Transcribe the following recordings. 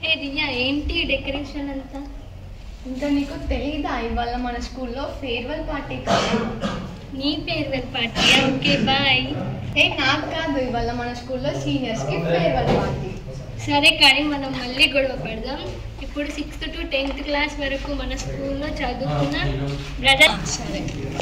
ఏ రియా ఏంటి డెకరేషన్ అంతా ఇంకా నీకు తెలియదా ఇవాళ మన స్కూల్లో ఫేర్వెల్ పార్టీ కదా నీ ఫేర్వెల్ పార్టీ ఓకే బాయ్ ఏ నాకు కాదు ఇవాళ మన స్కూల్లో సీనియర్స్ కి ఫేర్వెల్ పార్టీ సరే కానీ మనం మళ్ళీ గొడవ పడదాం ఇప్పుడు సిక్స్త్ టు టెన్త్ క్లాస్ వరకు మన స్కూల్లో చదువుకున్న బ్రదర్ సరే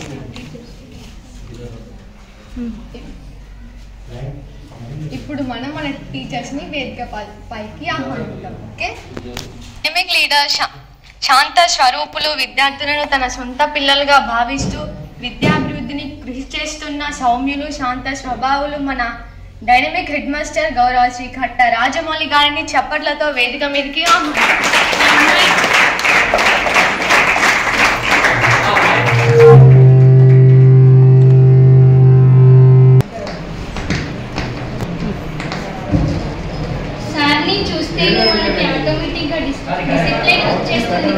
ఇప్పుడు మనం మన టీచర్స్ ని వేదిక పై- పైకి ఆహ్వానిద్దాం ఓకే ఎకడమిక్ లీడర్ శా- శాంత స్వరూపులు విద్యార్థులను తన సొంత పిల్లలుగా భావిస్తూ విద్యాభివృద్ధిని కృషి చేస్తున్న సౌమ్యులు శాంత స్వభావులు మన డైనమిక్ హెడ్ మాస్టర్ గౌరవ శ్రీ ఖట్ట రాజమౌళి గారిని చప్పట్లతో వేదిక మీదకి ఆహ్వానిద్దాం సార్ని చూస్తే మనకి ఆటోమేటిక్గా డిసిప్లిన్ వచ్చేస్తుంది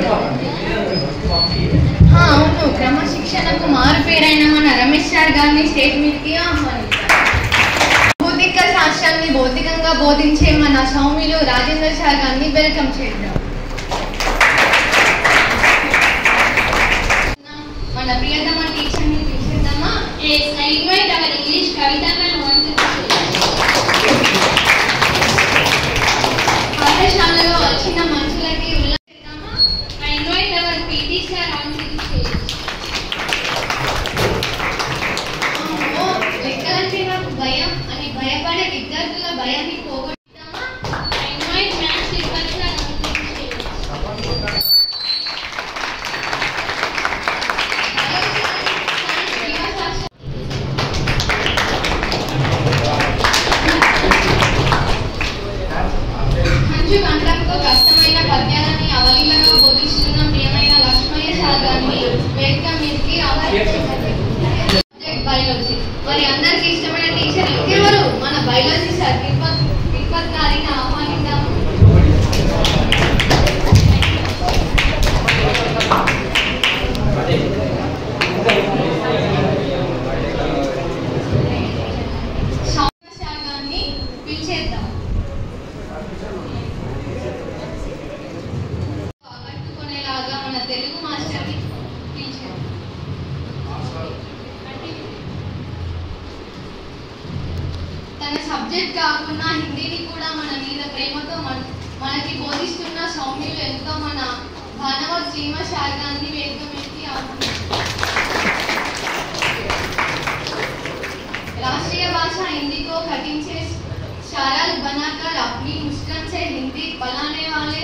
ఆ, అవును క్రమశిక్షణకు మారు పేరైన మన రమేష్ సార్ గారిని స్టేజ్ మీదకి ఆహ్వానించారు భౌతిక శాస్త్రాన్ని భౌతికంగా బోధించే మన సౌమ్యులు రాజేంద్ర సార్ గారిని వెల్కమ్ చేద్దాం మన ప్రియతమ టీచర్ని పిలిచేద్దామా I invite our English Kavita ma'am once పాఠశాలలో వచ్చిన మనుషులకి ఉల్లాసిద్దామా I invite our PT sir onto the stage. అమ్మో, లెక్కలంటే నాకు భయం అని భయపడే విద్యార్థుల భయాన్ని పోగొట్టామా I invite Max Silver sir onto the stage. మంచు గంటలకు కష్టమైన పద్యాలని అవలీలగా బోధిస్తున్న ప్రియమైన లక్ష్మయ్య సార్ గారిని వేదిక మీదకి ఆహ్వానించారు బయాలజీ మరి అందరికి ఇష్టమైన టీచర్ ఇంకెవరు మన బయాలజీ సార్ తిరుపతి తిరుపతి గారిని ఆహ్వానిద్దాము సౌమ్య సార్ గారిని పిలిచేద్దాం ఆకట్టుకునేలాగా మన తెలుగు మాస్టర్ని పిలిచారు తన సబ్జెక్ట్ కాకుండా హిందీని కూడా మన మీద ప్రేమతో మన- మనకి బోధిస్తున్న సౌమ్యులు ఎంతో మన భానవత్ జీవ శారదాన్ని వేదిక మీదకి ఆహ్వానించారు. राष्ट्रीय भाषा हिंदी को कठिन से सरल बनाकर अपनी मुस्कान से हिंदी पढ़ाने वाले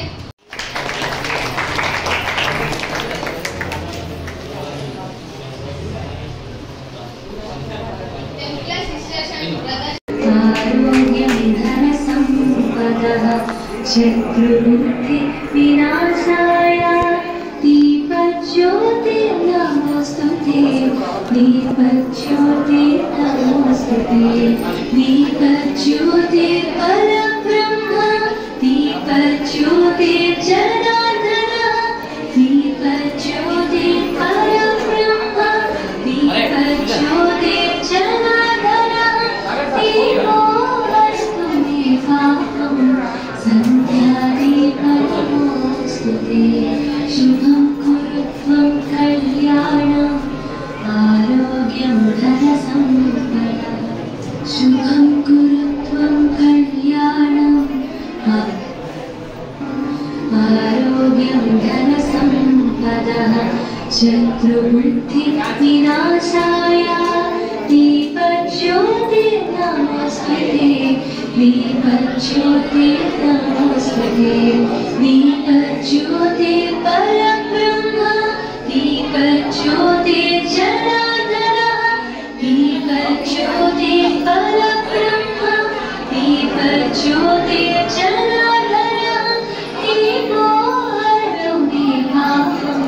Template sisters and brothers आरोग्यविधनसम्पदः चक्रुवृत्ति विनाशाय दीपज्योतिर्नमोऽस्तु ते दीपज्योतिर्नमोऽस्तु ते दीपज्योतिर्परब्रह्म दीपज्योतिर्जनार्दनः दीपज्योतिर्परब्रह्म दीपज्योतिर्जनार्दनः दीपो अस्तु मे पापं सन्ध्यादीपनमोऽस्तु ते शुभं कुरु त्वं कल्याणम् आरोग्यं धनसम्पदा शुभं कुरु त्वं कल्याणम् आ- आरोग्यं धनसम्पदः शत्रुबुद्धिविनाशाय दीपज्योतिर्नमोऽस्तु ते दीपज्योतिर्नमोऽस्तु ते दीपज्योतिर्परब्रह्म दीपज्योतिर्जनार्दनः दीपज्योतिर्परब्रह्म दीपज्योतिर्जनार्दनः दीपो हरौ मे पापं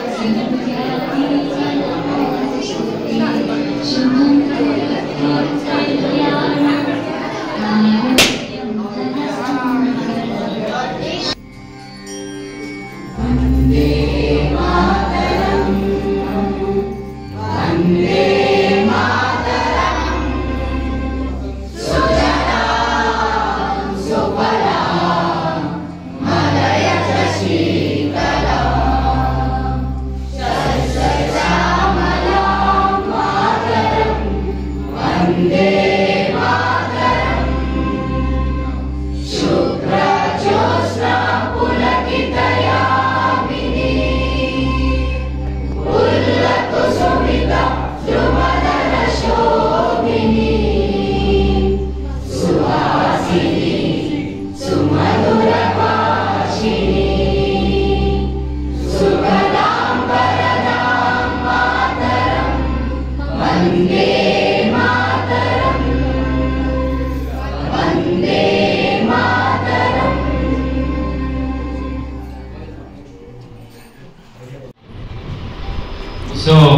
सन्ध्यादीपनमोऽस्तु ते शुभं कुरु त्वं कल्याणम् आरोग्यं धनसम्पदम् वन्दे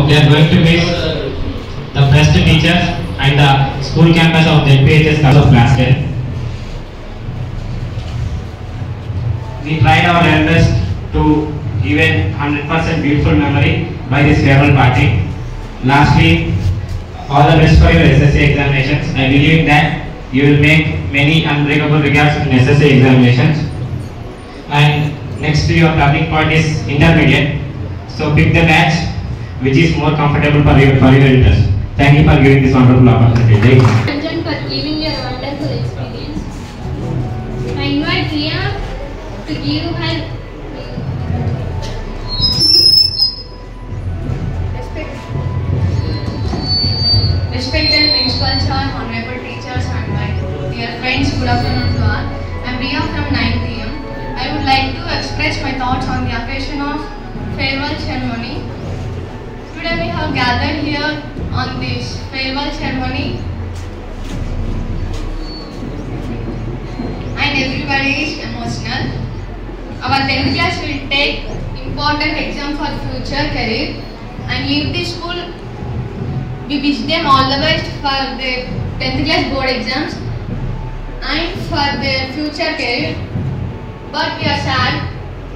they are going to miss the best teachers and the school campus of ZPHS College of Class 10. We tried our best to give a 100% beautiful memory by this farewell party. Lastly, all the best for your SSC examinations. I believe that you will make many unbreakable regards in SSC examinations. And next to your turning point is intermediate. So pick the batch which is more comfortable for your for your interest. Thank you for giving this wonderful opportunity. Jai Hind. Ranjan for giving your wonderful experience. I invite Ria to give her Respected principal sir, honorable teachers and my dear friends, good afternoon to all. I am Riya from 9th AM. I would like to express my thoughts on the occasion of farewell ceremony. Today we have gathered here on this farewell ceremony and everybody is emotional. Our 10th class will take important exam for future career and leave the school we wish them all the best for their 10th class board exams and for their future career. But we are sad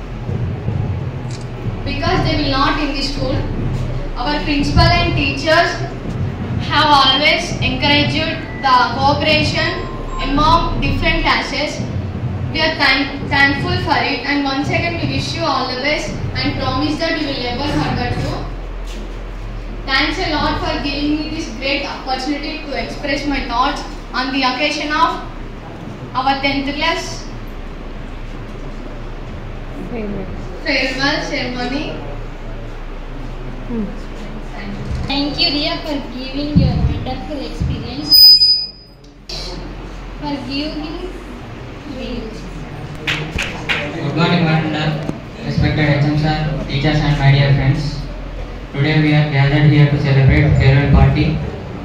because they will not in the school. Our principal and teachers have always encouraged the cooperation among different classes. We are thank- thankful for it and once again we wish you all the best and promise that we will never forget you. Thanks a lot for giving me this great opportunity to express my thoughts on the occasion of our 10th class farewell ceremony. Thank you. Thank you, Ria, for giving your wonderful experience. For giving me. Good morning, Varunda. Respected HM sir, teachers and my dear friends. Today we are gathered here to celebrate farewell party.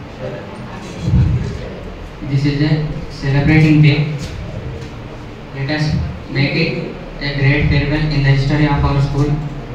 This is a celebrating day. Let us make it a great farewell in the history of our school.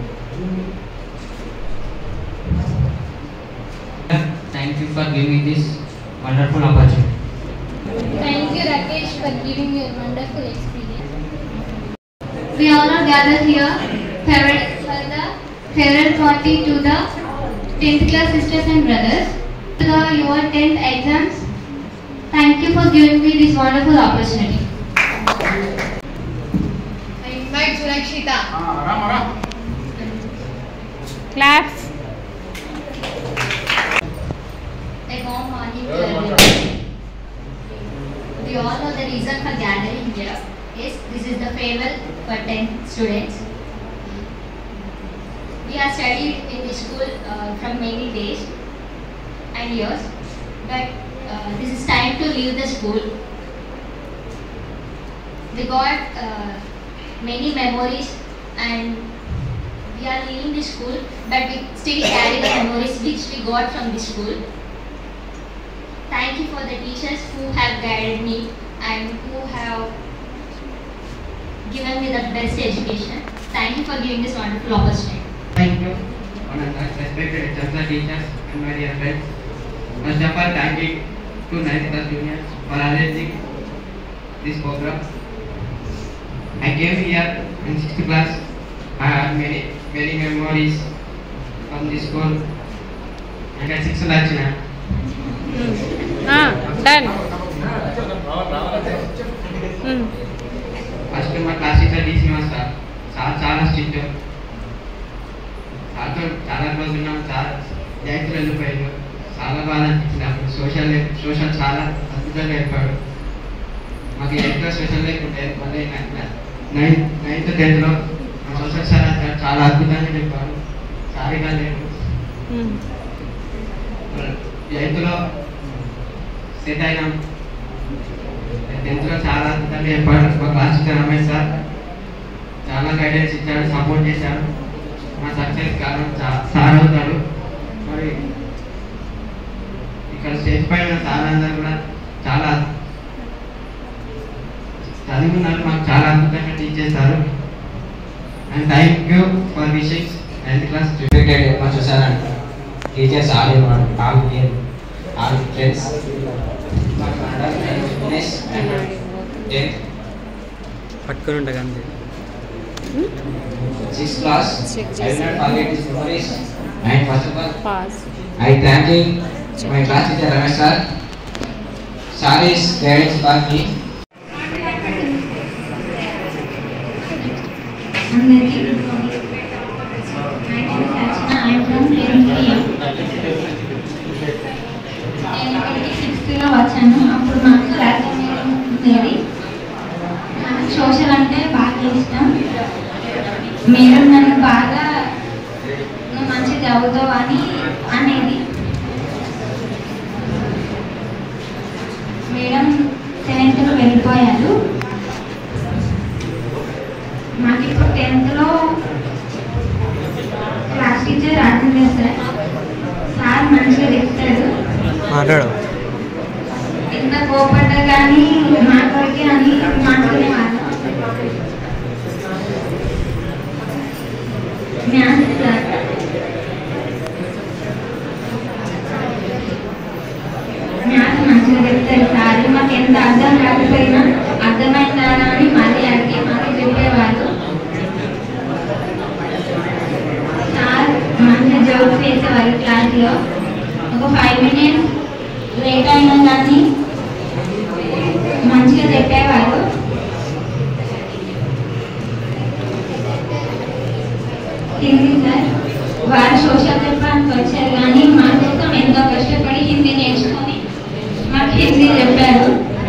Thank you for giving me this wonderful opportunity. Thank you, Rakesh, for giving your wonderful experience. We all are gathered here farewell, for the farewell party to the 10th class sisters and brothers to the your 10th exams. Thank you for giving me this wonderful opportunity. I invite Surakshita. Claps. A warm morning to everyone. We all know the reason for gathering here. Yes, this is the farewell for 10 students. We have studied in the school uh, from many days and years, but uh, this is time to leave the school. We got uh, many memories and we are leaving the school, but we still carry the memories which we got from the school. Thank you for the teachers who have guided me and who have given me the best education. Thank you for giving this wonderful opportunity. Thank you, honored respected HM teachers and my dear friends. First of all, thank you to 9th class juniors for arranging this program. I came here in 6th class. I have many, many memories from this school. And at 6th వచ్చిన Ah, done. Mm. First మా class teacher D Srinivas sir sir చాలా strict సార్తో చాలా close ఉన్నాం sir జాగ్రత్తలు వెళ్ళిపోయాడు చాలా బాగా అనిపించింది అప్పుడు సోషల్ సోషల్ చాలా అద్భుతంగా ఏర్పాడు మాకు ఎంతో సోషల్ లేకుంటే మళ్ళీ నైన్త్ నైన్త్ టెన్త్లో మా సోషల్ సార్ అక్కడ చాలా అద్భుతంగా చెప్పారు సారీగా లేదు Mm. ఎయిత్లో సెట్ అయినాం టెన్త్లో చాలా అద్భుతంగా చెప్పాడు మా క్లాస్ టీచర్ రమేష్ సార్ చాలా గైడెన్స్ ఇచ్చాడు సపోర్ట్ చేశాడు మా సక్సెస్ కారణం చా- సార్ అవుతాడు మరి ఇక్కడ స్టేజ్ పైన సార్ అందరూ కూడా చాలా చదువుకున్నారు మాకు చాలా అద్భుతంగా టీచ్ చేస్తారు and thank you for wishings ninth class respected Master Sir and teachers all in one, all here, all friends. My father, Dinesh, and tenth, పట్టుకొని ఉంటా అంతే sixth class. Check I will not forget his memories. And first of all, పాస్ I thank you, my class teacher Ramesh sir. Sir is guidance for me. అందరికీ good morning my name Sachana I from Kendriya నేను ఇక్కడికి సిక్స్త్లో వచ్చాను అప్పుడు మాకు రాజా madam ఉండేది నాకు social అంటే బాగా ఇష్టం మేడం నన్ను బాగా నువ్వు మంచి చదువుతావు అని అనేది మేడం సెవెంత్లో వెళ్ళిపోయారు మాకు ఇప్పుడు టెన్త్లో class teacher Rajendra sir sir మంచిగా చెప్తాడు మాట్లాడు ఎంత కోపడ్డా కానీ మా కొరకే అని మాట్లాడేవాళ్ళు మ్యాథ్స్ సార్ మ్యాథ్స్ మంచిగా చెప్తారు సార్ మాకు ఎంత అర్థం కాకపోయినా అర్థమైందా అని మళ్ళీ అడిగి మళ్ళీ చెప్పేవాళ్ళు సార్ మంచిగా జోక్స్ వేసేవారు క్లాస్లో ఒక ఫైవ్ మినిట్స్ లేట్ అయినా కానీ మంచిగా చెప్పేవారు హిందీ సార్ వారు సోషల్ చెప్పడానికి వచ్చారు కానీ మా కోసం ఎంతో కష్టపడి హిందీ నేర్చుకొని మాకు హిందీ చెప్పారు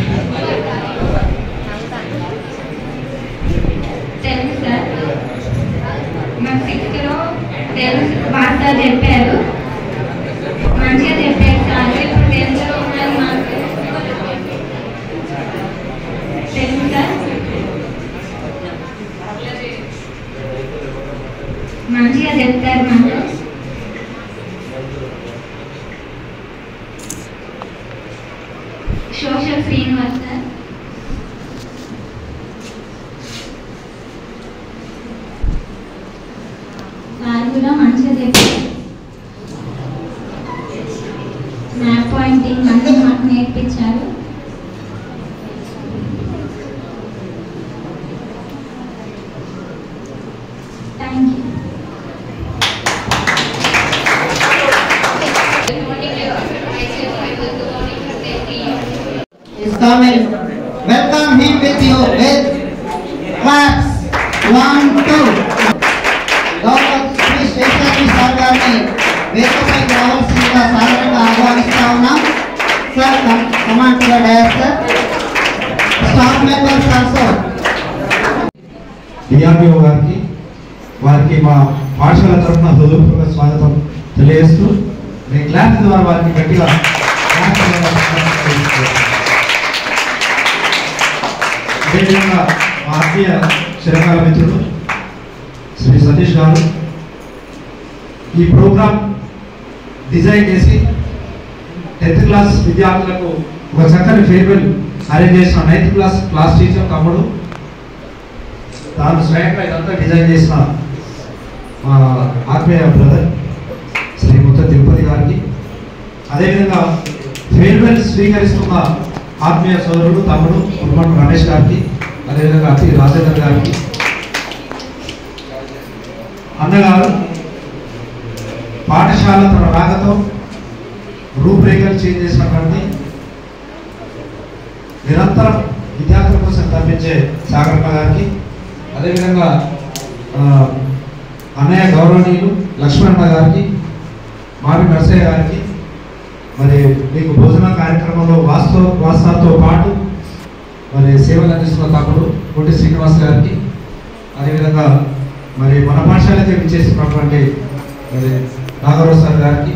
తెలుసు సార్ మాకు సిక్స్త్లో తెలుసు భాష చెప్పారు మంచిగా చెప్పారు సార్ ఇప్పుడు టెన్త్లో ఉన్నారు మాకు తెలుసు సార్ మంచిగా చెప్తారు మాకు సోషల్ శ్రీనివాస్ సార్ వారు కూడా మంచిగా చెప్పారు మ్యాప్ పాయింటింగ్ అన్నీ మాకు నేర్పించారు thank you is coming. Welcome him with you with claps. One, two. గౌరవ శ్రీ శేషాద్రి సార్ గారిని వేదికపై రావాల్సిందిగా సాధారణంగా ఆహ్వానిస్తా ఉన్నాం sir come and to the dais sir staff members also DRDO గారికి వారికి మా పాఠశాల తరఫున హృదయపూర్వక స్వాగతం తెలియజేస్తూ నేను క్లాస్ ద్వారా వారికి గట్టిగా క్లాస్ ద్వారా స్వాగతం తెలియజేస్తున్నాను. అదేవిధంగా మా ఆత్మీయ చిరకాల మిత్రుడు శ్రీ సతీష్ గారు ఈ ప్రోగ్రామ్ డిజైన్ చేసి టెన్త్ క్లాస్ విద్యార్థులకు ఒక చక్కని ఫేర్వెల్ అరేంజ్ చేసిన నైన్త్ క్లాస్ క్లాస్ టీచర్ తమ్ముడు తాను స్వయంగా ఇదంతా డిజైన్ చేసిన మా ఆత్మీయ బ్రదర్ శ్రీ ముత్త తిరుపతి గారికి అదేవిధంగా ఫేర్వెల్ స్వీకరిస్తున్న ఆత్మీయ సోదరుడు తమ్ముడు కుటుంబం రమేష్ గారికి అదేవిధంగా అతి రాజేందర్ గారికి అన్నగారు పాఠశాల తన రాకతో రూపురేఖలు చేంజ్ చేసినటువంటి నిరంతరం విద్యార్థుల కోసం కనిపించే సాగరమ్మ గారికి అదేవిధంగా ఆ, అన్నయ్య గౌరవనీయులు లక్ష్మణమ్మ గారికి మావి నర్సయ్య గారికి మరి మీకు భోజన కార్యక్రమంలో వాస్తవ వాస్తవంతో పాటు మరి సేవలు అందిస్తున్న తమ్ముడు కోటి శ్రీనివాస్ గారికి అదేవిధంగా మరి మన పాఠశాలకి విచ్చేస్తున్నటువంటి మరి నాగరావు సార్ గారికి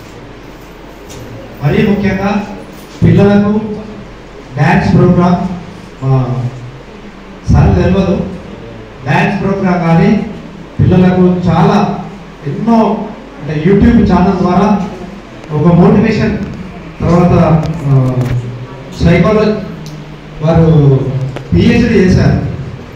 మరీ ముఖ్యంగా పిల్లలకు డ్యాన్స్ ప్రోగ్రామ్ సార్ తెలియదు డ్యాన్స్ ప్రోగ్రామ్ కానీ పిల్లలకు చాలా ఎన్నో అంటే యూట్యూబ్ ఛానల్ ద్వారా ఒక మోటివేషన్ తర్వాత సైకాలజీ వారు పిహెచ్డి చేశారు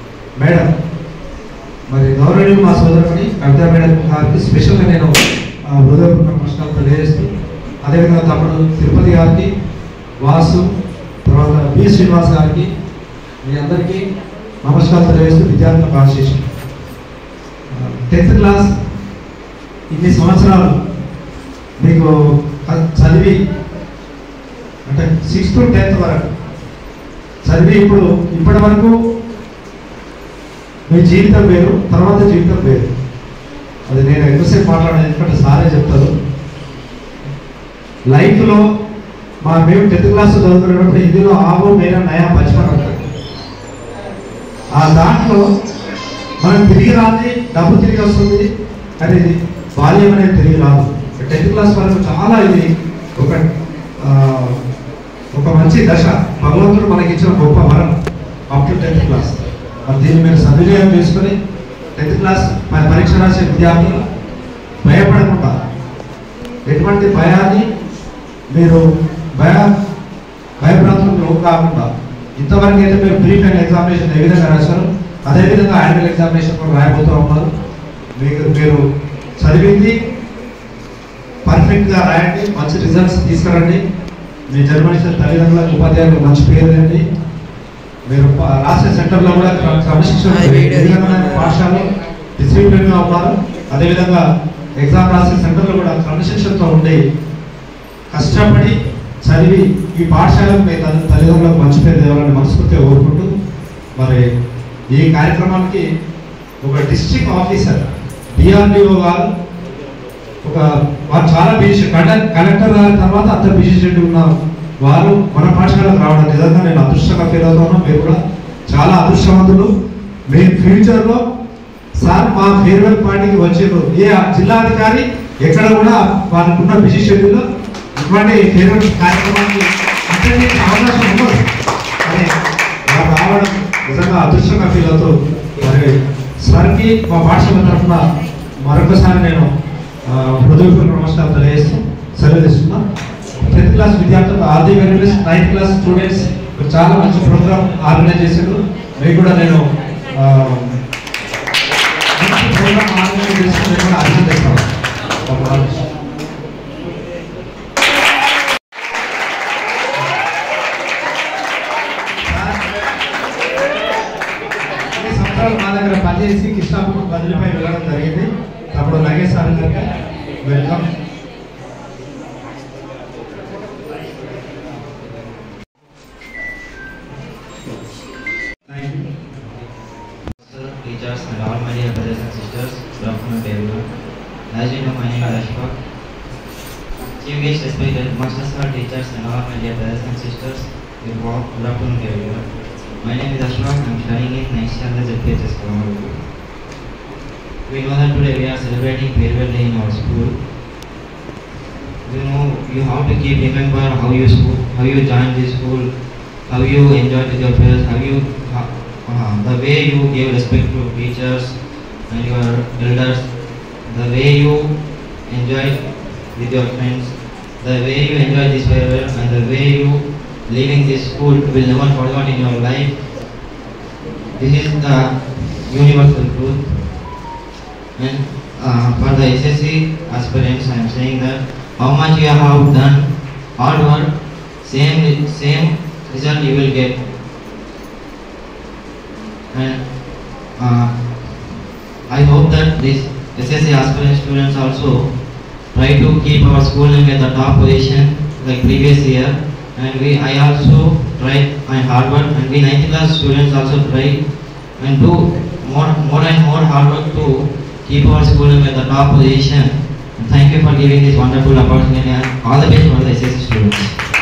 మేడం మరి గౌరవనీయులు మా సోదరుని కవితా మేడం గారికి స్పెషల్గా నేను ఆ, హృదయపూర్వక నమస్కారం తెలియజేస్తూ అదేవిధంగా తమ్ముడు తిరుపతి గారికి వాసు తర్వాత బి శ్రీనివాస్ గారికి మీ అందరికీ నమస్కారం తెలియజేస్తూ విద్యార్థులకు ఆశీస్సు టెన్త్ క్లాస్ ఇన్ని సంవత్సరాలు మీకు చ- చదివి అంటే సిక్స్త్ టెన్త్ వరకు చదివి ఇప్పుడు ఇప్పటి వరకు మీ జీవితం వేరు తర్వాత జీవితం వేరు అది నేను ఎక్కువసేపు మాట్లాడాను ఎందుకంటే సారే చెప్తారు లైఫ్లో మా మేము టెన్త్ క్లాస్ చదువుకునేటప్పుడు హిందీలో ఆవో మేరా నయా బచ్పన్ అంటారు ఆ దాంట్లో మనం తిరిగి రాని డబ్బు తిరిగి వస్తుంది కానీ ఇది బాల్యం అనేది తిరిగి రాదు టెన్త్ క్లాస్ వరకు చాలా ఇది ఒక ఆ, ఒక మంచి దశ భగవంతుడు మనకి ఇచ్చిన గొప్ప వరం అప్ టు టెన్త్ క్లాస్ మరి దీన్ని మీరు సద్వినియోగం చేసుకొని టెన్త్ క్లాస్ ప- పరీక్ష రాసే విద్యార్థులు భయపడకుండా ఎటువంటి భయాన్ని మీరు భయ భయప్రాంతులకు లోపు కాకుండా ఇంతవరకు అయితే మీరు ప్రీ ఫైనల్ ఎగ్జామినేషన్ ఏ విధంగా రాశారు అదేవిధంగా యాన్యువల్ ఎగ్జామినేషన్ కూడా రాయబోతూ ఉన్నారు మీకు మీరు చదివింది పర్ఫెక్ట్గా రాయండి మంచి రిజల్ట్స్ తీసుకురండి మీ జన్మనిచ్చిన తల్లిదండ్రులకు ఉపాధ్యాయులకు మంచి పేరు రండి మీరు ప- రాసే సెంటర్లో కూడా క్రమ- క్రమశిక్షణ ఉంది. ఏ విధమైన పాఠశాలలో డిసిప్లిన్గా ఉన్నారు అదేవిధంగా ఎగ్జామ్ రాసే సెంటర్లో కూడా క్రమశిక్షణతో ఉండి కష్టపడి చదివి ఈ పాఠశాలకు మీ తల్లి తల్లిదండ్రులకు మంచి పేరు తేవాలని మనస్ఫూర్తిగా కోరుకుంటూ మరి ఈ కార్యక్రమానికి ఒక డిస్ట్రిక్ట్ ఆఫీసర్ డిఆర్డిఓ గారు ఒక వారు చాలా బిజీ కలెక్టర్ కలెక్టర్ గారి తర్వాత అంత బిజీ షెడ్యూల్ ఉన్న వారు మన పాఠశాలకు రావడం నిజంగా నేను అదృష్టంగా ఫీల్ అవుతున్నాను మీరు కూడా చాలా అదృష్టవంతులు మీ ఫ్యూచర్లో సార్ మా ఫేర్వెల్ పార్టీకి వచ్చారు ఏ జిల్లాధికారి ఎక్కడ కూడా వారికి ఉన్న బిజీ షెడ్యూల్లో ఇటువంటి ఫేర్వెల్ కార్యక్రమానికి అటెండ్ చేసే అవకాశం ఉండదు కానీ వారు రావడం నిజంగా అదృష్టంగా ఫీల్ అవుతూ మరి సార్కి మా పాఠశాల తరఫున మరొకసారి నేను ఆ, హృదయపూర్వక నమస్కారం తెలియజేస్తూ సెలవు తీసుకున్నా టెన్త్ క్లాస్ విద్యార్థులు are the very best ninth class students చాలా మంచి ప్రోగ్రామ్ ఆర్గనైజ్ చేశారు మీకు కూడా నేను ఆ, మంచి ప్రోగ్రామ్ ఆర్గనైజ్ చేసి నేను కూడా అభినందిస్తాను ఒక ఆలోచన. ఈ సంవత్సరాలు మా దగ్గర పనిచేసి కృష్ణాపూర్ బదిలీపై వెళ్ళడం జరిగింది అప్పుడు నగేష్ సార్ గారికి welcome thank you Sir, teachers, and all my dear brothers and sisters, good afternoon to everyone. As you know, my name is Ashfaq. Chief guest respected masters, sir, teachers, and all my dear brothers and sisters, good wa- good afternoon to everyone. My name is Ashfaq. I am studying in next standard ZPHS Kalamuru. We know that today we are celebrating farewell day in our school. You know, you have to keep remember how you school, how you joined this school, how you enjoyed with your friends, how you, uh, uh, the way you give respect to teachers and your elders, the way you enjoy with your friends, the way you enjoy this farewell and the way you leaving this school will never forget in your life. This is the universal truth. And uh, for the SSC aspirants, I am saying that how much you have done hard work, same same result you will get. And uh, I hope that these SSC aspirant students also try to keep our school name at the top position like previous year. And we I also try my hard work and we 90 class students also try and do more more and more hard work to keep our school name at the top position. And thank you for giving this wonderful opportunity and all the best for the SSC students.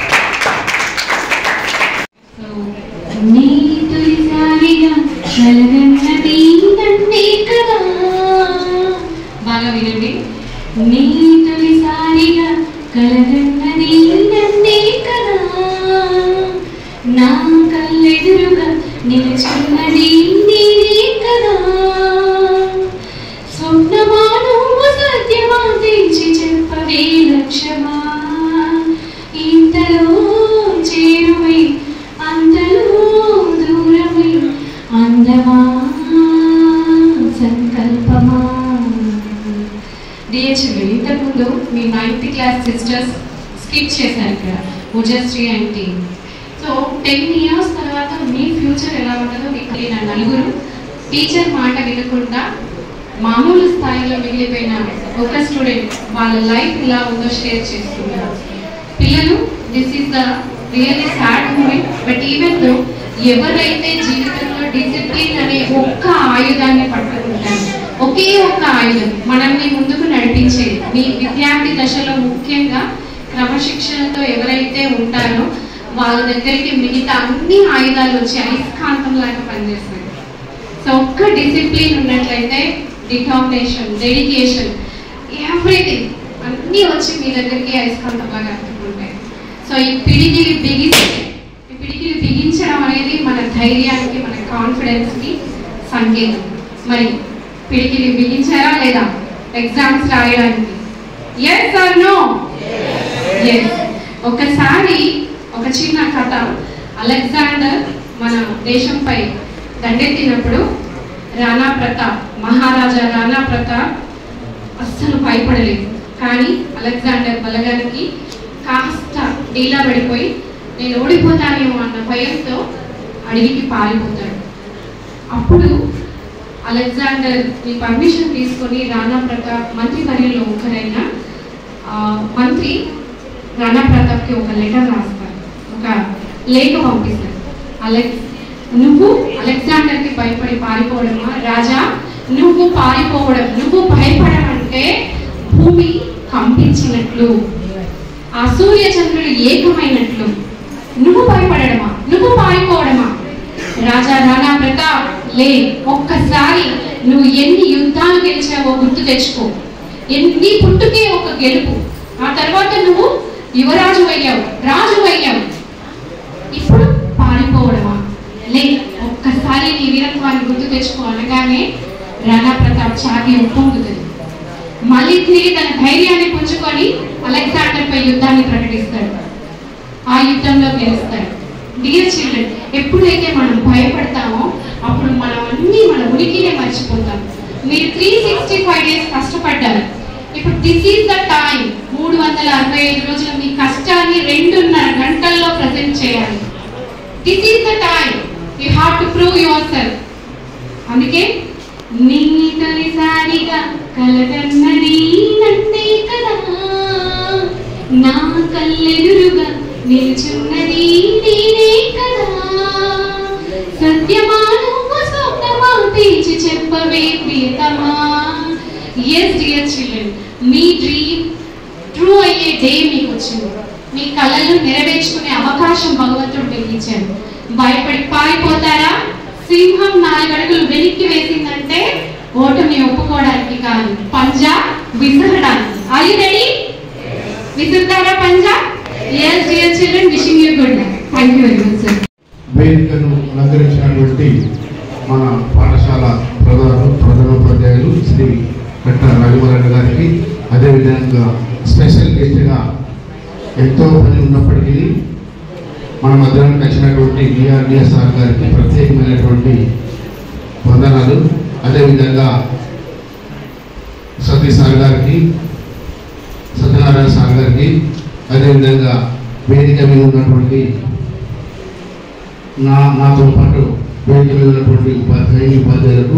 నీ తొలిసారిగా కలగన్నది నన్నే కదా బాగా వినండి నీ తొలిసారిగా కలగన్నది నన్నే కదా నా కళ్ళెదురుగా నిలుచున్నది నీరే కదా స్వప్నమా నువ్వు సత్యమా తెచ్చి చెప్పవే లక్ష్యమా ఇంతలో చేరువై అంతలో దూరమై అందమా సంకల్పమా Dear children, in the ఇంతకుముందు మీ నైన్త్ క్లాస్ సిస్టర్స్ స్కిప్ చేశారు ఇక్కడ Ujashri and team so ten years తర్వాత మీ ఫ్యూచర్ ఎలా ఉంటుందో మీకు తెలియని ఆ నలుగురు టీచర్ మాట వినకుండా మామూలు స్థాయిలో మిగిలిపోయిన ఒక స్టూడెంట్ వాళ్ళ లైఫ్ ఎలా ఉందో షేర్ చేస్తున్నారు పిల్లలు this is the really sad moment but even though ఎవరైతే జీవితంలో డిసిప్లిన్ అనే ఒక్క ఆయుధాన్ని పట్టుకుంటారు ఒకే ఒక్క ఆయుధం మనల్ని ముందుకు నడిపించేది మీ విద్యార్థి దశలో ముఖ్యంగా క్రమశిక్షణతో ఎవరైతే ఉంటారో వాళ్ళ దగ్గరికి మిగతా అన్ని ఆయుధాలు వచ్చి అయస్కాంతం లాగా పనిచేస్తాయి సో ఒక్క డిసిప్లిన్ ఉన్నట్లయితే డిటామినేషన్ డెడికేషన్ ఎవ్రీథింగ్ అన్నీ వచ్చి మీ దగ్గరికి అయస్కాంతం లాగా అంటుకుంటాయి సో ఈ పిడికిలి బిగిస్తే ఈ పిడికిలి బిగించడం అనేది మన ధైర్యానికి మన కాన్ఫిడెన్స్కి సంకేతం మరి పిడికిలి బిగించారా లేదా ఎగ్జామ్స్ రాయడానికి ఎస్ ఆర్ నో ఎస్ ఒకసారి ఒక చిన్న కథ అలెగ్జాండర్ మన దేశంపై దండెత్తినప్పుడు రాణా ప్రతాప్ మహారాజా రాణా ప్రతాప్ అస్సలు భయపడలేదు కానీ అలెగ్జాండర్ బలగానికి కాస్త డీలా పడిపోయి నేను ఓడిపోతానేమో అన్న భయంతో అడవికి పారిపోతాడు అప్పుడు అలెగ్జాండర్ ఈ పర్మిషన్ తీసుకొని రాణా ప్రతాప్ మంత్రి వర్యంలో ఒకరైన ఆ, మంత్రి రాణా ప్రతాప్కి ఒక లెటర్ రాస్తారు ఒక లేఖ పంపిస్తారు అలెక్స్ నువ్వు అలెగ్జాండర్కి భయపడి పారిపోవడమా రాజా నువ్వు పారిపోవడం నువ్వు భయపడడం అంటే భూమి కంపించినట్లు ఆ సూర్య చంద్రులు ఏకమైనట్లు నువ్వు భయపడడమా నువ్వు పారిపోవడమా రాజా రాణా ప్రతాప్ లే ఒక్కసారి నువ్వు ఎన్ని యుద్ధాలు గెలిచావో గుర్తు తెచ్చుకో ఎన్- నీ పుట్టుకే ఒక గెలుపు ఆ తర్వాత నువ్వు యువరాజు అయ్యావు రాజు అయ్యావు ఇప్పుడు పారిపోవడమా లే ఒక్కసారి నీ వీరత్వాన్ని గుర్తు తెచ్చుకో అనగానే రాణా ప్రతాప్ ఛాతి ఉప్పొంగుతుంది మళ్ళీ తిరిగి తన ధైర్యాన్ని పుంజుకొని అలెగ్జాండర్ పై యుద్ధాన్ని ప్రకటిస్తాడు ఆ యుద్ధంలో గెలుస్తాడు డియర్ చిల్డ్రన్ ఎప్పుడైతే మనం భయపడతామో అప్పుడు మనం అన్ని మన ఉనికినే మర్చిపోతాం మీరు త్రీ సిక్స్టీ ఫైవ్ డేస్ కష్టపడ్డారు ఇప్పుడు దిస్ ఈజ్ ద టైం మూడు వందల అరవై ఐదు రోజులు మీ కష్టాన్ని రెండున్నర గంటల్లో ప్రజెంట్ చేయాలి this is the time you have to prove yourself అందుకే నీ తొలిసారిగా కలగన్నది నన్నే కదా నా కళ్ళెదురుగా నిల్చున్నది నేనే కదా సత్యమా నువ్వు స్వప్నమా తేల్చి చెప్పవే ప్రియతమా ఎస్ డియర్ చిల్డ్రన్ మీ డ్రీమ్ ట్రూ అయ్యే డే మీకు వచ్చింది మీ కళలు నెరవేర్చుకునే అవకాశం భగవంతుడు మీకు ఇచ్చాడు భయపడి పారిపోతారా సింహం నాలుగు అడుగులు వెనక్కి వేసిందంటే ఓటమి ఒప్పుకోవడానికి కాదు పంజా విసరడానికి ఆర్ యు రెడీ విసురుతారా పంజా yes dear children wishing you good night thank you very much sir వేదికను అలంకరించినటువంటి మన పాఠశాల ప్రధాన ప్రధానోపాధ్యాయులు శ్రీ కట్ట రాఘవరెడ్డి గారికి అదేవిధంగా స్పెషల్ గెస్ట్గా ఎంతో పని ఉన్నప్పటికీ మన మధ్యాహ్నం వచ్చినటువంటి డిఆర్డిఎస్ సార్ గారికి ప్రత్యేకమైనటువంటి వందనాలు అదేవిధంగా సతీష్ సార్ గారికి సత్యనారాయణ సార్ గారికి అదేవిధంగా వేదిక మీద ఉన్నటువంటి నా నాతో పాటు వేదిక మీద ఉన్నటువంటి ఉపాధ్యాయుని ఉపాధ్యాయులకు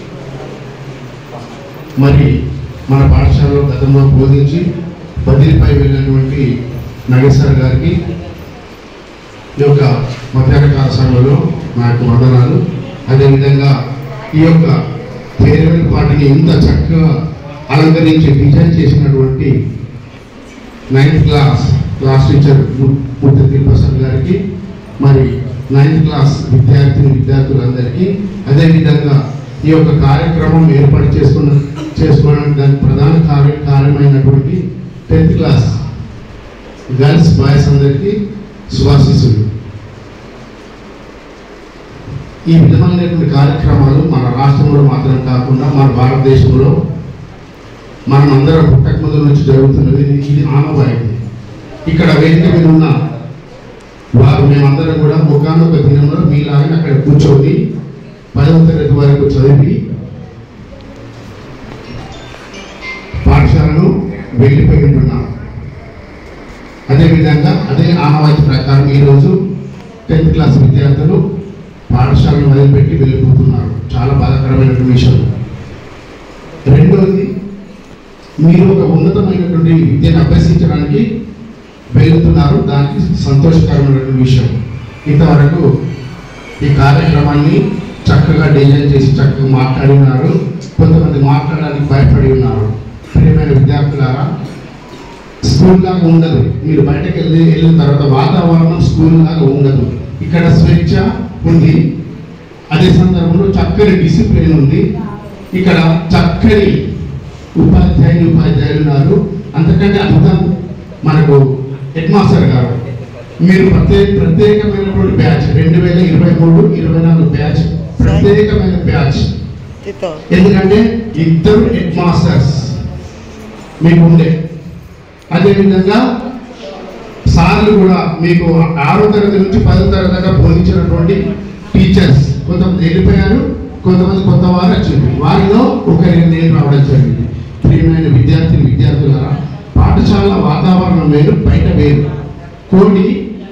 మరి మన పాఠశాలలో గతంలో బోధించి బదిలీపై వెళ్ళినటువంటి నగేశ్వర్ గారికి ఈ యొక్క మధ్యాహ్న కళాశాలలో నా యొక్క వందనాలు అదేవిధంగా ఈ యొక్క ఫేర్వెల్ పార్టీని ఇంత చక్కగా అలంకరించి డిజైన్ చేసినటువంటి ninth class class teacher Muthathi Prasad గారికి మరి నైన్త్ క్లాస్ విద్యార్థిని విద్యార్థులందరికీ అదేవిధంగా ఈ యొక్క కార్యక్రమం ఏర్పాటు చేసుకున్న చేసుకోవడానికి దానికి ప్రధాన కార్య కార్యమైనటువంటి టెన్త్ క్లాస్ గర్ల్స్ బాయ్స్ అందరికీ శుభాశీస్సులు ఈ విధమైనటువంటి కార్యక్రమాలు మన రాష్ట్రంలో మాత్రం కాకుండా మన భారతదేశంలో మనం అందరం పుట్టక ముందు నుంచి జరుగుతున్నది ఇది ఆనవాయితీ ఇక్కడ వేదిక మీద ఉన్న వారు మేమందరం కూడా ఒకనొక దినంలో మీలాగా అక్కడ కూర్చొని పదవ తరగతి వరకు చదివి పాఠశాలను వెళ్ళి విధంగా అదే ఆనవాయితీ ప్రకారం ఈరోజు టెన్త్ క్లాస్ విద్యార్థులు పాఠశాలను వదిలిపెట్టి వెళ్ళిపోతున్నారు చాలా బాధాకరమైనటువంటి విషయం రెండోది మీరు ఒక ఉన్నతమైనటువంటి విద్యను అభ్యసించడానికి వెళ్తున్నారు దానికి సంతోషకరమైనటువంటి విషయం ఇంతవరకు ఈ కార్యక్రమాన్ని చక్కగా డిజైన్ చేసి చక్కగా మాట్లాడి ఉన్నారు కొంతమంది మాట్లాడడానికి భయపడి ఉన్నారు ప్రియమైన విద్యార్థులారా స్కూల్ లాగా ఉండదు మీరు బయటకు వెళ్ళి వెళ్ళిన తర్వాత వాతావరణం స్కూల్ లాగా ఉండదు ఇక్కడ స్వేచ్ఛ ఉంది అదే సందర్భంలో చక్కని డిసిప్లిన్ ఉంది ఇక్కడ చక్కని ఉపాధ్యాయులు ఉపాధ్యాయులు ఉన్నారు అంతకంటే అద్భుతం మనకు హెడ్ మాస్టర్ గారు మీరు ప్రత్యేక ప్రత్యేకమైనటువంటి బ్యాచ్ రెండు వేల ఇరవై మూడు ఇరవై నాలుగు బ్యాచ్ ప్రత్యేకమైన బ్యాచ్ ఎందుకంటే ఇద్దరు హెడ్ మాస్టర్స్ మీకు ఉండే అదేవిధంగా సార్లు కూడా మీకు ఆరో తరగతి నుంచి పదో తరగతి దాకా బోధించినటువంటి టీచర్స్ కొంతమంది వెళ్ళిపోయారు కొంతమంది కొత్త వారు వచ్చింది వారిలో ఒకరికి నేను రావడం జరిగింది ప్రియమైన విద్యార్థి విద్యార్థులారా పాఠశాల వాతావరణం వేరు బయట వేరు కోడి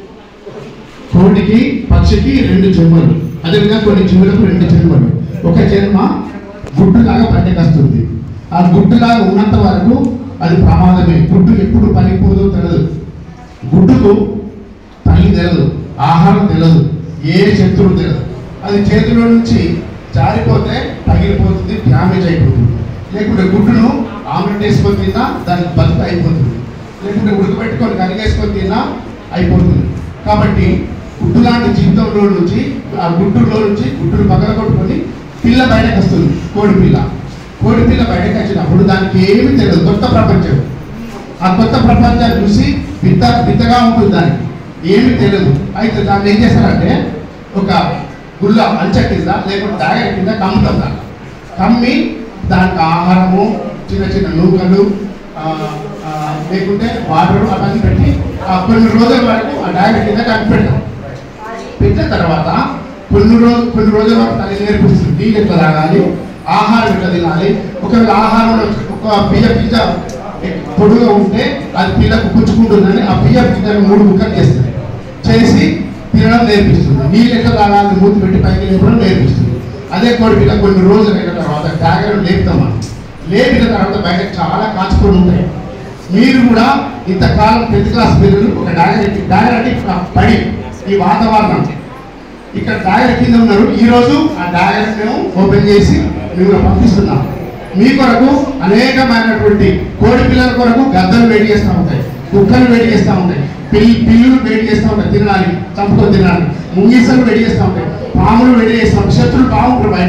కోడికి పక్షికి రెండు జన్మలు అదేవిధంగా కొన్ని జీవులకు రెండు జన్మలు ఒక జన్మ గుడ్డులాగా బయటకు వస్తుంది ఆ గుడ్డులాగా ఉన్నంత వరకు అది ప్రమాదమే గుడ్డు ఎప్పుడు పనిపోదో తెలియదు గుడ్డుకు తల్లి తెలియదు ఆహారం తెలియదు ఏ శత్రువు తెలియదు అది చేతిలో నుంచి జారిపోతే పగిలిపోతుంది డ్యామేజ్ అయిపోతుంది లేకుంటే గుడ్డును ఆమ్లెట్ వేసుకొని తిన్నా దానికి బతుకు అయిపోతుంది లేకుంటే ఉడకబెట్టుకొని కరిగేసుకొని తిన్నా అయిపోతుంది కాబట్టి గుడ్డు లాంటి జీవితంలో నుంచి ఆ గుడ్డులో నుంచి గుడ్డును పగల కొట్టుకొని పిల్ల బయటకు వస్తుంది కోడి పిల్ల కోడి పిల్ల బయటకు వచ్చినప్పుడు దానికి ఏమీ తెలియదు కొత్త ప్రపంచం ఆ కొత్త ప్రపంచాన్ని చూసి వింత వింతగా ఉంటుంది దానికి ఏమీ తెలియదు అయితే దాన్ని ఏం చేస్తారంటే ఒక గుళ్ళ అంచె కింద లేకుంటే దాగర కింద కమ్ముతాం దాన్ని కమ్మి దానికి ఆహారము చిన్న చిన్న నూకలు ఆ, ఆ, లేకుంటే వాటర్ అవన్నీ పెట్టి ఆ కొన్ని రోజుల వరకు ఆ డాగర కింద కప్పి పెడతాం పెట్టిన తర్వాత కొన్ని రోజు కొన్ని రోజుల వరకు తల్లి నేర్పిస్తుంది నీళ్ళు ఎట్లా తాగాలి ఆహారం ఎట్లా తినాలి ఒకవేళ ఆహారంలో ఒక బియ్య గింజ పొడుగా ఉంటే అది పిల్లకు పుచ్చుకుంటుందని ఆ బియ్య గింజను మూడు ముక్కలు చేస్తుంది చేసి తినడం నేర్పిస్తుంది నీళ్ళు ఎట్లా తాగాలి మూతి పెట్టి పైకి లేపడం నేర్పిస్తుంది అదే కోడి పిల్ల కొన్ని రోజులు అయిన తర్వాత డాగరం లేపుతాం మనం లేపిన తర్వాత బయట చాలా కాచుకొని ఉంటాయి మీరు కూడా ఇంతకాలం టెన్త్ క్లాస్ పిల్లలు ఒక డాగర్ డాగర్ అంటే ఇక్కడ పడి ఈ వాతావరణం ఇక్కడ డాగర్ కింద ఉన్నారు ఈ రోజు ఆ డాగర్ మేము ఓపెన్ చేసి మేము పంపిస్తున్నాం మీ కొరకు అనేకమైనటువంటి కోడి పిల్లల కొరకు గద్దలు వేడి చేస్తూ ఉంటాయి కుక్కలు వేడి చేస్తూ ఉంటాయి పిల్లి పిల్లులు వేడి చేస్తూ ఉంటాయి తినడానికి చంపుకొని తినడానికి ముంగీసలు వేడి చేస్తూ ఉంటాయి పాములు వేడి చేస్తూ ఉంటాయి శత్రులు బాగుంటారు బయట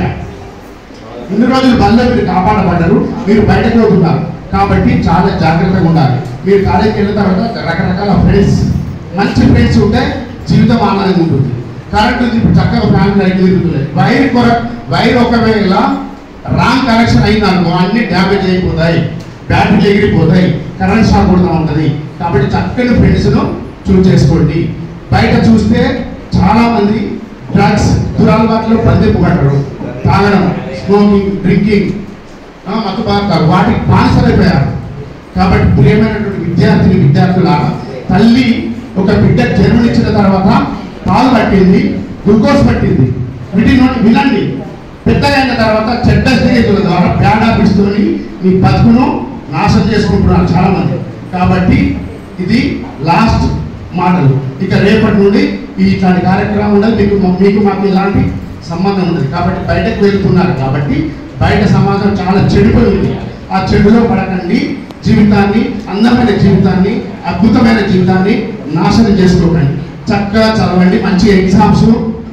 ఇన్ని రోజులు బల్ల మీరు కాపాడబడ్డారు మీరు బయటకు వెళ్తున్నారు కాబట్టి చాలా జాగ్రత్తగా ఉండాలి మీరు కాలేజీకి వెళ్ళిన తర్వాత రకరకాల ఫ్రెండ్స్ మంచి ఫ్రెండ్స్ ఉంటే జీవితం ఆనందంగా ఉంటుంది కరెంట్ ఉంది ఇప్పుడు చక్కగా ఫ్యాన్ లైట్ తిరుగుతున్నాయి వైర్ కొర వైర్ ఒకవేళ రాంగ్ కనెక్షన్ అయింది అనుకో అన్ని డ్యామేజ్ అయిపోతాయి బ్యాటరీలు ఎగిరిపోతాయి కరెంట్ షాక్ కూడా ఉంటుంది కాబట్టి చక్కని ఫ్రెండ్స్ను చూస్ చేసుకోండి బయట చూస్తే చాలా మంది డ్రగ్స్ దురలవాట్లు బంధింపబడ్డారు తాగడం స్మోకింగ్ డ్రింకింగ్ మత్తు పదార్థాలు వాటికి బానిసలైపోయారు కాబట్టి ప్రియమైనటువంటి విద్యార్థిని విద్యార్థులారా తల్లి ఒక బిడ్డ జన్మనిచ్చిన తర్వాత పాలు పట్టింది గ్లూకోజ్ పట్టింది వీటిని నుండి వినండి పెద్దగా అయిన తర్వాత చెడ్డ స్నేహితుల ద్వారా బ్యాడ్ హ్యాబిట్స్తోని మీ బతుకును నాశనం చేసుకుంటున్నారు చాలా మంది కాబట్టి ఇది లాస్ట్ మాటలు ఇక రేపటి నుండి ఈ ఇట్లాంటి కార్యక్రమం ఉండదు మీకు మీకు మాకు ఇలాంటి సంబంధం ఉన్నది కాబట్టి బయటకు వెళ్తున్నారు కాబట్టి బయట సమాజం చాలా చెడిపోయి ఉంది ఆ చెడులో పడకండి జీవితాన్ని అందమైన జీవితాన్ని అద్భుతమైన జీవితాన్ని నాశనం చేసుకోకండి చక్కగా చదవండి మంచి ఎగ్జామ్స్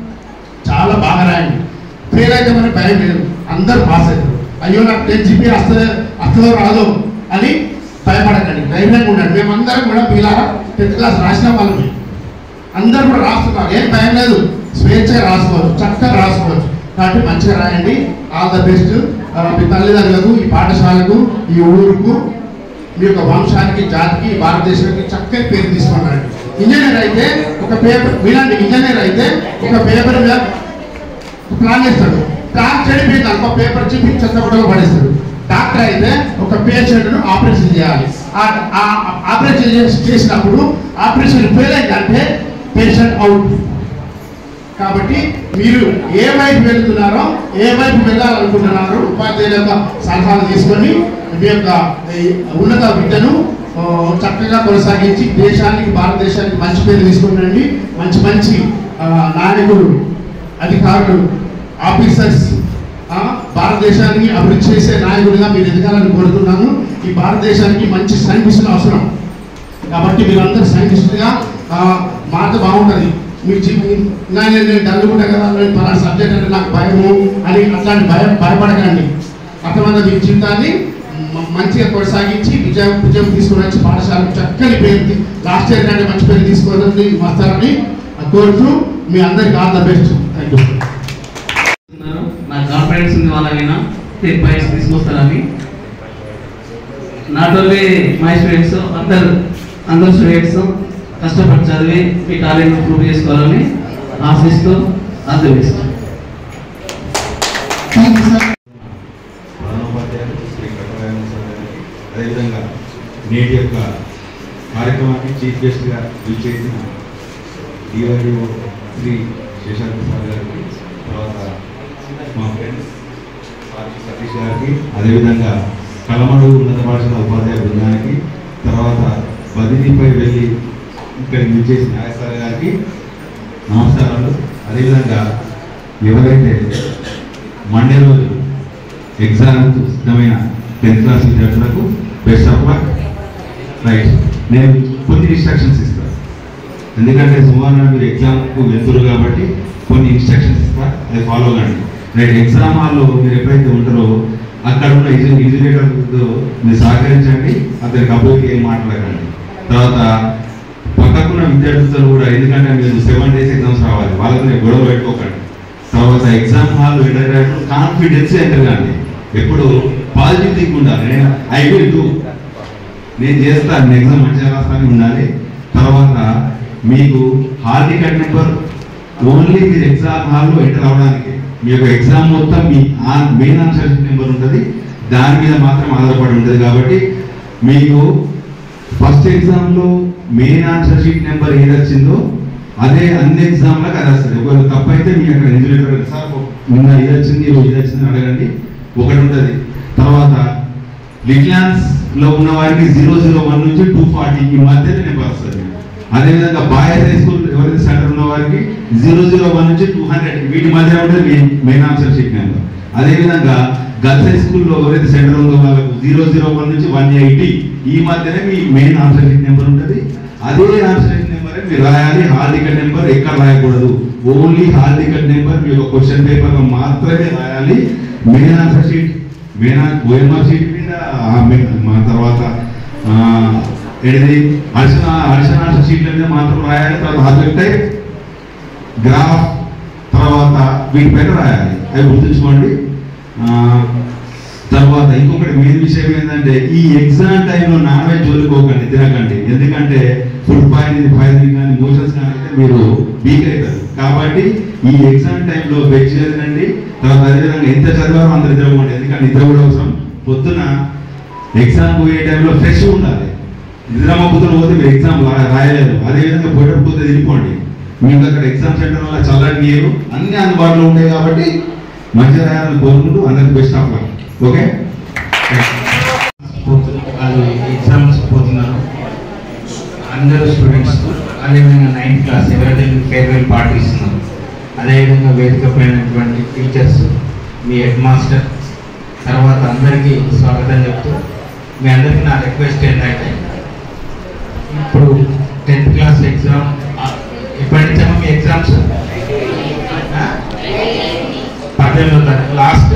చాలా బాగా రాయండి ఫెయిల్ అయితే మనకి భయం లేదు అందరూ పాస్ అవుతారు అయ్యో నాకు టెన్ జీపీ వస్తుంది వస్తుందో రాదో అని భయపడకండి ధైర్యంగా ఉండండి మేమందరం కూడా మీలా టెన్త్ క్లాస్ రాసిన వాళ్ళని అందరూ కూడా రాస్తున్నారు ఏం భయం లేదు స్వేచ్ఛగా రాసుకోవచ్చు చక్కగా రాసుకోవచ్చు కాబట్టి మంచిగా రాయండి ఆల్ ద బెస్ట్ మీ తల్లిదండ్రులకు ఈ పాఠశాలకు ఈ ఊరుకు మీ యొక్క వంశానికి జాతికి భారతదేశానికి చక్కని పేరు తీసుకున్నాడు ఇంజనీర్ అయితే ఒక పేపర్ వినండి ఇంజనీర్ అయితే ఒక పేపర్ మీద ప్లాన్ చేస్తాడు కాలు చెడిపోయింది అనుకో పేపర్ చూపి చెత్తబుట్టలో పడేస్తారు డాక్టర్ అయితే ఒక పేషెంట్ను ఆపరేషన్ చేయాలి ఆ- ఆ ఆపరేషన్ చేసి- చేసినప్పుడు ఆపరేషన్ ఫెయిల్ అయిందంటే పేషెంట్ అవుట్ కాబట్టి మీరు ఏ వైపు వెళ్తున్నారో ఏ వైపు వెళ్ళాలనుకుంటున్నారో ఉపాధ్యాయుల యొక్క సలహాలు తీసుకొని మీ యొక్క ఈ ఉన్నత విద్యను ఆ, చక్కగా కొనసాగించి దేశానికి భారతదేశానికి మంచి పేరు తీసుకుని మంచి మంచి ఆ, నాయకులు అధికారులు ఆఫీసర్స్ ఆ, భారతదేశానికి అభివృద్ధి చేసే నాయకుడిగా మీరు ఎదగాలని కోరుతున్నాను ఈ భారతదేశానికి మంచి సైంటిస్టులు అవసరం కాబట్టి మీరందరూ సైంటిస్టులుగా మాట బాగుంటుంది మీరు చెప్పి నా నేను నేను డల్లుకుంటా కదా నేను పలానా సబ్జెక్ట్ అంటే నాకు భయము అని అట్లాంటి భయం భయపడకండి అర్థమైన మీ జీవితాన్ని మ- మంచిగా కొనసాగించి విజయం విజయం తీసుకుని వచ్చి పాఠశాలకు చక్కని పేరు లాస్ట్ ఇయర్ కంటే మంచి పేరు తీసుకొని వస్తారని కోరుతూ మీ అందరికి all the best thank you ఉన్నారు. నాకు కాన్ఫిడెన్స్ ఉంది వాళ్ళకైనా టెన్ పాయింట్స్ తీసుకొస్తారని నాట్ ఓన్లీ మై స్టూడెంట్స్ అందరు అందరు స్టూడెంట్స్ కష్టపడి చదివి మీ టాలెంట్ ప్రూవ్ చేసుకోవాలని ఆశిస్తూ ఆల్ ది బెస్ట్ ప్రధానోపాధ్యాయులు శ్రీ కట్టరాయణ సార్ గారికి అదేవిధంగా నేటి యొక్క కార్యక్రమానికి చీఫ్ గెస్ట్గా విచ్చేసిన డివైడిఓ శ్రీ శేషాద్రి ప్రసాద్ గారికి తర్వాత మా ఫ్రెండ్స్ సారి సతీష్ గారికి అదేవిధంగా కలమడు ఉన్నత పాఠశాల ఉపాధ్యాయ బృందానికి తర్వాత బదిలీపై వెళ్ళి ఇక్కడికి విచ్చేసిన నాగేశ్వర గారికి నమస్కారాలు అదేవిధంగా ఎవరైతే మండే రోజు ఎగ్జామ్ సిద్ధమైన టెన్త్ క్లాస్ విద్యార్థులకు బెస్ట్ ఆఫ్ లక్ రైట్ నేను కొన్ని ఇన్స్ట్రక్షన్స్ ఇస్తాను ఎందుకంటే సుమారుగా మీరు ఎగ్జామ్కు వెళ్తురు కాబట్టి కొన్ని ఇన్స్ట్రక్షన్స్ ఇస్తా అది ఫాలో కండి రైట్ ఎగ్జామ్ హాల్లో మీరు ఎప్పుడైతే ఉంటారో అక్కడ ఉన్న ఇన్విజిలేటర్తో మీరు సహకరించండి అతనికి అబ్బాయికి ఏం మాట్లాడకండి తర్వాత పక్కకున్న విద్యార్థులతో కూడా ఎందుకంటే మీరు సెవెన్ డేస్ ఎగ్జామ్స్ రావాలి వాళ్ళతో నేను గొడవ పెట్టుకోకండి తర్వాత ఎగ్జామ్ హాల్ ఎంటర్ అయ్యేటప్పుడు కాన్ఫిడెన్స్ ఎంటర్ కాండి ఎప్పుడు పాజిటివ్ థింక్ ఉండాలి నేను ఐ విల్ డూ నేను చేస్తాను నేను ఎగ్జామ్ మంచిగా రాస్తాను ఉండాలి తర్వాత మీకు హాల్ టికెట్ నెంబర్ ఓన్లీ మీరు ఎగ్జామ్ హాల్లో ఎంటర్ అవ్వడానికి మీ యొక్క ఎగ్జామ్ మొత్తం మీ మెయిన్ ఆన్సర్ నెంబర్ ఉంటుంది దాని మీద మాత్రం ఆధారపడి ఉంటుంది కాబట్టి మీకు ఫస్ట్ ఎగ్జామ్లో మెయిన్ ఆన్సర్ షీట్ నెంబర్ ఏది వచ్చిందో అదే అన్ని ఎగ్జామ్లకు అది వస్తుంది ఒకవేళ తప్పు అయితే మీ అక్కడ ఎగ్జిక్యూటివ్ సార్ నిన్న ఇది వచ్చింది ఈరోజు ఇది వచ్చింది అని అడగండి ఒకటి ఉంటుంది తర్వాత లిట్లాన్స్ లో ఉన్న వారికి జీరో జీరో వన్ నుంచి టూ ఫార్టీ ఈ మధ్యలో నెంబర్ వస్తుంది అదేవిధంగా బాయ్స్ హై స్కూల్ ఎవరైతే సెంటర్ ఉన్న వారికి జీరో జీరో వన్ నుంచి టూ హండ్రెడ్ వీటి మధ్య ఉంటుంది main main answer sheet number అదేవిధంగా గర్ల్స్ హై స్కూల్లో ఎవరైతే సెంటర్ ఉందో వాళ్ళకు జీరో జీరో వన్ నుంచి వన్ ఎయిటీ ఈ మధ్యనే మీ మెయిన్ ఆన్సర్ షీట్ నెంబర్ ఉంటుంది అదే ఆన్సర్ షీట్ నెంబర్ మీరు రాయాలి హాల్ టికెట్ నెంబర్ ఎక్కడ రాయకూడదు ఓన్లీ హాల్ టికెట్ నెంబర్ మీ యొక్క క్వశ్చన్ పేపర్ లో మాత్రమే రాయాలి main answer sheet main OMR sheet మీద ఆ మెయిన్ మా తర్వాత ఆ, ఏంటిది అడిషన్ అడిషన్ ఆన్సర్ షీట్ల మీద మాత్రం రాయాలి తర్వాత ఆబ్జెక్ట్ టైప్ గ్రాఫ్ తర్వాత వీటిపైన రాయాలి అవి గుర్తుంచుకోండి ఆ, తర్వాత ఇంకొకటి మెయిన్ విషయం ఏంటంటే ఈ ఎగ్జామ్ టైంలో నాన్ వెజ్ జోలుకోకండి తినకండి ఎందుకంటే ఫుడ్ పాయిజన్ పాయిజనింగ్ కానీ మోషన్స్ కానీ అయితే మీరు వీక్ అవుతారు కాబట్టి ఈ ఎగ్జామ్ టైంలో వెజ్ తినండి తర్వాత అదేవిధంగా ఎంత చదివారో అంత నిద్రపోండి ఎందుకంటే నిద్ర కూడా అవసరం పొద్దున ఎగ్జామ్ పోయే టైంలో ఫ్రెష్ ఉండాలి నిద్రమబ్బుతున్న పోతే మీరు ఎగ్జామ్ రాయలేరు అదేవిధంగా పోయేటప్పుడు పోతే వెళ్ళిపోండి మీకు అక్కడ ఎగ్జామ్ సెంటర్ వల్ల చల్లటి నీరు అన్ని అందుబాటులో ఉంటాయి కాబట్టి మంచిగా రాయాలని కోరుకుంటూ అందరికి బెస్ట్ ఆఫ్ లక్ ఓకే వాళ్ళు ఎగ్జామ్స్ పోతున్నారు అందరూ స్టూడెంట్స్ అదేవిధంగా నైన్త్ క్లాస్ ఎవరైతే ఫేర్వెల్ పార్టీ ఇస్తున్నారు అదేవిధంగా వేదిక పైనటువంటి టీచర్స్ మీ హెడ్ మాస్టర్ తర్వాత అందరికీ స్వాగతం చెప్తూ మీ అందరికీ నా రిక్వెస్ట్ ఏంటంటే ఇప్పుడు టెన్త్ క్లాస్ ఎగ్జామ్ ఎప్పటి నుంచమ్మా మీ ఎగ్జామ్స్ పద్దెనిమిదో తారీఖు లాస్ట్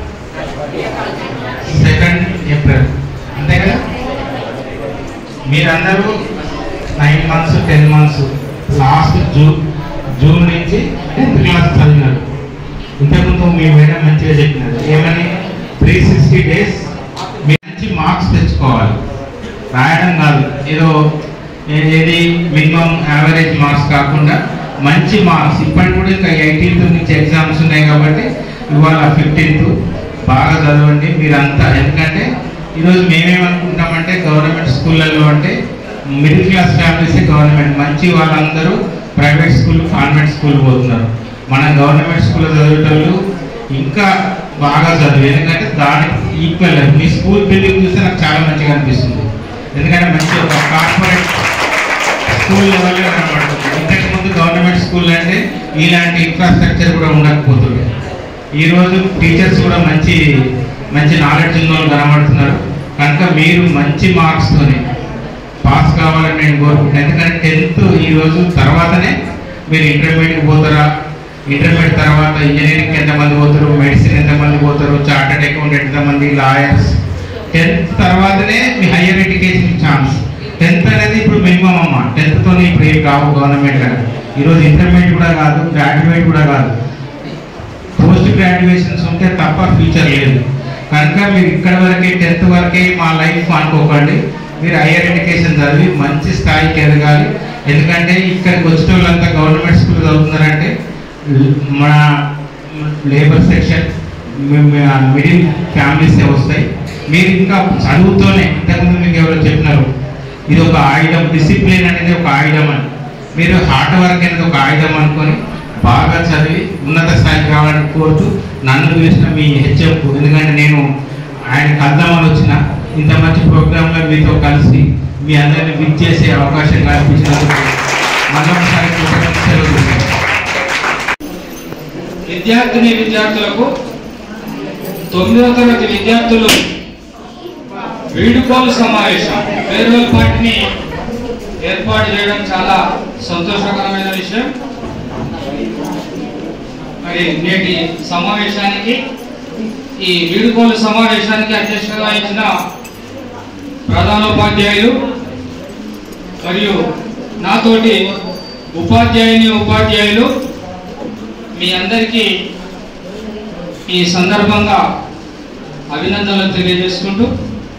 సెకండ్ ఏప్రిల్ అంతే కదా మీరందరూ nine months ten months last June June నుంచి టెన్త్ క్లాస్ చదివినారు ఇంతకుముందు మీ మేడం మంచిగా చెప్పినారు ఏమని త్రీ సిక్స్టీ డేస్ మీరు మంచి మార్క్స్ తెచ్చుకోవాలి రాయడం కాదు ఏదో ఏ- ఏది మినిమం యావరేజ్ మార్క్స్ కాకుండా మంచి మార్క్స్ ఇప్పటి కూడా ఇంకా ఎయిటీన్త్ నుంచి ఎగ్జామ్స్ ఉన్నాయి కాబట్టి ఇవాళ ఫిఫ్టీన్త్ బాగా చదవండి మీరంతా ఎందుకంటే ఈరోజు మేమేమనుకుంటామంటే గవర్నమెంట్ స్కూళ్ళల్లో అంటే మిడిల్ క్లాస్ ఫ్యామిలీసే గవర్నమెంట్ మంచి వాళ్ళందరూ ప్రైవేట్ స్కూల్ కాన్వెంట్ స్కూల్ పోతున్నారు మన గవర్నమెంట్ స్కూల్లో చదివేటోళ్ళు ఇంకా బాగా చదువు ఎందుకంటే దానికి ఈక్వల్ మీ స్కూల్ బిల్డింగ్ చూస్తే నాకు చాలా మంచిగా అనిపిస్తుంది ఎందుకంటే మంచి ఒక కార్పొరేట్ స్కూల్ లెవెల్లో కనబడుతుంది ఇంతకు ముందు గవర్నమెంట్ స్కూల్ అంటే ఇలాంటి ఇన్ఫ్రాస్ట్రక్చర్ కూడా ఉండకపోతుంది ఈరోజు టీచర్స్ కూడా మంచి మంచి నాలెడ్జ్ ఉన్న వాళ్ళు కనబడుతున్నారు కనుక మీరు మంచి మార్క్స్తోని పాస్ కావాలని నేను కోరుకుంటున్నాను ఎందుకంటే టెన్త్ ఈరోజు తర్వాతనే మీరు ఇంటర్మీడియట్ పోతారా ఇంటర్మీడియట్ తర్వాత ఇంజనీరింగ్ ఎంతమంది పోతారు మెడిసిన్ ఎంతమంది పోతారు చార్టెడ్ అకౌంటెంట్ ఎంతమంది లాయర్స్ టెన్త్ తర్వాతనే మీ హయ్యర్ ఎడ్యుకేషన్ ఛాన్స్ టెన్త్ అనేది ఇప్పుడు మినిమం అమ్మ టెన్త్తో ఇప్పుడు ఏం కావు గవర్నమెంట్ కదా ఈరోజు ఇంటర్మీడియట్ కూడా కాదు గ్రాడ్యుయేట్ కూడా కాదు పోస్ట్ గ్రాడ్యుయేషన్స్ ఉంటే తప్ప ఫ్యూచర్ లేదు కనుక మీరు ఇక్కడ వరకే టెన్త్ వరకే మా లైఫ్ అనుకోకండి మీరు హైయర్ ఎడ్యుకేషన్ చదివి మంచి స్థాయికి ఎదగాలి ఎందుకంటే ఇక్కడికి వచ్చిన వాళ్ళంతా గవర్నమెంట్ స్కూల్ చదువుతున్నారంటే మన లేబర్ సెక్షన్ మిడిల్ ఫ్యామిలీసే వస్తాయి మీరు ఇంకా చదువుతోనే ఇంతకుముందు మీకు ఎవరో చెప్పినారు ఇది ఒక ఆయుధం డిసిప్లిన్ అనేది ఒక ఆయుధం అని మీరు హార్డ్ వర్క్ అనేది ఒక ఆయుధం అనుకొని బాగా చదివి ఉన్నత స్థాయికి రావాలని కోరుతూ నన్ను చూసిన మీ హెచ్ఎంకు ఎందుకంటే నేను ఆయన కలుద్దామని వచ్చిన ఇంత మంచి ప్రోగ్రాంలో మీతో కలిసి మీ అందరిని విక్ చేసే అవకాశం కల్పించినందుకు మరొకసారి కృతజ్ఞతలు తెలుపుతున్నాను. విద్యార్థిని విద్యార్థులకు తొమ్మిదవ తరగతి విద్యార్థులు వీడుకోలు సమావేశం ఫేర్వెల్ పార్టీని ఏర్పాటు చేయడం చాలా సంతోషకరమైన విషయం మరి నేటి సమావేశానికి ఈ వీడుకోలు సమావేశానికి అధ్యక్షత వహించిన ప్రధానోపాధ్యాయులు మరియు నాతోటి ఉపాధ్యాయుని ఉపాధ్యాయులు మీ అందరికీ ఈ సందర్భంగా అభినందనలు తెలియజేసుకుంటూ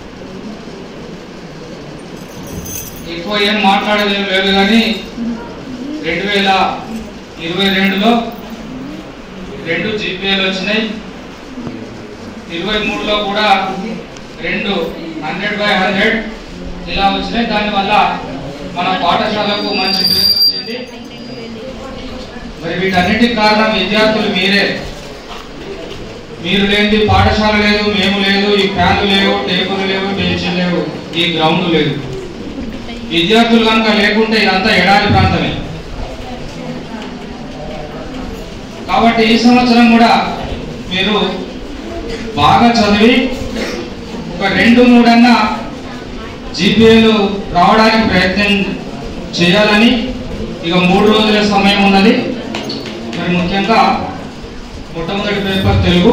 ఎక్కువ ఏం మాట్లాడలేదు లేదు కానీ రెండు వేల ఇరవై రెండులో రెండు జీపీఏలు వచ్చినాయి ఇరవై మూడులో కూడా రెండు హండ్రెడ్ బై హండ్రెడ్ ఇలా వచ్చినాయి దానివల్ల మన పాఠశాలకు మంచి పేరు వచ్చింది మరి వీటన్నిటికి కారణం విద్యార్థులు మీరే మీరు లేనిది పాఠశాల లేదు మేము లేదు ఈ ఫ్యాన్లు లేవు టేబుల్ లేవు బెంచీలు లేవు ఈ గ్రౌండ్ లేదు విద్యార్థులు కనుక లేకుంటే ఇదంతా ఎడారి ప్రాంతమే కాబట్టి ఈ సంవత్సరం కూడా మీరు బాగా చదివి ఒక రెండు మూడన్నా జీపీఏలు రావడానికి ప్రయత్నం చేయాలని ఇక మూడు రోజుల సమయం ఉన్నది మరి ముఖ్యంగా మొట్టమొదటి పేపర్ తెలుగు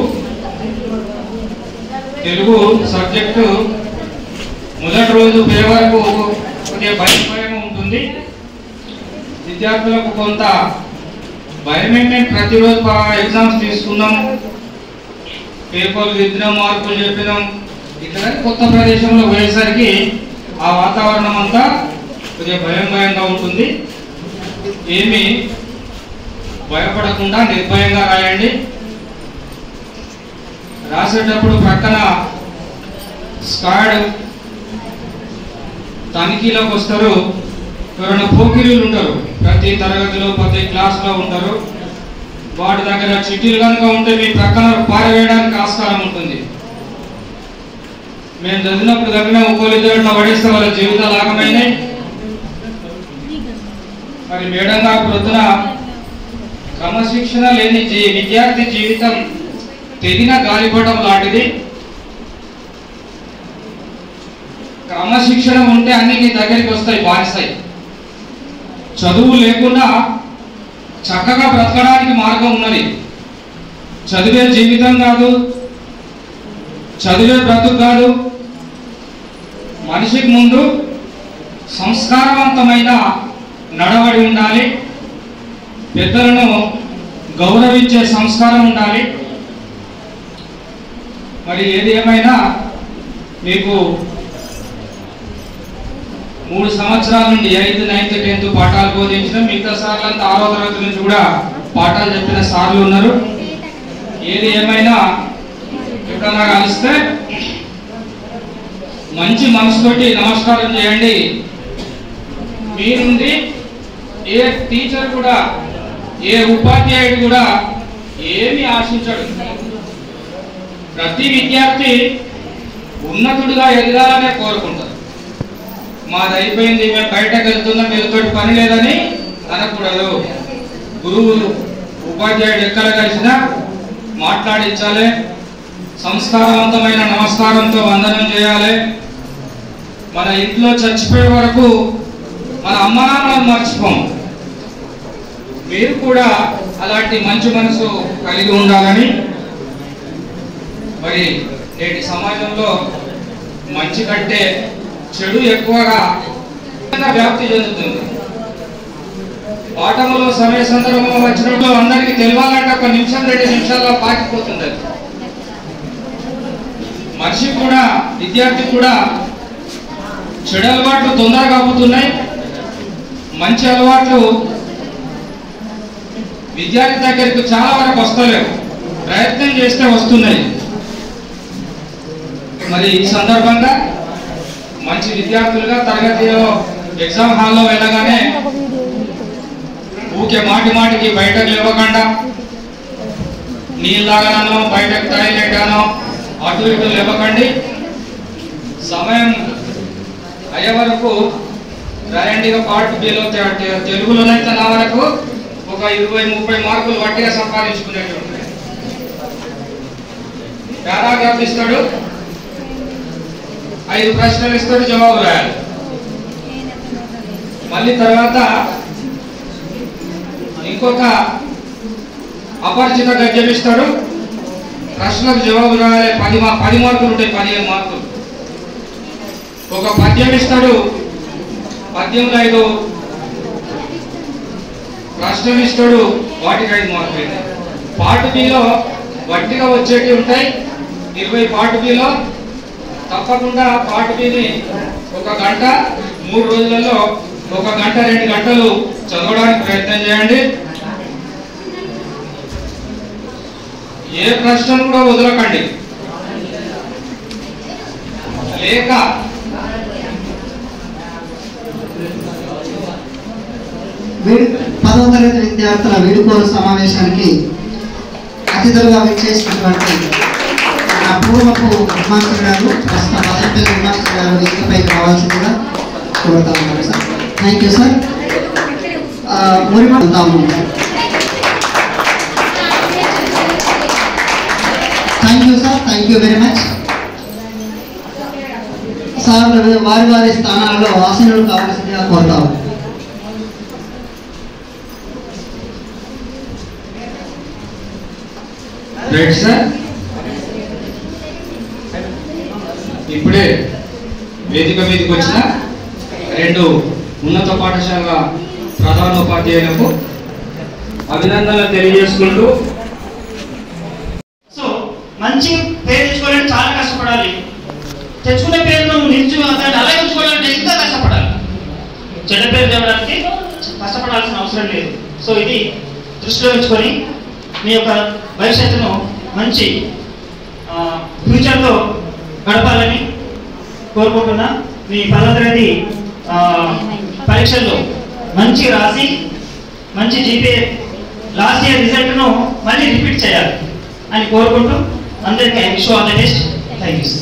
తెలుగు సబ్జెక్టు మొదటి రోజు పేపర్కు కొద్దిగా భయం భయం ఉంటుంది విద్యార్థులకు కొంత భయం ఏంటంటే ప్రతిరోజు ఎగ్జామ్స్ తీసుకున్నాం పేపర్లు దిద్దినాం మార్కులు చెప్పినాం ఇక్కడ కొత్త ప్రదేశంలో పోయేసరికి ఆ వాతావరణం అంతా కొద్దిగా భయం భయంగా ఉంటుంది ఏమి భయపడకుండా నిర్భయంగా రాయండి రాసేటప్పుడు ప్రక్కన స్కాడ్ తనిఖీలోకి వస్తారు ఎవరైనా పోకిరీలు ఉంటారు ప్రతి తరగతిలో ప్రతి క్లాస్లో ఉంటారు వాటి దగ్గర చిట్టీలు కనుక ఉంటే మీ ప్రక్కన పారవేయడానికి ఆస్కారం ఉంటుంది మేము చదివినప్పుడు దగ్గర ఒకరిద్దరు పడేస్తే వాళ్ళ జీవితాలు ఆగమైనాయి మరి మేడం గారు ప్రొద్దున క్రమశిక్షణ లేని జీ- విద్యార్థి జీవితం తెగిన గాలిపటం లాంటిది క్రమశిక్షణ ఉంటే అన్ని నీ దగ్గరికి వస్తాయి బానిస్తాయి చదువు లేకుండా చక్కగా బ్రతకడానికి మార్గం ఉన్నది చదివే జీవితం కాదు చదివే బ్రతుకు కాదు మనిషికి ముందు సంస్కారవంతమైన నడవడి ఉండాలి పెద్దలను గౌరవించే సంస్కారం ఉండాలి మరి ఏది ఏమైనా మీకు మూడు సంవత్సరాల నుండి ఎయిత్ నైన్త్ టెన్త్ పాఠాలు బోధించిన మిగతా సార్లు అంతా ఆరో తరగతి నుంచి కూడా పాఠాలు చెప్పిన సార్లు ఉన్నారు ఏది ఏమైనా ఎప్పుడన్నా కలిస్తే మంచి మనసుతోటి నమస్కారం చేయండి మీ నుండి ఏ టీచర్ కూడా ఏ ఉపాధ్యాయుడు కూడా ఏమి ఆశించడు ప్రతి విద్యార్థి ఉన్నతుడిగా ఎదగాలనే కోరుకుంటారు మాది అయిపోయింది మేము బయటకు వెళ్తున్నాం వీళ్ళతోటి పని లేదని అనకూడదు గురువు ఉపాధ్యాయుడు ఎక్కడ కలిసినా మాట్లాడించాలి సంస్కారవంతమైన నమస్కారంతో వందనం చేయాలి మన ఇంట్లో చచ్చిపోయే వరకు మన అమ్మ నాన్నలను మర్చిపోం మీరు కూడా అలాంటి మంచి మనసు కలిగి ఉండాలని మరి నేటి సమాజంలో మంచి కంటే చెడు ఎక్కువగా వ్యాప్తి చెందుతుంది పాఠములో సమయ సందర్భం వచ్చినప్పుడు అందరికీ తెలియాలంటే ఒక నిమిషం రెండు నిమిషాల్లో పాకిపోతుంది అది. మనిషి కూడా విద్యార్థి కూడా చెడు అలవాట్లు తొందరగా అవుతున్నాయి మంచి అలవాట్లు విద్యార్థి దగ్గరికి చాలా వరకు వస్తలేవు ప్రయత్నం చేస్తే వస్తున్నాయి మరి ఈ సందర్భంగా మంచి విద్యార్థులుగా తరగతిలో ఎగ్జామ్ హాల్లో వెళ్ళగానే ఊకే మాటి మాటికి బయటకు లేవకుండా నీళ్ళు తాగడానో బయటకు టాయిలెట్ అనో అటు ఇటు లేవకండి సమయం అయ్యే వరకు రాయండిగా పార్ట్ బిలో తెలుగులోనైతే నా వరకు ఒక ఇరవై ముప్పై మార్కులు వట్టిగా సంపాదించుకునేటువంటి పారాగ్రాఫ్ ఇస్తాడు ఐదు ప్రశ్నలు ఇస్తాడు జవాబు రాయాలి మళ్ళీ తర్వాత ఇంకొక అపరిచిత గద్యం ఇస్తాడు ప్రశ్నలకు జవాబు రాయాలి పది మా పది మార్కులు ఉంటాయి పదిహేను మార్కులు ఒక పద్యం ఇస్తాడు పద్యంలో ఐదు ప్రశ్నలు ఇస్తాడు వాటికి ఐదు మార్కులు ఉంటాయి పార్ట్ బిలో వట్టిగా వచ్చేటి ఉంటాయి ఇరవై పార్ట్ బిలో తప్పకుండా పార్ట్ బిని ఒక గంట మూడు రోజులలో ఒక గంట రెండు గంటలు చదవడానికి ప్రయత్నం చేయండి ఏ ప్రశ్నను కూడా వదలకండి లేక వీడు పదవ తరగతి విద్యార్థుల వీడుకోలు సమావేశానికి అతిథులుగా విచ్చేసినటువంటి నా పూర్వపు హెడ్మాస్టర్ గారు ప్రస్తుత మదనపల్లి హెడ్మాస్టర్ గారు వేదికపై రావాల్సిందిగా కోరుతా ఉన్నాను సార్ థ్యాంక్ యూ సార్ మురిమతాము thank you sir thank you very much sir వారి వారి స్థానాలలో ఆసీనులు కావాల్సిందిగా కోరుతాము రైట్ సార్ ఇప్పుడే వేదిక మీదకి వచ్చిన రెండు ఉన్నత పాఠశాల ప్రధానోపాధ్యాయులకు అభినందనలు తెలియజేసుకుంటూ సో మంచి పేరు తెచ్చుకోవాలంటే చాలా కష్టపడాలి తెచ్చుకునే పేరు నువ్వు నిలిచి దాన్ని అలాగే ఉంచుకోవాలంటే ఇంకా కష్టపడాలి చెడ్డ పేరు తేవడానికి కష్టపడాల్సిన అవసరం లేదు సో ఇది దృష్టిలో ఉంచుకొని మీ యొక్క భవిష్యత్తును మంచి ఆ, ఫ్యూచర్లో గడపాలని కోరుకుంటున్నా మీ పదవ తరగతి ఆ, పరీక్షల్లో మంచి రాసి మంచి జీపీఏ లాస్ట్ ఇయర్ రిజల్ట్ను మళ్ళీ రిపీట్ చేయాలి అని కోరుకుంటూ అందరికీ wish all the best thank you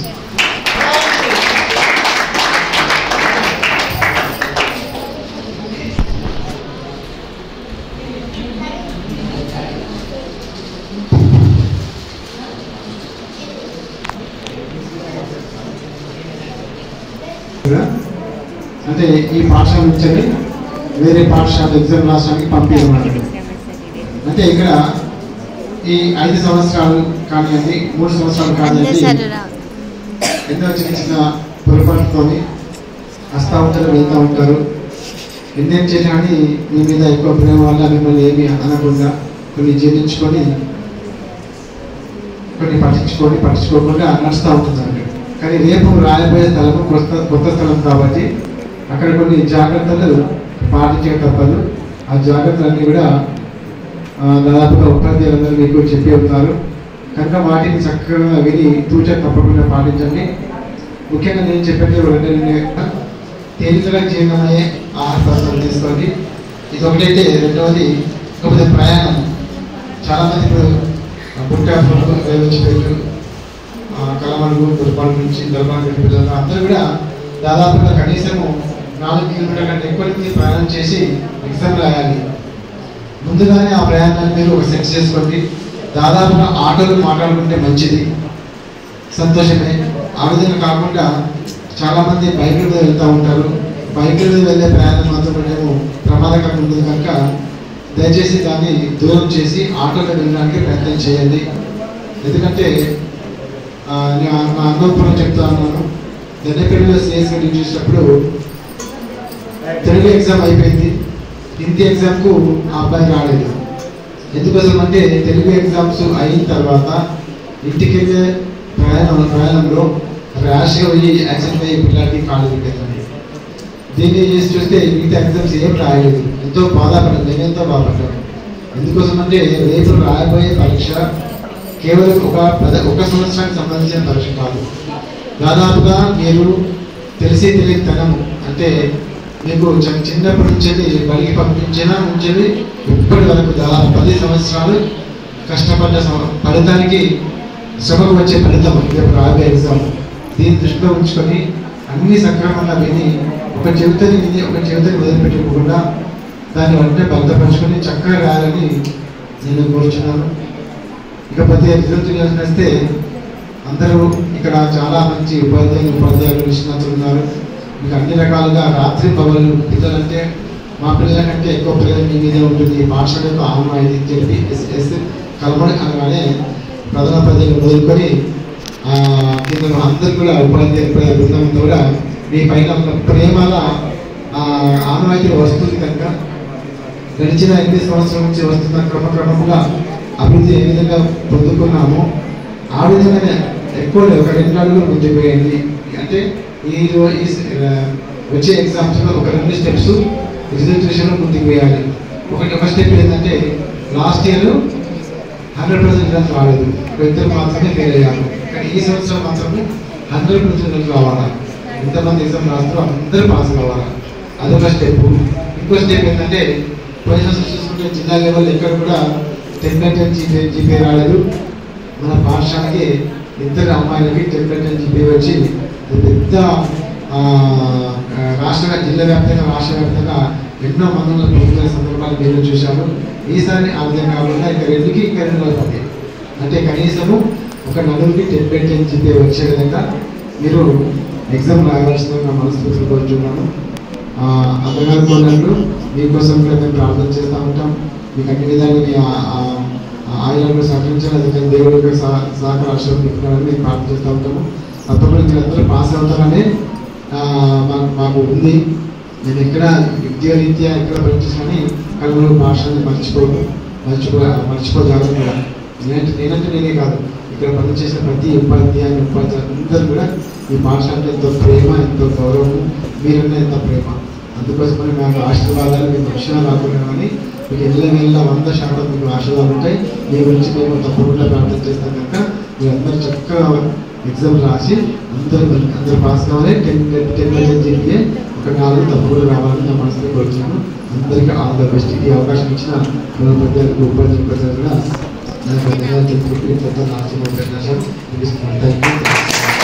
కూడా అంటే ఈ పాఠశాల నుంచి వేరే పాఠశాల ఎగ్జామ్ రాసడానికి పంపించమన్నాడు అంటే ఇక్కడ ఈ ఐదు సంవత్సరాలు కానివ్వండి మూడు సంవత్సరాలు కానివ్వండి ఎన్నో చిన్న చిన్న పొరపాటుతోని వస్తూ ఉంటారు వెళ్తూ ఉంటారు ఎన్నేం చేసినా కానీ మీ మీద ఎక్కువ ప్రేమ వల్ల మిమ్మల్ని ఏమి అనకుండా కొన్ని జీర్ణించుకొని కొన్ని పట్టించుకొని పట్టించుకోకుండా నడుస్తూ ఉంటుందండి కానీ రేపు రాయబోయే స్థలం కొత్త కొత్త స్థలం కాబట్టి అక్కడ కొన్ని జాగ్రత్తలు పాటించక తప్పదు ఆ జాగ్రత్తలన్నీ కూడా ఆ, దాదాపుగా ఉపాధ్యాయులందరూ మీకు చెప్పి ఉన్నారు కనుక వాటిని చక్కగా విని తూచా తప్పకుండా పాటించండి ముఖ్యంగా నేను చెప్పేది రెండే తేలికగా జీర్ణమయ్యే ఆహార పదార్థాలు తీసుకోండి ఇది ఒకటైతే రెండవది కాకపోతే ప్రయాణం చాలామంది ఇప్పుడు పుట్టాపులు వేయించిపెట్టు కలమడుగు దుర్పాలు నుంచి దుర్పాలు పిల్లలు అందరూ కూడా దాదాపుగా కనీసము నాలుగు కిలోమీటర్ల కంటే ఎక్కువ మంది ప్రయాణం చేసి ఎగ్జామ్ రాయాలి ముందుగానే ఆ ప్రయాణాన్ని మీరు ఒక సెట్ చేసుకోండి దాదాపుగా ఆటోలు మాట్లాడుకుంటే మంచిది సంతోషమే ఆ విధంగా కాకుండా చాలామంది బైకుల మీద వెళ్తూ ఉంటారు బైకుల మీద వెళ్ళే ప్రయాణం మాత్రం కొంచెము ప్రమాదకరంగా ఉంటుంది కనుక దయచేసి దాన్ని దూరం చేసి ఆటోలో వెళ్ళడానికి ప్రయత్నం చేయండి ఎందుకంటే ఆ, నేను నా అనుభవం చెప్తా ఉన్నాను దన్నపల్లిలో సిఎస్గా డ్యూటీ చేసినప్పుడు తెలుగు ఎగ్జామ్ అయిపోయింది హిందీ ఎగ్జామ్కు ఆ అబ్బాయి రాలేదు ఎందుకోసం అంటే తెలుగు ఎగ్జామ్స్ అయిన తర్వాత ఇంటికి వెళ్ళే ప్రయాణం ప్రయాణంలో ర్యాష్గా పోయి యాక్సిడెంట్ అయ్యి పిల్లలకి కాళ్ళు పెట్టేదండి దీన్ని చేసి చూస్తే మిగతా ఎగ్జామ్స్ ఏం రాయలేదు ఎంతో బాధపడ్డాను నేను ఎంతో బాధపడ్డాను ఎందుకోసం అంటే రేపు రాయబోయే పరీక్ష కేవలం ఒక పద ఒక సంవత్సరానికి సంబంధించిన పరీక్ష కాదు దాదాపుగా మీరు తెలిసి తెలియతనము అంటే మీకు చి- చిన్నప్పటి నుంచి బలికి పంపించిన నుంచి ఇప్పటి వరకు దాదాపు పది సంవత్సరాలు కష్టపడ్డ సం- ఫలితానికి శ్రమకు వచ్చే ఫలితం రేపు రాబోయే ఎగ్జామ్ దీన్ని దృష్టిలో ఉంచుకొని అన్ని సక్రమంగా విని ఒక చెవితని విని ఒక చెవితని వదిలిపెట్టుకోకుండా దాన్ని వెంటనే భద్రపరుచుకొని చక్కగా రాయాలని నేను కోరుచున్నాను ఇకపోతే రిజల్ట్ వస్తే అందరూ ఇక్కడ చాలా మంచి ఉపాధ్యాయులు ఉపాధ్యాయులు నిష్ణాతులు ఉన్నారు మీకు అన్ని రకాలుగా రాత్రి పగలు పిల్లలంటే మా పిల్లల కంటే ఎక్కువ పిల్లలు మీ మీదే ఉంటుంది ఈ పాఠశాల యొక్క ఆమె ఇది చెప్పి ఎస్ ఎస్ కలమడి అనగానే ప్రధాన ప్రజలు మొదలుకొని ఆ, కింద అందరూ కూడా ఉపాధ్యాయ ఉపాధ్యాయ బృందం అంతా కూడా మీ పైన ఉన్న ప్రేమల ఆ, ఆనవాయితీ వస్తుంది కనుక గడిచిన ఎనిమిది సంవత్సరాల నుంచి వస్తున్న క్రమక్రమంగా అభివృద్ధి ఏ విధంగా పొందుకున్నామో ఆ విధంగానే ఎక్కువ ఒక రెండు అడుగులు ముందుకు పోయింది అంటే ఈ రో- ఈ స- ఆ, వచ్చే ఎగ్జామ్స్లో ఒక రెండు స్టెప్స్ రిజల్యూషన్లో ముందుకు వేయాలి ఒకటి ఒక స్టెప్ ఏంటంటే last year hundred percent result రాలేదు ఒక ఇద్దరు మాత్రమే ఫెయిల్ అయ్యారు కానీ ఈ సంవత్సరం మాత్రమే హండ్రెడ్ పర్సెంట్ రిజల్ట్ రావాలా ఎంతమంది ఎగ్జామ్ రాస్తారో అందరూ పాస్ కావాలా అదొక స్టెప్ ఇంకో స్టెప్ ఏంటంటే పోయిన సంవత్సరం చూసుకుంటే జిల్లా లెవెల్ ఎక్కడ కూడా ten by ten GP GP రాలేదు మన పాఠశాలకి ఇద్దరు అమ్మాయిలకి టెన్ బై టెన్ జీపీ వచ్చి అది పెద్ద ఆ, ఆ, రాష్ట్ర జిల్లా వ్యాప్తంగా రాష్ట్ర వ్యాప్తంగా ఎన్నో మందులు పొందుతున్న సందర్భాలు నేను చూశాను ఈసారి ఆ విధంగా కాకుండా ఇంకా రెండుకి ఇంకా రెండు అవుతుంది అంటే కనీసము ఒక నలుగురికి టెన్ బై టెన్ జీపీ వచ్చే విధంగా మీరు ఎగ్జామ్ రాయవలసిందిగా మనస్ఫూర్తిగా కోరుచున్నాను ఆ, అమ్మగారు కోరినట్లు మీకోసం కూడా మేము ప్రార్థన చేస్తూ ఉంటాం మీకు అన్ని విధాలు మీ ఆ- ఆ- ఆ ఆయుధాలను సహకరించాలి అందుకని దేవుడి యొక్క సహ- సహకార ఆశ్రమం పెట్టుకోవాలని మేము ప్రార్థన చేస్తూ ఉంటాము తప్పకుండా మీరందరూ పాస్ అవుతారని ఆ, మాకు మాకు ఉంది నేను ఎక్కడ విద్యారీత్యా ఎక్కడ పనిచేసాని కలుగురు భాషని మర్చిపోదు మర్చిపో మర్చిపోజాలను కూడా నేనంటే నేనంటే నేనే కాదు ఇక్కడ పనిచేసిన ప్రతి ఉపాధ్యాయుని ఉపాధ్యాయులు అందరూ కూడా ఈ భాష అంటే ఎంతో ప్రేమ ఎంతో గౌరవం మీరన్నా ఎంతో ప్రేమ అందుకోసమని మాకు ఆశీర్వాదాలు మీకు రక్షణ రాకుండా కానీ మీకు ఎల్ల వెళ్ళ వంద శాతం మీకు ఆశీర్వాదాలు ఉంటాయి మీ గురించి మేము తప్పకుండా ప్రార్థన చేస్తాం కనుక మీరందరూ చక్కగా ఎగ్జామ్ రాసి అందరూ అందరూ పాస్ కావాలి టెన్ టెన్ పర్సెంట్ జీపీఏ ఒక నాలుగు తప్పకుండా రావాలని నా మనసులో కోరుతున్నాను అందరికీ ఆల్ ద బెస్ట్ ఈ అవకాశం ఇచ్చిన మన పెద్దలకు ఉపాధ్యాయులు పెద్దలు కూడా నా ధన్యవాదాలు తెలుపుకుంటూ పెద్ద నాశనం ఉపన్యాసం ముగిస్తున్నాను థ్యాంక్ యూ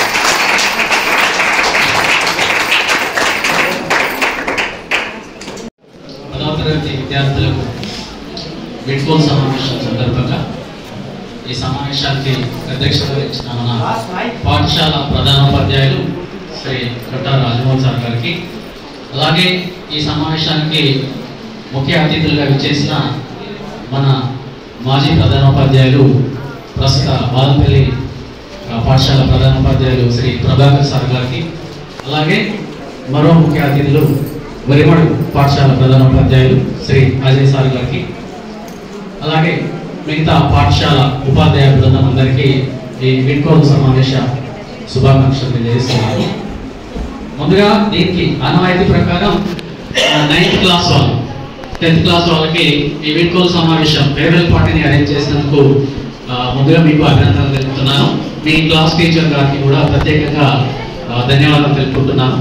పదవ తరగతి విద్యార్థులకు విడ్కోల్ సమావేశం సందర్భంగా ఈ సమావేశానికి అధ్యక్షత వహించిన మన పాఠశాల ప్రధానోపాధ్యాయులు శ్రీ కట్టా రాజమోహన్ సార్ గారికి అలాగే ఈ సమావేశానికి ముఖ్య అతిథులుగా విచ్చేసిన మన మాజీ ప్రధానోపాధ్యాయులు ప్రస్తుత బాదంపల్లి ఆ, పాఠశాల ప్రధానోపాధ్యాయులు శ్రీ ప్రభాకర్ సార్ గారికి అలాగే మరో ముఖ్య అతిథులు వరిమడు పాఠశాల ప్రధానోపాధ్యాయులు శ్రీ అజయ్ సార్ గారికి అలాగే మిగతా పాఠశాల ఉపాధ్యాయ బృందం అందరికీ ఈ విడ్కోల్ సమావేశ శుభాకాంక్షలు తెలియజేస్తున్నాను ముందుగా దీనికి ఆనవాయితీ ప్రకారం నైన్త్ క్లాస్ వాళ్ళు టెన్త్ క్లాస్ వాళ్ళకి ఈ విడ్కోల్ సమావేశం ఫేవరెల్ పార్టీని అరేంజ్ చేసినందుకు ఆ, ముందుగా మీకు అభినందనలు తెలుపుతున్నాను మీ క్లాస్ టీచర్ గారికి కూడా ప్రత్యేకంగా ఆ, ధన్యవాదాలు తెలుపుకుంటున్నాను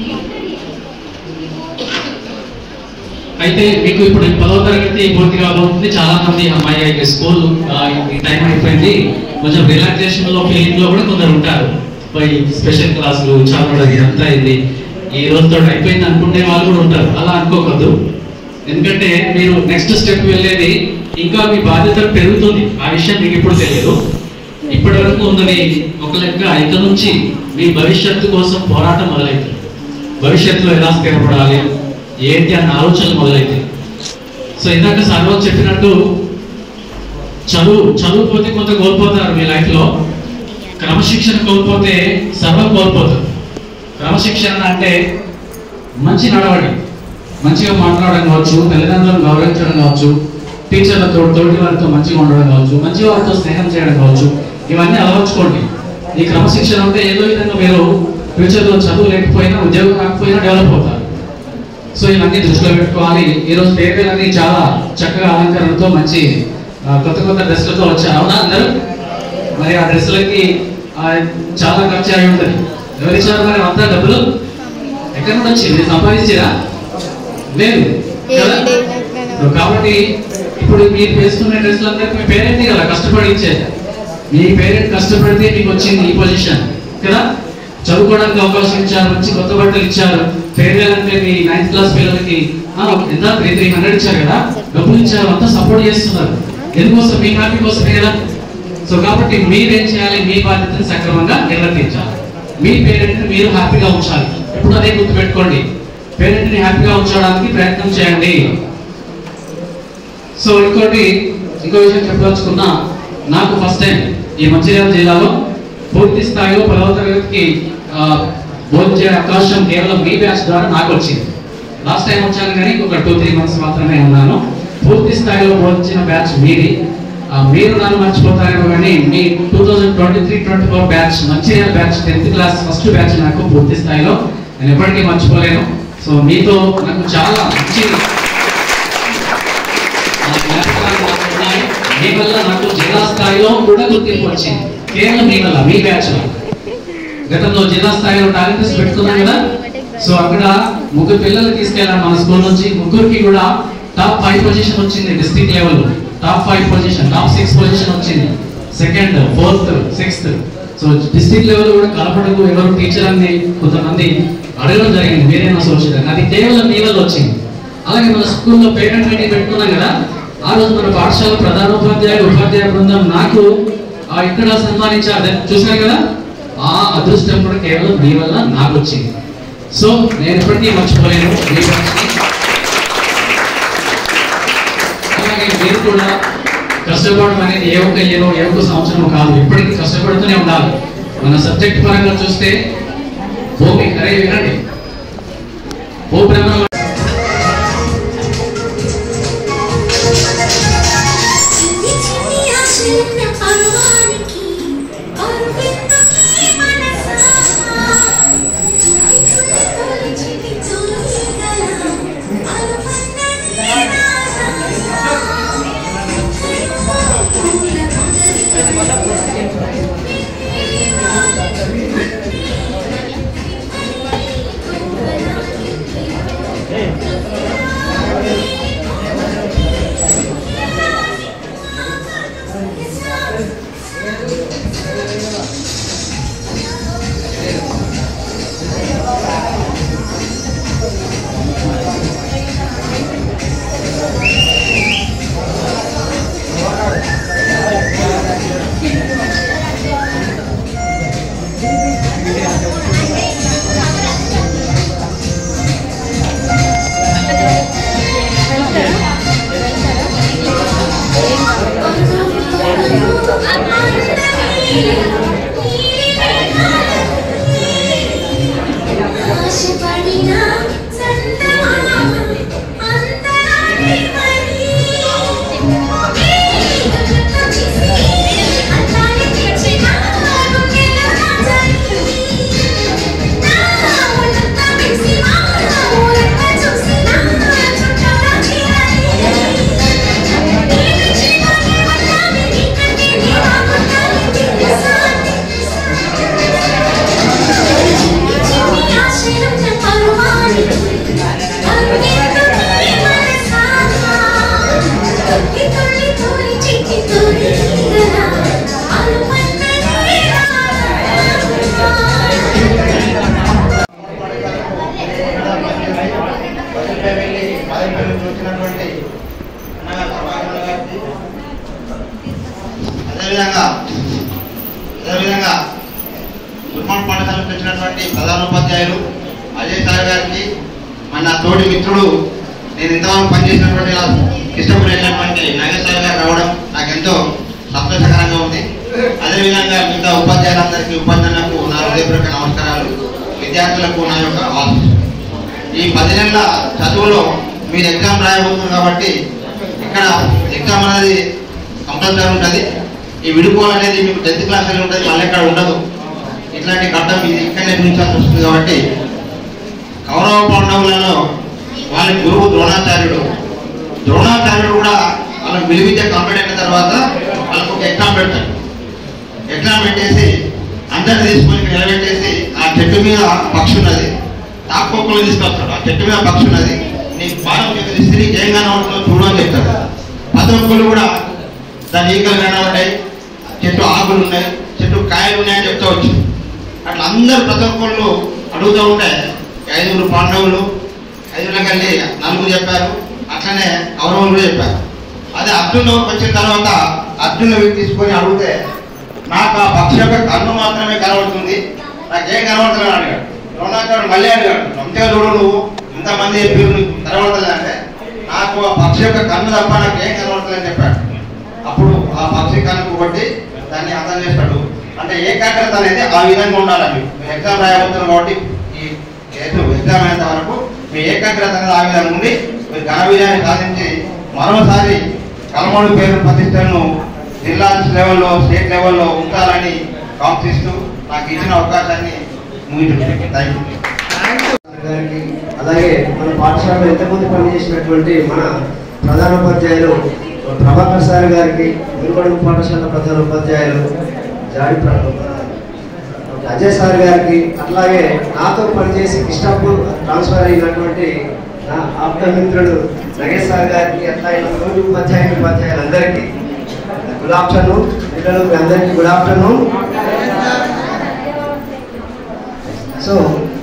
అయితే మీకు ఇప్పుడు పదవ తరగతి పూర్తి కాబోతుంది చాలా మంది అమ్మాయి ఇక స్కూల్ ఆ, ఈ టైం అయిపోయింది కొంచెం రిలాక్సేషన్ లో ఫీలింగ్ లో కూడా కొందరు ఉంటారు పోయి స్పెషల్ క్లాసులు చదవడం ఇదంతా ఇది ఈ రోజుతో అయిపోయింది అనుకునే వాళ్ళు కూడా ఉంటారు అలా అనుకోకూడదు ఎందుకంటే మీరు నెక్స్ట్ స్టెప్ వెళ్ళేది ఇంకా మీ బాధ్యత పెరుగుతుంది ఆ విషయం మీకు ఇప్పుడు తెలియదు ఇప్పటి వరకు ఉన్నది ఒక లెక్క ఇక నుంచి మీ భవిష్యత్తు కోసం పోరాటం మొదలవుతుంది భవిష్యత్తులో ఎలా స్థిరపడాలి ఏంటి అన్న ఆలోచనలు మొదలైతాయి సో ఇందాక సర్వం చెప్పినట్టు చదువు చదువుపోతే కొంత కోల్పోతారు మీ లైఫ్లో క్రమశిక్షణ కోల్పోతే సర్వం కోల్పోతారు క్రమశిక్షణ అంటే మంచి నడవడి మంచిగా మాట్లాడడం కావచ్చు తల్లిదండ్రులను గౌరవించడం కావచ్చు టీచర్లతో తోటి వారితో మంచిగా ఉండడం కావచ్చు మంచి వారితో స్నేహం చేయడం కావచ్చు ఇవన్నీ అలవర్చుకోండి ఈ క్రమశిక్షణ ఉంటే ఏదో విధంగా మీరు ఫ్యూచర్లో చదువు లేకపోయినా ఉద్యోగం రాకపోయినా డెవలప్ అవుతారు సో ఇవన్నీ దృష్టిలో పెట్టుకోవాలి ఈ రోజు ఫేర్వెల్ అన్ని చాలా చక్కగా అలంకరణతో మంచి ఆ, కొత్త కొత్త డ్రెస్లతో వచ్చారు అవునా అందరూ మరి ఆ డ్రెస్సులకి ఆ, చాలా ఖర్చు అయి ఉంటుంది ఎవరు ఇచ్చారు మరి అంతా డబ్బులు ఎక్కడి నుండి వచ్చింది సంపాదించిరా లేదు కదా సో కాబట్టి ఇప్పుడు మీరు వేసుకునే డ్రెస్సులు అందరికీ మీ పేరెంట్ కదా కష్టపడి ఇచ్చేది మీ పేరెంట్ కష్టపడితే మీకు వచ్చింది ఈ పొజిషన్ కదా చదువుకోవడానికి అవకాశం ఇచ్చారు మంచి కొత్త బట్టలు ఇచ్చారు ఫేర్వెల్ అంటే మీ నైన్త్ క్లాస్ పిల్లలకి ఆ, ఎంత త్రీ త్రీ హండ్రెడ్ ఇచ్చారు కదా డబ్బులు ఇచ్చారు అంతా సపోర్ట్ చేస్తున్నారు ఎందుకోసం మీ హ్యాపీ కోసమే కదా సో కాబట్టి మీరేం చేయాలి మీ బాధ్యతను సక్రమంగా నిర్వర్తించాలి మీ పేరెంట్ని మీరు హ్యాపీగా ఉంచాలి ఎప్పుడు అదే గుర్తుపెట్టుకోండి పేరెంట్ని హ్యాపీగా ఉంచడానికి ప్రయత్నం చేయండి సో ఇంకోటి ఇంకో విషయం చెప్పదలుచుకున్నా నాకు ఫస్ట్ టైం ఈ మంచిర్యాల జిల్లాలో పూర్తి స్థాయిలో పదవ తరగతికి ఆ, బోధించే అవకాశం కేవలం మీ బ్యాచ్ ద్వారా నాకు వచ్చింది లాస్ట్ టైం వచ్చాను కానీ ఒక టూ త్రీ మంత్స్ మాత్రమే ఉన్నాను పూర్తి స్థాయిలో బోధించిన బ్యాచ్ మీది ఆ, మీరు నన్ను మర్చిపోతారేమో కానీ మీ two thousand twenty three twenty four batch Mancherial batch tenth class first batch నాకు పూర్తి స్థాయిలో నేను ఎప్పటికీ మర్చిపోలేను సో మీతో నాకు చాలా మంచి నా జ్ఞాపకాలు నాకు ఉన్నాయి. మీ వల్ల నాకు జిల్లా స్థాయిలో కూడా గుర్తింపు వచ్చింది కేవలం మీ వల్ల మీ బ్యాచ్ వల్ల గతంలో జిల్లా స్థాయిలో టాలెంట్స్ పెట్టుకున్నాం కదా సో అక్కడ ముగ్గురు పిల్లలు తీసుకెళ్ళాం మన స్కూల్ నుంచి ముగ్గురికి కూడా టాప్ ఫైవ్ పొజిషన్ వచ్చింది district level top five position top six position వచ్చింది second fourth sixth so district level కూడా కలపడకు ఎవరు టీచర్ అని కొంతమంది అడగడం జరిగింది మీరేనా సోషల్ అది కేవలం మీ వల్ల వచ్చింది అలాగే మన స్కూల్లో పేరెంట్ మీటింగ్ పెట్టుకున్నాం కదా ఆ రోజు మన పాఠశాల ప్రధానోపాధ్యాయులు ఉపాధ్యాయ బృందం నాకు ఆ ఇక్కడ సన్మానించారు చూసారు కదా ఆ అదృష్టం కూడా కేవలం మీ వల్ల నాకు వచ్చింది సో నేను ఎప్పటికీ మర్చిపోలేను మీ బ్యాచ్ని. అలాగే మీరు కూడా కష్టపడడం అనేది ఏ ఒక్క ఇయరో ఏ ఒక్క సంవత్సరం కాదు ఎప్పటికీ కష్టపడుతూనే ఉండాలి మన సబ్జెక్ట్ పరంగా చూస్తే భూమి అరే వినండి భూ భ్రమణం ఉస్మాన్ పాఠశాలకు వచ్చినటువంటి ప్రధానోపాధ్యాయులు అజయ్ సార్ గారికి మన తోటి మిత్రుడు నేను ఇంతవరకు పనిచేసినటువంటి ఇలా ఇష్టపడేటటువంటి నాగేశ్ సార్ గారు రావడం నాకు ఎంతో సంతోషకరంగా ఉంది అదేవిధంగా మిగతా ఉపాధ్యాయులందరికీ ఉపాధ్యాయులకు నా హృదయపూర్వక నమస్కారాలు విద్యార్థులకు నా యొక్క ఆశీస్సులు ఈ పది నెలల చదువులో మీరు ఎగ్జామ్ రాయబోతున్నారు కాబట్టి ఇక్కడ ఎగ్జామ్ అనేది కంపల్సరీ ఉంటుంది ఈ విడుకోలు అనేది మీకు టెన్త్ క్లాస్ అని ఉంటుంది మళ్ళీ ఇక్కడ ఉండదు ఇట్లాంటి ఘట్టం ఇది ఇక్కడనే చూపించాల్సి వస్తుంది కాబట్టి కౌరవ పాండవులలో వాళ్ళ గురువు ద్రోణాచార్యుడు ద్రోణాచార్యుడు కూడా వాళ్ళకి విలువిద్య కంప్లీట్ అయిన తర్వాత వాళ్ళకు ఒక ఎగ్జామ్ పెడతాడు ఎగ్జామ్ పెట్టేసి అందరిని తీసుకొని ఇక్కడ నిలబెట్టేసి ఆ చెట్టు మీద పక్షి ఉన్నది తాక్కోకులు తీసుకొస్తాడు ఆ చెట్టు మీద పక్షి ఉన్నది నీ బాణం చేసి స్త్రీ జయంగానే ఉంటుందో చూడు అని చెప్తాడు ప్రతి ఒక్కరు కూడా దాని ఈకలు కనబడ్డాయి చెట్టు ఆకులు ఉన్నాయి చెట్టు కాయలు ఉన్నాయని చెప్తా వచ్చు అట్లా అందరు ప్రతి ఒక్కళ్ళు అడుగుతూ ఉంటే ఐదుగురు పాండవులు ఐదుగురు కలిసి నలుగురు చెప్పారు అట్లనే కౌరవులు కూడా చెప్పారు అదే అర్జున్ వచ్చిన తర్వాత అర్జున్ తీసుకొని అడిగితే నాకు ఆ పక్షి యొక్క కన్ను మాత్రమే కనబడుతుంది నాకేం కనబడతలేదు అడిగాడు ద్రోణాచార్యుడు మళ్ళీ అడిగాడు అంతే చూడు నువ్వు ఇంతమంది చెప్పి నీకు కనబడతలేదు అంటే నాకు ఆ పక్షి యొక్క కన్ను తప్ప నాకేం కనబడతలేదని చెప్పాడు అప్పుడు ఆ పక్షి కన్ను కొట్టి దాన్ని అర్థం చేస్తాడు అంటే ఏకాగ్రత అనేది ఆ విధంగా ఉండాలి మీరు ఎగ్జామ్ రాయబోతున్నారు కాబట్టి ఈ ఎగ్జామ్ అయ్యేంత వరకు మీ ఏకాగ్రత అనేది ఆ విధంగా ఉండి మీరు ఘన విజయాన్ని సాధించి మరోసారి కలమూడు పేరు ప్రతిష్టను జిల్లా లెవెల్లో స్టేట్ లెవెల్లో ఉండాలని కాంపిస్తూ నాకు ఇచ్చిన అవకాశాన్ని ముగించుకుంటాను థ్యాంక్ యూ గారికి అలాగే మన పాఠశాలలో ఎంతమంది పనిచేసినటువంటి మన ప్రధానోపాధ్యాయులు ప్రభాకర్ సార్ గారికి గురుగడుగు పాఠశాల ప్రధానోపాధ్యాయులు జాడి ప్ర- అజయ్ సార్ గారికి అట్లాగే నాతో పనిచేసి కిష్టాపూర్ ట్రాన్స్ఫర్ అయినటువంటి నా ఆప్త మిత్రుడు నగేష్ సార్ గారికి అట్లాగే తోటి ఉపాధ్యాయులు ఉపాధ్యాయులందరికీ గుడ్ ఆఫ్టర్నూన్ పిల్లలు మీ అందరికీ గుడ్ ఆఫ్టర్నూన్ సో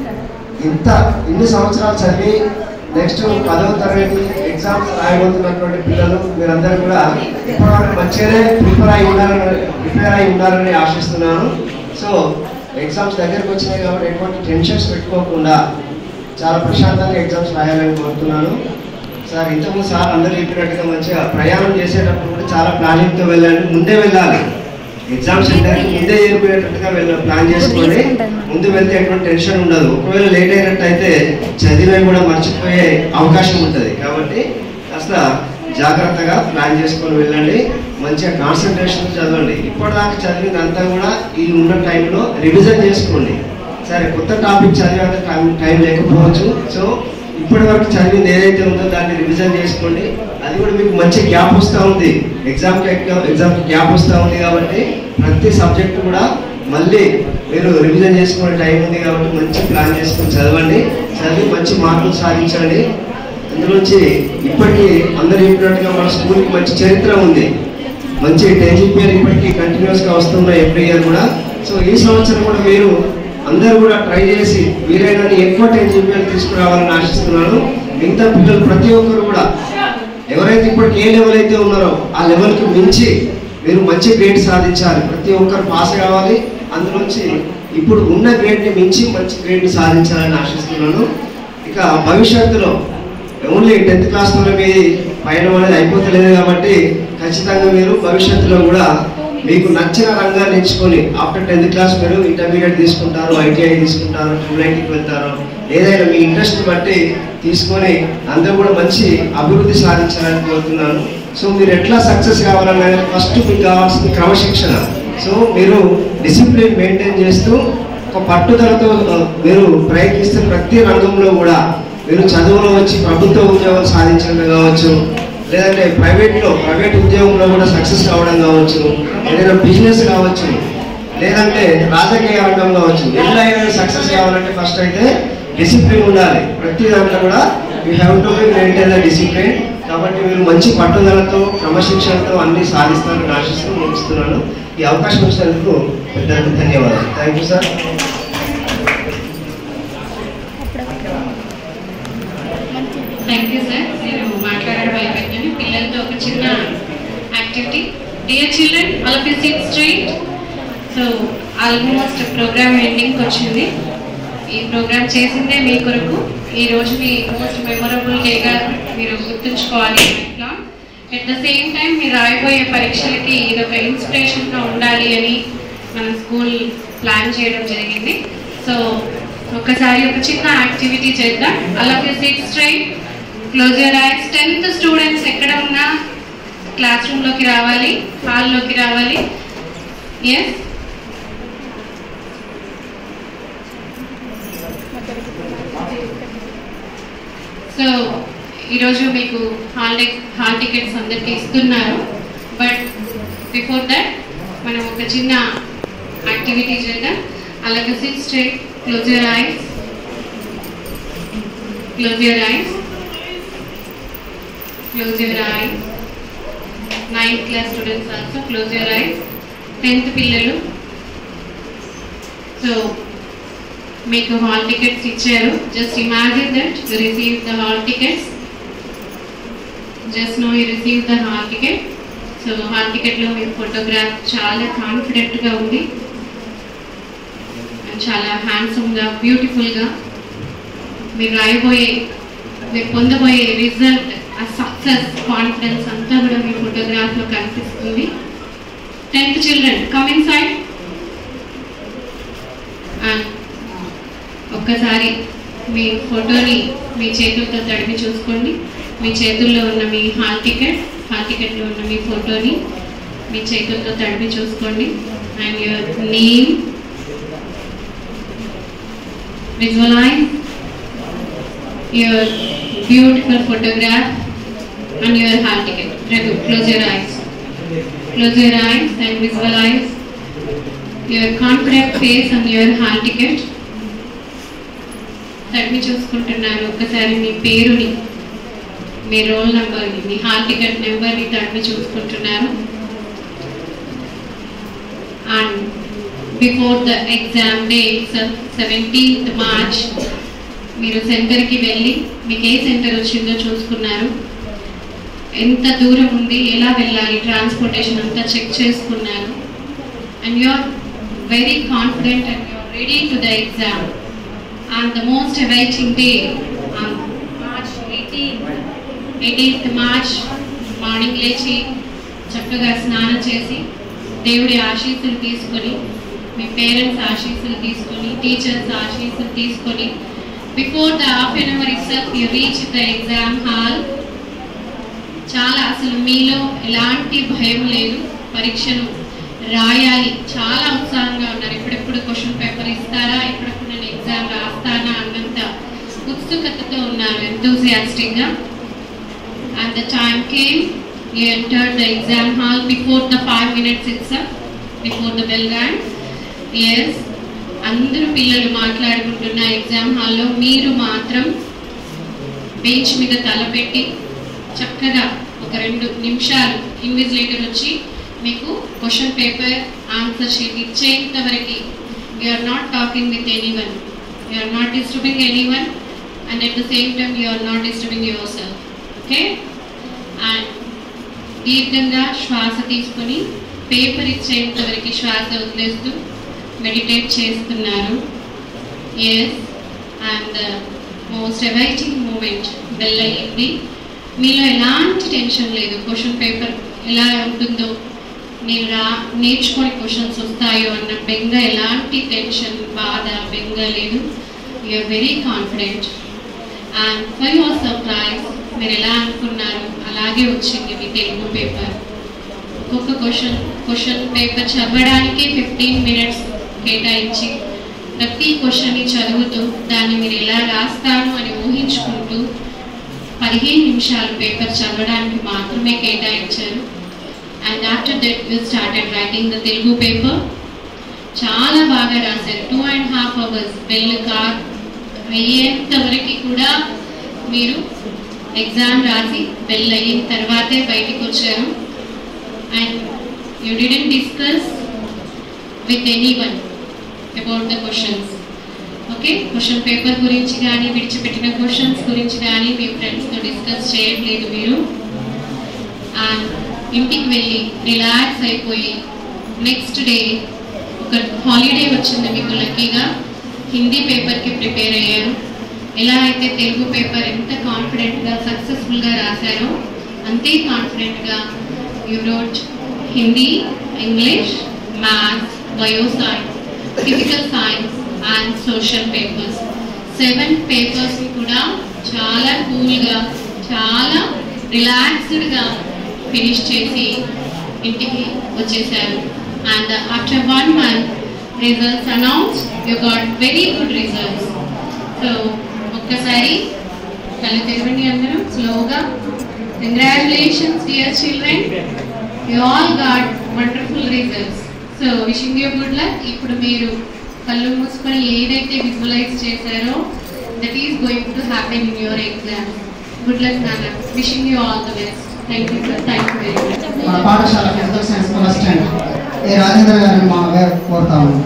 ఇంత ఇన్ని సంవత్సరాలు చదివి నెక్స్ట్ పదవ తరగతి ఎగ్జామ్స్ రాయబోతున్నటువంటి పిల్లలు మీరందరూ కూడా ఇప్పటివరకు మంచిగానే ప్రిపేర్ అయి ఉండాలని ప్రిపేర్ అయి ఉండాలని ఆశిస్తున్నాను సో ఎగ్జామ్స్ దగ్గరకు వచ్చినాయి కాబట్టి ఎటువంటి టెన్షన్స్ పెట్టుకోకుండా చాలా ప్రశాంతంగా ఎగ్జామ్స్ రాయాలని కోరుతున్నాను సార్ ఇంతకుముందు సార్ అందరూ చెప్పినట్టుగా మంచిగా ప్రయాణం చేసేటప్పుడు కూడా చాలా ప్లానింగ్తో వెళ్ళాలి ముందే వెళ్ళాలి ఎగ్జామ్ సెంటర్కి ముందే చేరిపోయేటట్టుగా వెళ్ళ ప్లాన్ చేసుకొని ముందు వెళ్తే ఎటువంటి టెన్షన్ ఉండదు ఒకవేళ లేట్ అయినట్టయితే చదివే కూడా మర్చిపోయే అవకాశం ఉంటుంది కాబట్టి కాస్త జాగ్రత్తగా ప్లాన్ చేసుకొని వెళ్ళండి మంచిగా కాన్సన్ట్రేషన్ చదవండి ఇప్పటిదాకా చదివిందంతా కూడా ఈ ఉన్న టైంలో రివిజన్ చేసుకోండి సరే కొత్త టాపిక్ చదివేంత టైం టైం లేకపోవచ్చు సో ఇప్పటి వరకు చదివింది ఏదైతే ఉందో దాన్ని రివిజన్ చేసుకోండి అది కూడా మీకు మంచి గ్యాప్ వస్తూ ఉంది ఎగ్జామ్కి ఎగ్జామ్కి గ్యాప్ వస్తూ ఉంది కాబట్టి ప్రతి సబ్జెక్ట్ కూడా మళ్ళీ మీరు రివిజన్ చేసుకునే టైం ఉంది కాబట్టి మంచి ప్లాన్ చేసుకొని చదవండి చదివి మంచి మార్కులు సాధించండి అందులోంచి ఇప్పటికీ అందరు చెప్పినట్టుగా మన స్కూల్కి మంచి చరిత్ర ఉంది మంచి టెన్షన్ పేరు ఇప్పటికీ కంటిన్యూస్గా వస్తున్నాయి ఎవ్రీ ఇయర్ కూడా సో ఈ సంవత్సరం కూడా మీరు అందరూ కూడా ట్రై చేసి వీలైన ఎక్కువ టెన్షన్ పేరు తీసుకురావాలని ఆశిస్తున్నాను మిగతా పిల్లలు ప్రతి ఒక్కరు కూడా ఎవరైతే ఇప్పటికి ఏ లెవెల్ అయితే ఉన్నారో ఆ లెవెల్కి మించి మీరు మంచి గ్రేడ్ సాధించాలి ప్రతి ఒక్కరు పాస్ కావాలి అందులోంచి ఇప్పుడు ఉన్న గ్రేడ్ని మించి మంచి గ్రేడ్ని సాధించాలని ఆశిస్తున్నాను ఇక భవిష్యత్తులో ఓన్లీ టెన్త్ క్లాస్లోనే మీ పైన అనేది అయిపోతలేదు కాబట్టి ఖచ్చితంగా మీరు భవిష్యత్తులో కూడా మీకు నచ్చిన రంగాన్ని ఎంచుకొని ఆఫ్టర్ టెన్త్ క్లాస్ మీరు ఇంటర్మీడియట్ తీసుకుంటారు ఐటీఐ తీసుకుంటారు ట్రిపుల్ ఐటీకి వెళ్తారు ఏదైనా మీ ఇంట్రెస్ట్ బట్టి తీసుకొని అందరూ కూడా మంచి అభివృద్ధి సాధించాలని కోరుతున్నాను సో మీరు ఎట్లా సక్సెస్ కావాలన్నా ఫస్ట్ మీకు కావాల్సింది క్రమశిక్షణ సో మీరు డిసిప్లిన్ మెయింటైన్ చేస్తూ ఒక పట్టుదలతో ఆ, మీరు ప్రయత్నిస్తే ప్రతి రంగంలో కూడా మీరు చదువులో వచ్చి ప్రభుత్వ ఉద్యోగం సాధించడం కావచ్చు లేదంటే ప్రైవేట్లో ప్రైవేట్ ఉద్యోగంలో కూడా సక్సెస్ కావడం కావచ్చు ఏదైనా బిజినెస్ కావచ్చు లేదంటే రాజకీయ రంగం కావచ్చు ఎట్లా సక్సెస్ కావాలంటే ఫస్ట్ అయితే డిసిప్లిన్ ఉండాలి ప్రతి దాంట్లో కూడా you have to be maintain the discipline కాబట్టి మీరు మంచి పట్టుదలతో క్రమశిక్షణతో అన్ని సాధిస్తారని ఆశిస్తూ ముగిస్తున్నాను ఈ అవకాశం ఇచ్చినందుకు పెద్దలకు ధన్యవాదాలు thank you sir thank you sir నేను మాట్లాడడం అయిపోయిందని పిల్లలతో ఒక చిన్న activity dear children all of you sit straight so almost program ఎండింగ్కి వచ్చింది ఈ ప్రోగ్రామ్ చేసిందే మీ కొరకు ఈ రోజు మీ మోస్ట్ మెమొరబుల్ డేగా మీరు గుర్తుంచుకోవాలి ఇట్లా ఎట్ ద సేమ్ టైం మీరు రాయబోయే పరీక్షలకి ఇది ఒక ఇన్స్పిరేషన్గా ఉండాలి అని మన స్కూల్ ప్లాన్ చేయడం జరిగింది సో ఒకసారి ఒక చిన్న యాక్టివిటీ చేద్దాం అలాగే six straight close your eyes tenth students ఎక్కడ ఉన్నా క్లాస్ రూమ్లోకి రావాలి హాల్లోకి రావాలి ఎస్ సో ఈరోజు మీకు హాల్ హాల్ టికెట్స్ అందరికీ ఇస్తున్నారు బట్ బిఫోర్ దట్ మనం ఒక చిన్న యాక్టివిటీ చేద్దాం అలాగే six straight close your eyes close your eyes close your eyes ninth class students also close your eyes tenth పిల్లలు సో మీకు హాల్ టికెట్స్ ఇచ్చారు just imagine that you receive the hall tickets just know you receive the hall ticket so hall టికెట్లో మీ photograph చాలా కాన్ఫిడెంట్గా ఉంది and చాలా హ్యాండ్సమ్గా బ్యూటిఫుల్గా మీరు రాయబోయే మీరు పొందబోయే రిజల్ట్ ఆ సక్సెస్ కాన్ఫిడెన్స్ అంతా కూడా మీ ఫోటోగ్రాఫ్లో కనిపిస్తుంది tenth children come inside and ఒక్కసారి మీ ఫోటోని మీ చేతులతో తడిమి చూసుకోండి మీ చేతుల్లో ఉన్న మీ హాల్ టికెట్ హాల్ టికెట్లో ఉన్న మీ ఫోటోని మీ చేతులతో తడిమి చూసుకోండి and your name visualize your beautiful photograph and your hall ticket. Raghu, close your eyes. Close your eyes and visualize your confident face on your hall ticket. తడిమి చూసుకుంటున్నారు ఒక్కసారి మీ పేరుని మీ రోల్ నెంబర్ని మీ హాల్ టికెట్ నెంబర్ని తడిమి చూసుకుంటున్నారు and before the exam day seventeenth March మీరు సెంటర్కి వెళ్ళి మీకు ఏ సెంటర్ వచ్చిందో చూసుకున్నారు ఎంత దూరం ఉంది ఎలా వెళ్ళాలి ట్రాన్స్పోర్టేషన్ అంతా చెక్ చేసుకున్నారు and you are very confident and you are ready to the exam and the most awaiting day March eighteen eighteenth March morning లేచి చక్కగా స్నానం చేసి దేవుడి ఆశీస్సులు తీసుకొని మీ పేరెంట్స్ ఆశీస్సులు తీసుకొని టీచర్స్ ఆశీస్సులు తీసుకొని before the half an hour itself you reach the exam hall చాలా అసలు మీలో ఎలాంటి భయం లేదు పరీక్షను రాయాలి చాలా ఉత్సాహంగా ఉన్నారు ఎప్పుడెప్పుడు క్వశ్చన్ పేపర్ ఇస్తారా ఎప్పుడెప్పుడు నేను ఎగ్జామ్ రాస్తానా అన్నంత ఉత్సుకతతో ఉన్నారు ఎంతూజియాస్టిక్గా and the time came you enter the exam hall before the five minutes it's before the bell rang yes అందరూ పిల్లలు మాట్లాడుకుంటున్న ఎగ్జామ్ హాల్లో మీరు మాత్రం బెంచ్ మీద తలపెట్టి చక్కగా ఒక రెండు నిమిషాలు ఇన్విజిలేటర్ వచ్చి మీకు క్వశ్చన్ పేపర్ ఆన్సర్ షీట్ ఇచ్చేంత వరకు you are not talking with anyone you are not disturbing anyone and at the same time you are not disturbing yourself okay and దీర్ఘంగా శ్వాస తీసుకొని paper ఇచ్చేంత వరకు శ్వాస వదిలేస్తూ meditate చేస్తున్నారు yes and most awaiting moment bell అయ్యింది మీలో ఎలాంటి టెన్షన్ లేదు క్వశ్చన్ పేపర్ ఎలా ఉంటుందో నేను రా నేర్చుకొని క్వశ్చన్స్ వస్తాయో అన్న బెంగ ఎలాంటి టెన్షన్ బాధ బెంగ లేదు you are very confident and for your surprise మీరు ఎలా అనుకున్నారు అలాగే వచ్చింది మీ తెలుగు పేపర్ ఒక్కొక్క క్వశ్చన్ క్వశ్చన్ పేపర్ చదవడానికి ఫిఫ్టీన్ మినిట్స్ కేటాయించి ప్రతి క్వశ్చన్ని చదువుతూ దాన్ని మీరు ఎలా రాస్తాను అని ఊహించుకుంటూ పదిహేను నిమిషాలు పేపర్ చదవడానికి మాత్రమే కేటాయించారు and after that you started writing the Telugu paper చాలా బాగా రాశారు two and half hours bell కార్ అయ్యేంత వరకు కూడా మీరు ఎగ్జామ్ రాసి బెల్ అయిన తర్వాతే బయటికి వచ్చారు and you didn't discuss with anyone about the questions okay question paper గురించి కానీ విడిచిపెట్టిన క్వశ్చన్స్ గురించి కానీ మీ ఫ్రెండ్స్తో డిస్కస్ చేయట్లేదు మీరు ఇంటికి వెళ్ళి రిలాక్స్ అయిపోయి నెక్స్ట్ డే ఒక ఒక హాలిడే వచ్చింది మీకు లక్కీగా హిందీ పేపర్కి ప్రిపేర్ అయ్యారు ఎలా అయితే తెలుగు పేపర్ ఎంత కాన్ఫిడెంట్గా సక్సెస్ఫుల్గా రాశారో అంతే కాన్ఫిడెంట్గా you wrote Hindi English maths bio science physical science and social papers seven papers కూడా చాలా కూల్గా చాలా రిలాక్స్డ్గా ఫినిష్ చేసి ఇంటికి వచ్చేసారు and after one month results announce you got very good results so ఒక్కసారి కళ్ళు తెరవండి అందరూ స్లోగా congratulations dear children you all got wonderful results so wishing you good luck ఇప్పుడు మీరు కళ్ళు మూసుకొని ఏదైతే విజువలైజ్ చేశారో that is going to happen in your exam good luck నాన్న wishing you all the best thank you sir thank you very much మన పాఠశాల physical science assistant A Rajendra గారిని మా గారు కోరుతా ఉన్నాం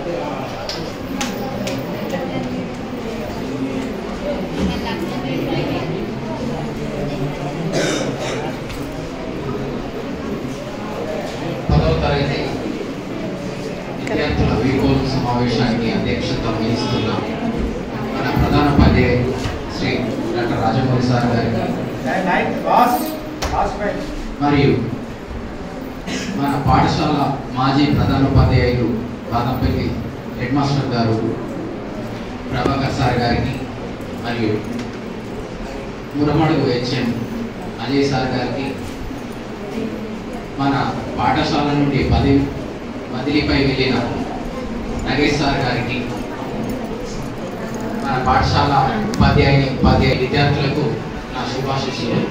పదవ తరగతి విద్యార్థుల వీకోల్ సమావేశానికి అధ్యక్షత వహిస్తున్న మన ప్రధాన ఉపాధ్యాయులు శ్రీ డాక్టర్ రాజమౌళి సార్ గారికి మరియు మన పాఠశాల మాజీ ప్రధానోపాధ్యాయులు బాదంపల్లి హెడ్ మాస్టర్ గారు ప్రభాకర్ సార్ గారికి మరియు మురమడుగు హెచ్ఎం అజయ్ సార్ గారికి మన పాఠశాల నుండి పది బదిలీపై వెళ్ళిన నగేష్ సార్ గారికి మన పాఠశాల ఉపాధ్యాయుని ఉపాధ్యాయ విద్యార్థులకు నా శుభాశిస్సులు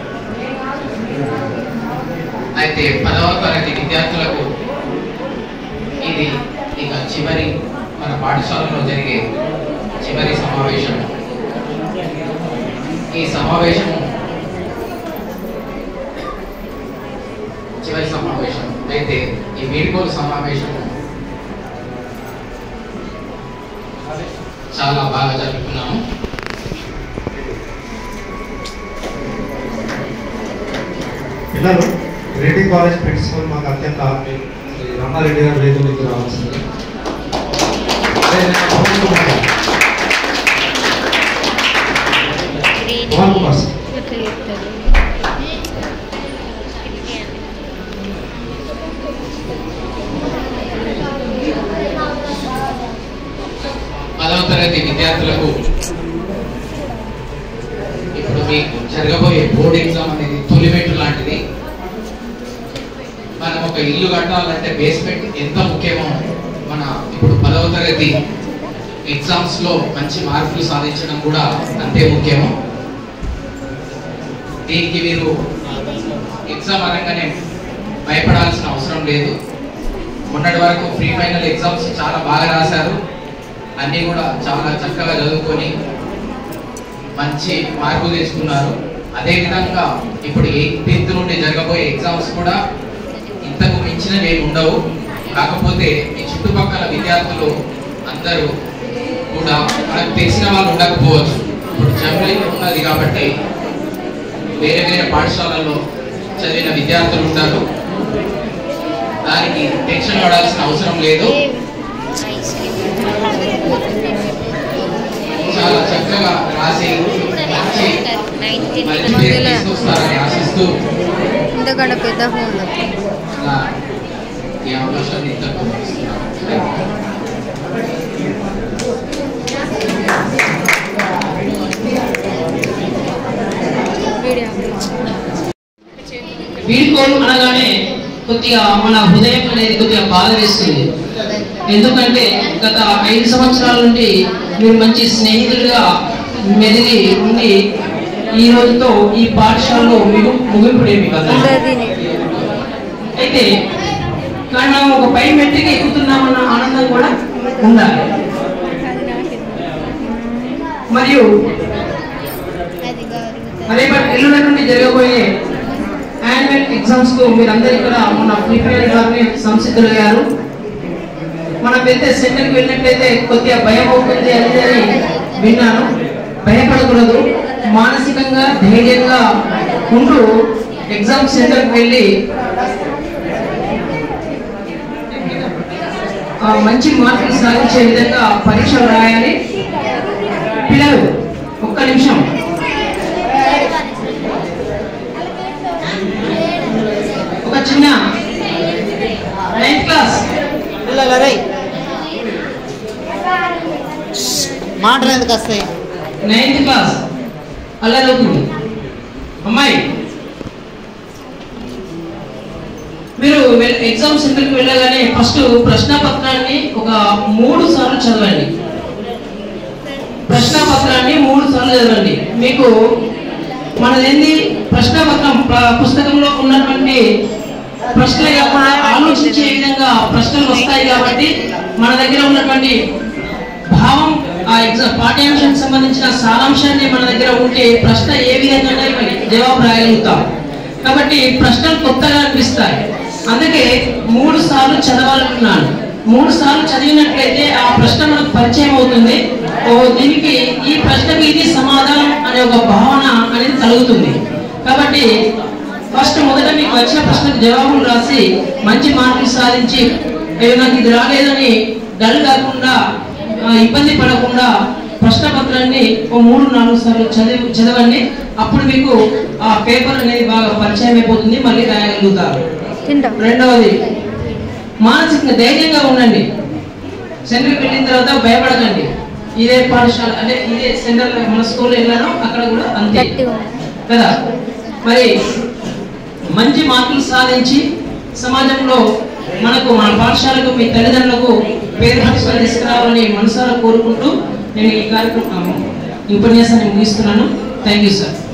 అయితే పదవ తరగతి విద్యార్థులకు ఇది ఇక చివరి మన పాఠశాలలో జరిగే చివరి సమావేశం ఈ సమావేశం చివరి సమావేశం అయితే ఈ వీడ్కోలు సమావేశం చాలా బాగా జరుపుకున్నాము పిల్లలు రెడ్డి కాలేజ్ ప్రిన్సిపల్ మాకు అత్యంత ఆత్మీయులు శ్రీ రమణారెడ్డి గారు వేదికలోకి రావాల్సింది అదేవిధంగా పవన్ కుమార్ గారు. పవన్ కుమార్ సార్. పదవ తరగతి విద్యార్థులకు ఇప్పుడు మీకు జరగబోయే బోర్డ్ ఎగ్జామ్ అనేది తొలిమెట్టు లాంటిది మనం ఒక ఇల్లు కట్టాలంటే బేస్మెంట్ ఎంత ముఖ్యమో మన ఇప్పుడు పదవ తరగతి ఎగ్జామ్స్ లో మంచి మార్కులు సాధించడం కూడా అంతే ముఖ్యము దీనికి మీరు ఎగ్జామ్ అనగానే భయపడాల్సిన అవసరం లేదు మొన్నటి వరకు ప్రీ ఫైనల్ ఎగ్జామ్స్ చాలా బాగా రాశారు అన్నీ కూడా చాలా చక్కగా చదువుకొని మంచి మార్కులు తెచ్చుకున్నారు అదేవిధంగా ఇప్పుడు ఎయిటీన్త్ నుండి జరగబోయే ఎగ్జామ్స్ కూడా ఇంతకు మించినవి ఏమి ఉండవు కాకపోతే ఈ చుట్టుపక్కల విద్యార్థులు అందరూ కూడా మనకు తెలిసిన వాళ్ళు ఉండకపోవచ్చు ఇప్పుడు జమ్లీ ఉన్నది కాబట్టి వేరే వేరే పాఠశాలల్లో చదివిన విద్యార్థులు ఉంటారు దానికి టెన్షన్ పడాల్సిన అవసరం లేదు చాలా చక్కగా రాసి మంచి మంచి పేరు తీసుకొస్తారని ఆశిస్తూ ఇంతకన్నా పెద్ద ఫోన్ నా ఈ అవకాశాన్ని ఇంతకు ఇస్తున్నాను వీడ్కోలు అనగానే కొద్దిగా మన హృదయం అనేది కొద్దిగా బాధ వేస్తుంది ఎందుకంటే గత ఐదు సంవత్సరాల నుండి మీరు మంచి స్నేహితులుగా మెదిలి ఉండి ఈ రోజుతో ఈ పాఠశాలలో మీకు ముగింపుడేమి కదా అయితే కానీ మనం ఒక పై మెట్టికి ఎక్కుతున్నామన్న ఆనందం కూడా ఉండాలి మరియు రేపటి ఎల్లుండి నుండి జరగబోయే యాన్యువల్ ఎగ్జామ్స్ కు మీరందరూ ఇక్కడ మన ప్రిపేర్ గారిని సంసిద్ధులయ్యారు మనం వెళ్తే సెంటర్కి వెళ్ళినట్లయితే కొద్దిగా భయం అవుతుంది అనేది అని విన్నాను భయపడకూడదు మానసికంగా ధైర్యంగా ఉంటూ ఎగ్జామ్ సెంటర్కి వెళ్ళి ఆ, మంచి మార్కులు సాధించే విధంగా పరీక్షలు రాయాలి పిల్లలు ఒక్క నిమిషం ఒక చిన్న నైన్త్ క్లాస్ పిల్లలరై మాటలు ఎందుకు వస్తాయి నైన్త్ క్లాస్ అల్లరవుతుంది అమ్మాయి మీరు వెల్- ఎగ్జామ్ సెంటర్కి వెళ్ళగానే ఫస్ట్ ప్రశ్న పత్రాన్ని ఒక మూడు సార్లు చదవండి ప్రశ్న పత్రాన్ని మూడు సార్లు చదవండి మీకు మనదేంది ప్రశ్న పత్రం ప్ర- పుస్తకంలో ఉన్నటువంటి ప్రశ్నలు కాకుండా ఆలోచించే విధంగా ప్రశ్నలు వస్తాయి కాబట్టి మన దగ్గర ఉన్నటువంటి భావం ఆ ఎగ్జామ్ పాఠ్యాంశానికి సంబంధించిన సారాంశాన్ని మన దగ్గర ఉంటే ప్రశ్న ఏ విధంగా మరి జవాబు రాయగలుగుతాం కాబట్టి ప్రశ్నలు కొత్తగా అనిపిస్తాయి అందుకే మూడు సార్లు చదవాలనుకున్నాను మూడు సార్లు చదివినట్లయితే ఆ ప్రశ్న మనకు పరిచయం అవుతుంది ఓ దీనికి ఈ ప్రశ్నకి ఇది సమాధానం అనే ఒక భావన అనేది కలుగుతుంది కాబట్టి ఫస్ట్ మొదట మీకు వచ్చిన ప్రశ్నకు జవాబులు రాసి మంచి మార్కులు సాధించి "అయ్యో, నాకు ఇది రాలేదని డల్ కాకుండా ఆ, ఇబ్బంది పడకుండా ప్రశ్న పత్రాన్ని ఓ మూడు నాలుగు సార్లు చదివి చదవండి అప్పుడు మీకు ఆ పేపర్ అనేది బాగా పరిచయం అయిపోతుంది మళ్ళీ రాయగలుగుతారు రెండవది మానసికంగా ధైర్యంగా ఉండండి సెంటర్కి వెళ్ళిన తర్వాత భయపడకండి ఇదే పాఠశాల అంటే ఇదే సెంటర్ మన స్కూల్ వెళ్ళాను అక్కడ కూడా అంతే కదా మరి మంచి మార్కులు సాధించి సమాజంలో మనకు మన పాఠశాలకు మీ తల్లిదండ్రులకు పేరు ప్రతిష్టలు తీసుకురావాలని మనసారా కోరుకుంటూ నేను ఈ కార్యక్రమం ఈ ఉపన్యాసాన్ని ముగిస్తున్నాను థ్యాంక్ యూ సార్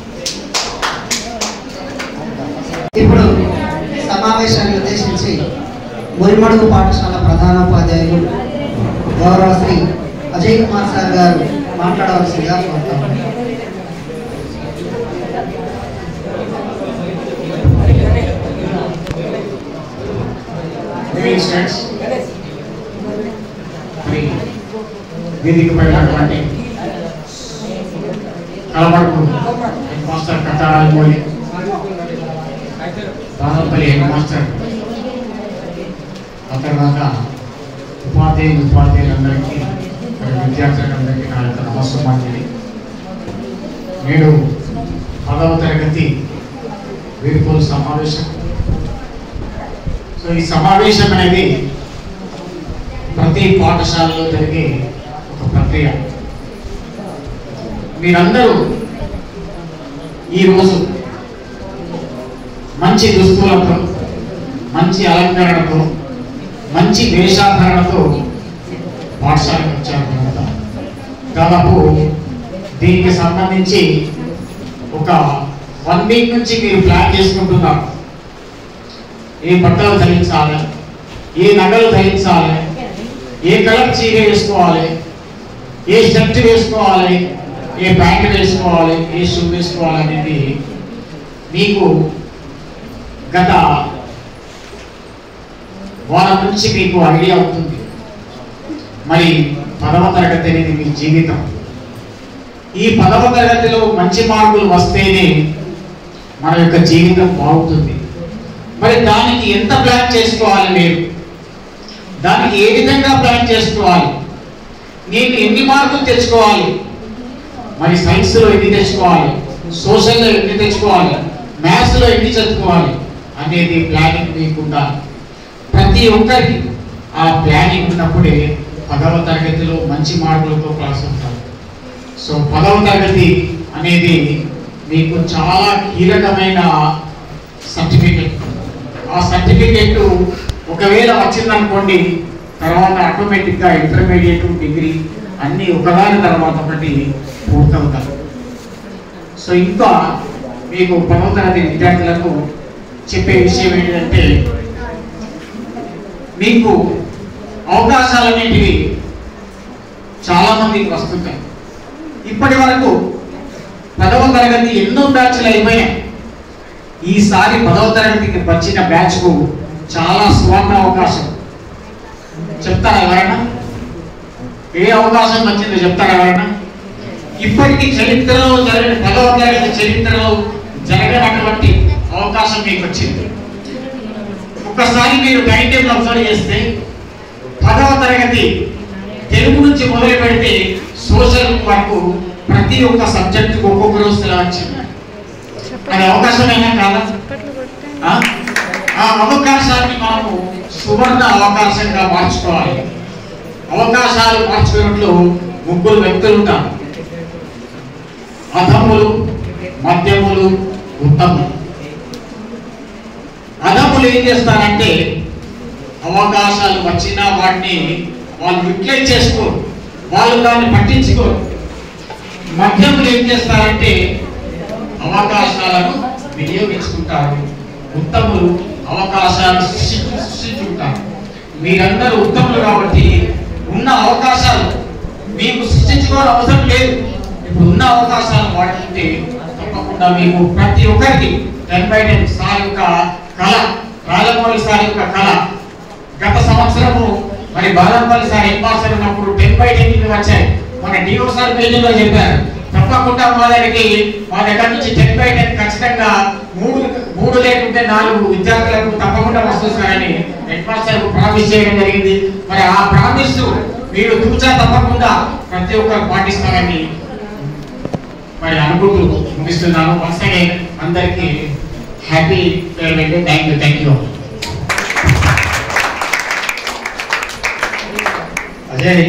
ఇప్పుడు సమావేశాన్ని ఉద్దేశించి మురిమడుగు పాఠశాల ప్రధానోపాధ్యాయులు గౌరవ శ్రీ అజయ్ కుమార్ సార్ గారు మాట్లాడవలసిందిగా కోరుతాం లివింగ్ స్టూడెంట్స్ మరి వేదిక పైనటువంటి కలబడుకు హెడ్ మాస్టర్ కట్టాలి మోయి దాదాపల్లి హెడ్ మాస్టర్ ఆ తర్వాత ఉపాధ్యాయులు ఉపాధ్యాయులందరికీ మరి విద్యార్థులందరికీ నా యొక్క నమస్కారం నేడు పదవ తరగతి వీరుకోలు సమావేశం సో ఈ సమావేశం అనేది ప్రతి పాఠశాలలో జరిగే ఒక ప్రక్రియ మీరందరూ ఈరోజు మంచి దుస్తులతో మంచి అలంకరణతో మంచి వేషాధారణతో పాఠశాలకు వచ్చారు కనుక దాదాపు దీనికి సంబంధించి ఒక వన్ వీక్ నుంచి మీరు ప్లాన్ చేసుకుంటున్నారు ఏ బట్టలు ధరించాలి ఏ నగలు ధరించాలి ఏ కలర్ చీర వేసుకోవాలి ఏ షర్ట్ వేసుకోవాలి ఏ ప్యాంట్ వేసుకోవాలి ఏ షూ వేసుకోవాలి అనేది మీకు గత వారం నుంచి మీకు ఐడియా అవుతుంది మరి పదవ తరగతి అనేది మీ జీవితం ఈ పదవ తరగతిలో మంచి మార్కులు వస్తేనే మన యొక్క జీవితం బాగుంటుంది మరి దానికి ఎంత ప్లాన్ చేసుకోవాలి మీరు దానికి ఏ విధంగా ప్లాన్ చేసుకోవాలి నేను ఎన్ని మార్కులు తెచ్చుకోవాలి మరి సైన్స్లో ఎన్ని తెచ్చుకోవాలి సోషల్లో ఎన్ని తెచ్చుకోవాలి మ్యాథ్స్లో ఎన్ని చదువుకోవాలి అనేది ప్లానింగ్ మీకు ఉండాలి ప్రతి ఒక్కరికి ఆ ప్లానింగ్ ఉన్నప్పుడే పదవ తరగతిలో మంచి మార్కులతో క్లాస్ ఉంటారు సో పదవ తరగతి అనేది మీకు చాలా కీలకమైన సర్టిఫికెట్ ఆ సర్టిఫికెట్ ఒకవేళ వచ్చిందనుకోండి తర్వాత ఆటోమేటిక్గా ఇంటర్మీడియట్ డిగ్రీ అన్నీ ఒకదాని తర్వాత ఒకటి పూర్తవుతాయి సో ఇంకా మీకు పదవ తరగతి విద్యార్థులకు చెప్పే విషయం ఏంటంటే మీకు అవకాశాలు అనేటివి చాలా మందికి వస్తుంటాయి ఇప్పటి వరకు పదవ తరగతి ఎన్నో బ్యాచ్లు అయిపోయాయి ఈసారి పదవ తరగతికి వచ్చిన బ్యాచ్ కు చాలా సువర్ణ అవకాశం చెప్తారా ఎవరైనా ఏ అవకాశం వచ్చిందో చెప్తారా ఎవరైనా ఇప్పటికీ చరిత్రలో జరిగిన పదవ తరగతి చరిత్రలో జరగనటువంటి అవకాశం మీకు వచ్చింది ఒక్కసారి మీరు టైం టేబుల్ అబ్జర్వ్ చేస్తే పదవ తరగతి తెలుగు నుంచి మొదలు పెడితే సోషల్ వరకు ప్రతి ఒక్క సబ్జెక్టుకు ఒక్కొక్క రోజు సెలవు వచ్చింది అది అవకాశమైనా కాదా ఆ? ఆ అవకాశాన్ని మనము సువర్ణ అవకాశంగా మార్చుకోవాలి అవకాశాలు మార్చుకున్నట్లు ముగ్గురు వ్యక్తులు ఉంటారు అధములు మధ్యములు ఉత్తములు అధములు ఏం చేస్తారంటే అవకాశాలు వచ్చినా వాటిని వాళ్ళు యూటిలైజ్ చేసుకోరు వాళ్ళు దాన్ని పట్టించుకోరు మధ్యములు ఏం చేస్తారంటే అవకాశాలను వినియోగించుకుంటారు ఉత్తములు అవకాశాలు సృష్టి- సృష్టించుకుంటారు మీరందరూ ఉత్తములు కాబట్టి ఉన్న అవకాశాలు మీకు సృష్టించుకోవడం అవసరం లేదు ఇప్పుడు ఉన్న అవకాశాలు వాడుకుంటే తప్పకుండా మీకు ప్రతి ఒక్కరికి టెన్ బై టెన్ సార్ యొక్క కళ రాజమౌళి సార్ యొక్క కళ గత సంవత్సరము మరి బాలంపల్లి సార్ హెడ్ మాస్టర్ ఉన్నప్పుడు టెన్ బై టెన్ వచ్చాయి మన డిఓ సార్ మీటింగ్ లో చెప్పారు తప్పకుండా మా దగ్గరికి మా దగ్గర నుంచి టెన్ బై టెన్ ఖచ్చితంగా మూడు మూడు లేకుంటే నాలుగు విద్యార్థులకు తప్పకుండా వస్తుంది సార్ అని హెడ్ మాస్టర్ ప్రామిస్ చేయడం జరిగింది మరి ఆ ప్రామిస్ మీరు తూచా తప్పకుండా ప్రతి ఒక్కరు పాటిస్తారని మరి అనుకుంటూ ముగిస్తున్నాను వన్స్ అగైన్ అందరికీ happy farewell thank you thank you Ajay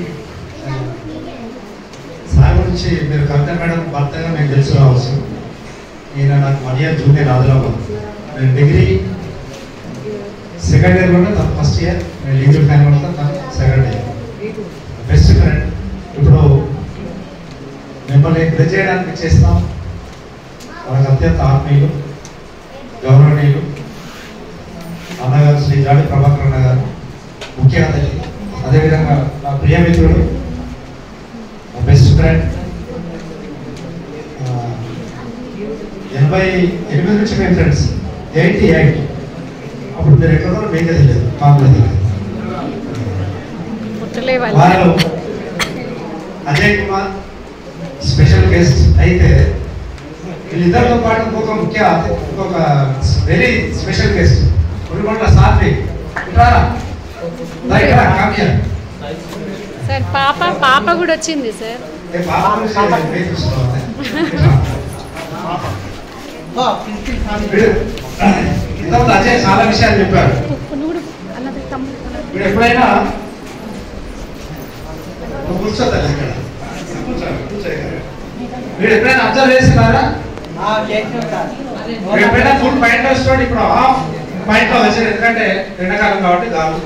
sir గురించి మీరు కవిత మేడం భర్తగా మీకు తెలుసు రావచ్చు ఈయన నాకు వన్ ఇయర్ జూనియర్ ఆదిలాబాద్ నేను డిగ్రీ సెకండ్ ఇయర్ కూడా తను ఫస్ట్ ఇయర్ నేను లీగల్ ఫ్యాన్ కూడా తను సెకండ్ ఇయర్ బెస్ట్ ఫ్రెండ్ ఇప్పుడు మిమ్మల్ని ఎంకరేజ్ చేయడానికి చేస్తాం వాళ్ళకి అత్యంత ఆత్మీయులు గౌరవనీయులు అన్నగారు శ్రీ జాడి ప్రభాకర్ అన్న గారు ముఖ్య అతిథి అదేవిధంగా నా ప్రియమిత్రుడు నా బెస్ట్ ఫ్రెండ్ ఎనభై ఎనిమిది నుంచి మేము ఫ్రెండ్స్ ఎయిటీ ఎయిట్ అప్పుడు మీరు ఎక్కడో మీకే తెలియదు మాకు కూడా తెలియదు వారు అజయ్ కుమార్ స్పెషల్ గెస్ట్ అయితే వీళ్ళిద్దరితో పాటు ఇంకొక ముఖ్య అతి- ఇంకొక very special guest Udikonda Satvik ఇట్రారా రా, ఇట్రా, come here. సార్ పాప పాప కూడా వచ్చింది సార్ ఏ పాప గురించి పేరు చూసుకోవాలి. వీడు ఇంతకుముందు అజయ్ చాలా విషయాలు చెప్పాడు వీడు ఎప్పుడైనా నువ్వు కూర్చోదా ఇక్కడ కూర్చో కూర్చో ఇక్కడ. వీడు ఎప్పుడైనా అబ్జర్వ్ చేస్తున్నారా వీడు ఎప్పుడైనా ఫుల్ పాయింట్ వస్తాడు ఇప్పుడు హాఫ్ పాయింట్ లో వచ్చాడు ఎందుకంటే ఎండాకాలం కాబట్టి గాలు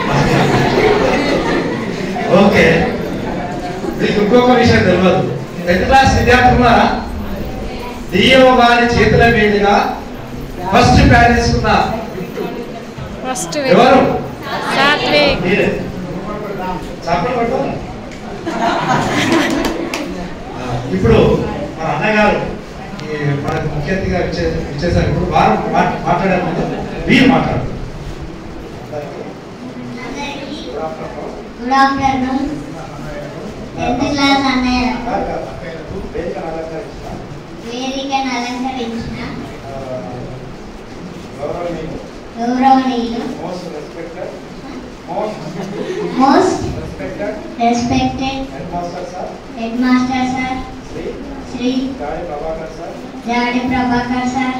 ఓకే మీకు ఇంకొక విషయం తెలియదు టెన్త్ క్లాస్ విద్యార్థులు ఉన్నారా డిఓ గారి చేతుల మీదుగా ఫస్ట్ ప్యాడ్ తీసుకున్న ఫస్ట్ ఎవరు సాత్విక్ మీరే చప్పట్లు కొట్టు. ఆ, ఇప్పుడు మన అన్నగారు ఈ మనకు ముఖ్య అతిథిగా ఇచ్చే- ఇచ్చేసారు ఇప్పుడు వారు మా- మాట్లాడే ముందు మీరు మాట్లాడు గుడ్ ఆఫ్టర్నూన్ టెన్త్ క్లాస్ అన్నయ్య వేదికను అలంకరించిన గౌరవనీయులు most respected head master sir Shri Jadi Prabhakar sir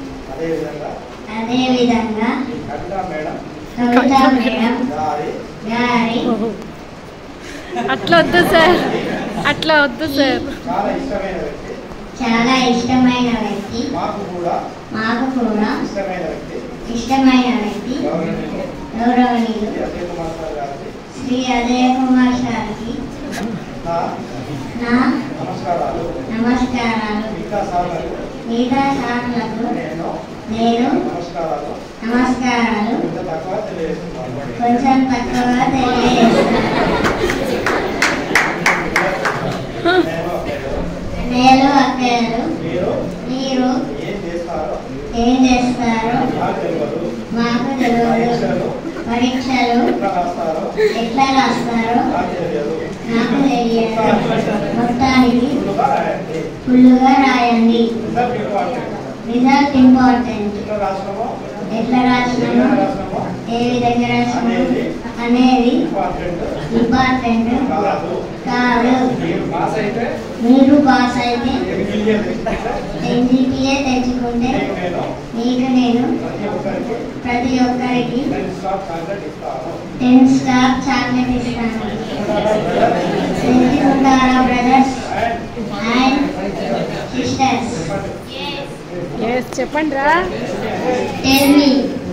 అదేవిధంగా కవితా మేడం గారి అట్లా వద్దు సార్ అట్లా వద్దు సార్ చాలా ఇష్టమైన వ్యక్తి మాకు కూడా ఇష్టమైన వ్యక్తి గౌరవనీయులు శ్రీ అజయ్ కుమార్ సార్కి నా నమస్కారాలు మిగతా సార్లకు నేను నమస్కారాలు కొంచెం తక్కువగా తెలియజేస్తాను నేను అక్కలు మీరు ఏం చేస్తారో మాకు తెలియదు పరీక్షలు ఎట్లా రాస్తారో నాకు తెలియదు మొత్తానికి ఫుల్లుగా రాయండి రిజల్ట్ ఇంపార్టెంట్ ఎట్లా రాసినామో ఏ విధంగా రాసినామో అనేది ఇంపార్టెంట్ కాదు మీరు పాస్ అయితే ఎన్జిపిఏ తెచ్చుకుంటే మీకు నేను ప్రతి ఒక్కరికి టెన్ స్టార్ చాక్లెట్ ఇస్తాను తెచ్చుకుంటారా బ్రదర్స్ అండ్ సిస్టర్స్ ఎస్ చెప్పండి రా tell me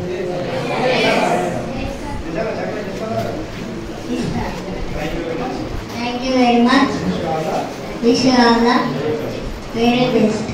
thank you very much wish you all the very best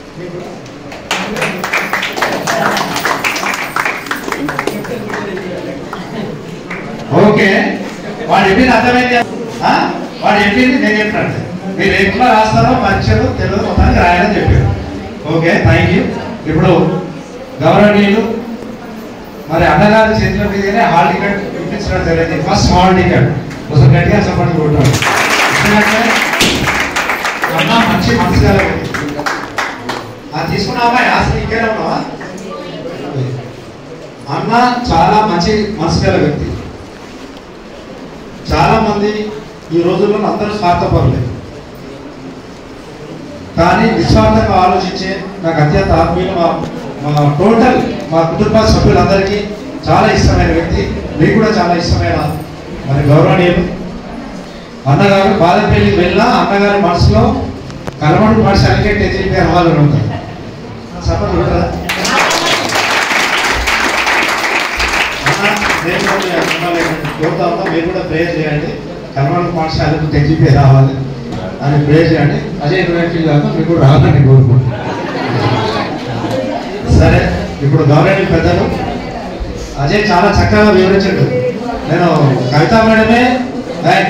okay వాడు చెప్పింది అర్థమైంది ఆ? వాడు చెప్పింది నేను చెప్పినట్టు మీరు ఎట్లా రాస్తారో పరీక్షలు తెలుగు మొత్తానికి రాయాలని చెప్పారు ఓకే థ్యాంక్ యూ ఇప్పుడు గౌరవనీయులు మరి అన్నగారి చేతుల మీదనే హాల్ టికెట్ ఇప్పించడం జరిగింది ఫస్ట్ హాల్ టికెట్ ఒకసారి గట్టిగా సపోర్ట్ కొట్టాడు ఎందుకంటే అన్న మంచి మనసు గల వ్యక్తి. అది తీసుకున్నావా అసలు ఇంకేనా ఉన్నావా అన్న చాలా మంచి మనసు గల వ్యక్తి చాలా మంది ఈ రోజుల్లో అందరూ స్వార్థపరులే కానీ నిస్వార్థంగా ఆలోచించే నాకు అత్యంత ఆత్మీయులు మా మా టోటల్ మా కుటుంబ సభ్యులందరికీ చాలా ఇష్టమైన వ్యక్తి మీకు కూడా చాలా ఇష్టమైన మరి గౌరవనీయులు అన్నగారు బాలపల్లికి వెళ్ళినా అన్నగారి మనసులో కలమడు పాఠశాలకే టెజిపి అవ్వాలని ఉంటుంది సపోర్ట్ ఉంటారా అన్న, నేను కూడా మీ అభిమానులు కోరుతా ఉన్నా మీరు కూడా ప్రేయర్ చేయండి కలమడు పాఠశాలకు టెజిపి రావాలి అని ప్రేయర్ చేయండి అదే యూనివర్సిటీ కాక మీకు కూడా రావాలని కోరుకుంటున్నాను సరే ఇప్పుడు గవర్నమెంట్ పెద్దలు అజయ్ చాలా చక్కగా వివరించాడు నేను కవితా మేడమే ఏయ్,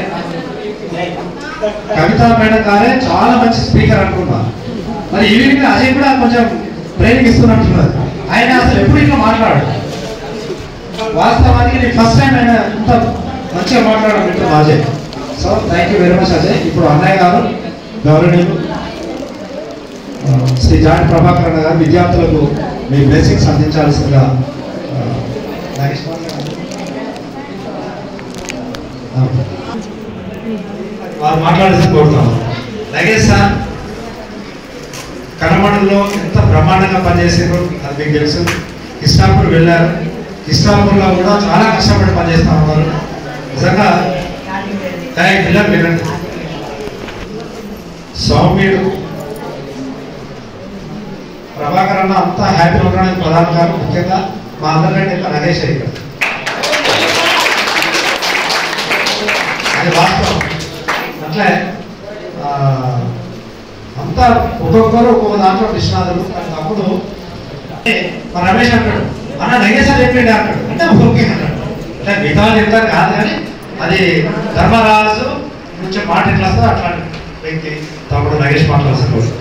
కవితా మేడం గారే చాలా మంచి స్పీకర్ అనుకున్నా మరి ఈవినింగ్ అజయ్ కూడా కొంచెం ట్రైనింగ్ ఇస్తున్నట్టున్నారు ఆయన అసలు ఎప్పుడు ఇట్లా మాట్లాడు వాస్తవానికి నేను ఫస్ట్ టైం ఆయన ఇంత మంచిగా మాట్లాడడం వింటున్నా Ajay so thank you very much Ajay ఇప్పుడు అన్నయ్య గారు గౌరవనీయులు ఆ, శ్రీ జాడి ప్రభాకర్ అన్న గారు విద్యార్థులకు మీ బ్లెస్సింగ్స్ అందించాల్సిందిగా ఆ, నాగేష్ బాబు గారు. ఆ. వారు మాట్లాడాల్సి కోరుతున్నాను నాగేష్ సార్ కనమడులో ఎంత బ్రహ్మాండంగా పనిచేసారో అది మీకు తెలుసు కృష్ణాపూర్ వెళ్ళారు కృష్ణాపూర్లో కూడా చాలా కష్టపడి పనిచేస్తా ఉన్నారు నిజంగా ఏయ్, పిల్లలు వినండి సౌమ్యుడు ప్రభాకర్ అన్న అంతా హ్యాపీ ఉండడానికి ప్రధాన కారణం ముఖ్యంగా మా అందరికంటే ఎక్కువ నగేష్ ఇక్కడ అది వాస్తవం అట్లే ఆ, అంతా ఒక్కొక్కరు ఒక్కొక్క దాంట్లో నిష్ణాతులు కానీ తప్పుడు ఏ, మా రమేష్ అంటాడు అన్న నగేష్ అని చెప్పిండే అంటాడు అంటే ఓకే అంటాడు అంటే మిగతా వాళ్ళు చెప్తారు కాదు కానీ అది ధర్మరాజు కొంచెం మాట ఎట్లా వస్తుందో అట్లాంటి వ్యక్తి తమ్ముడు నగేష్ మాట్లాడాల్సిన కోరుతున్నాను.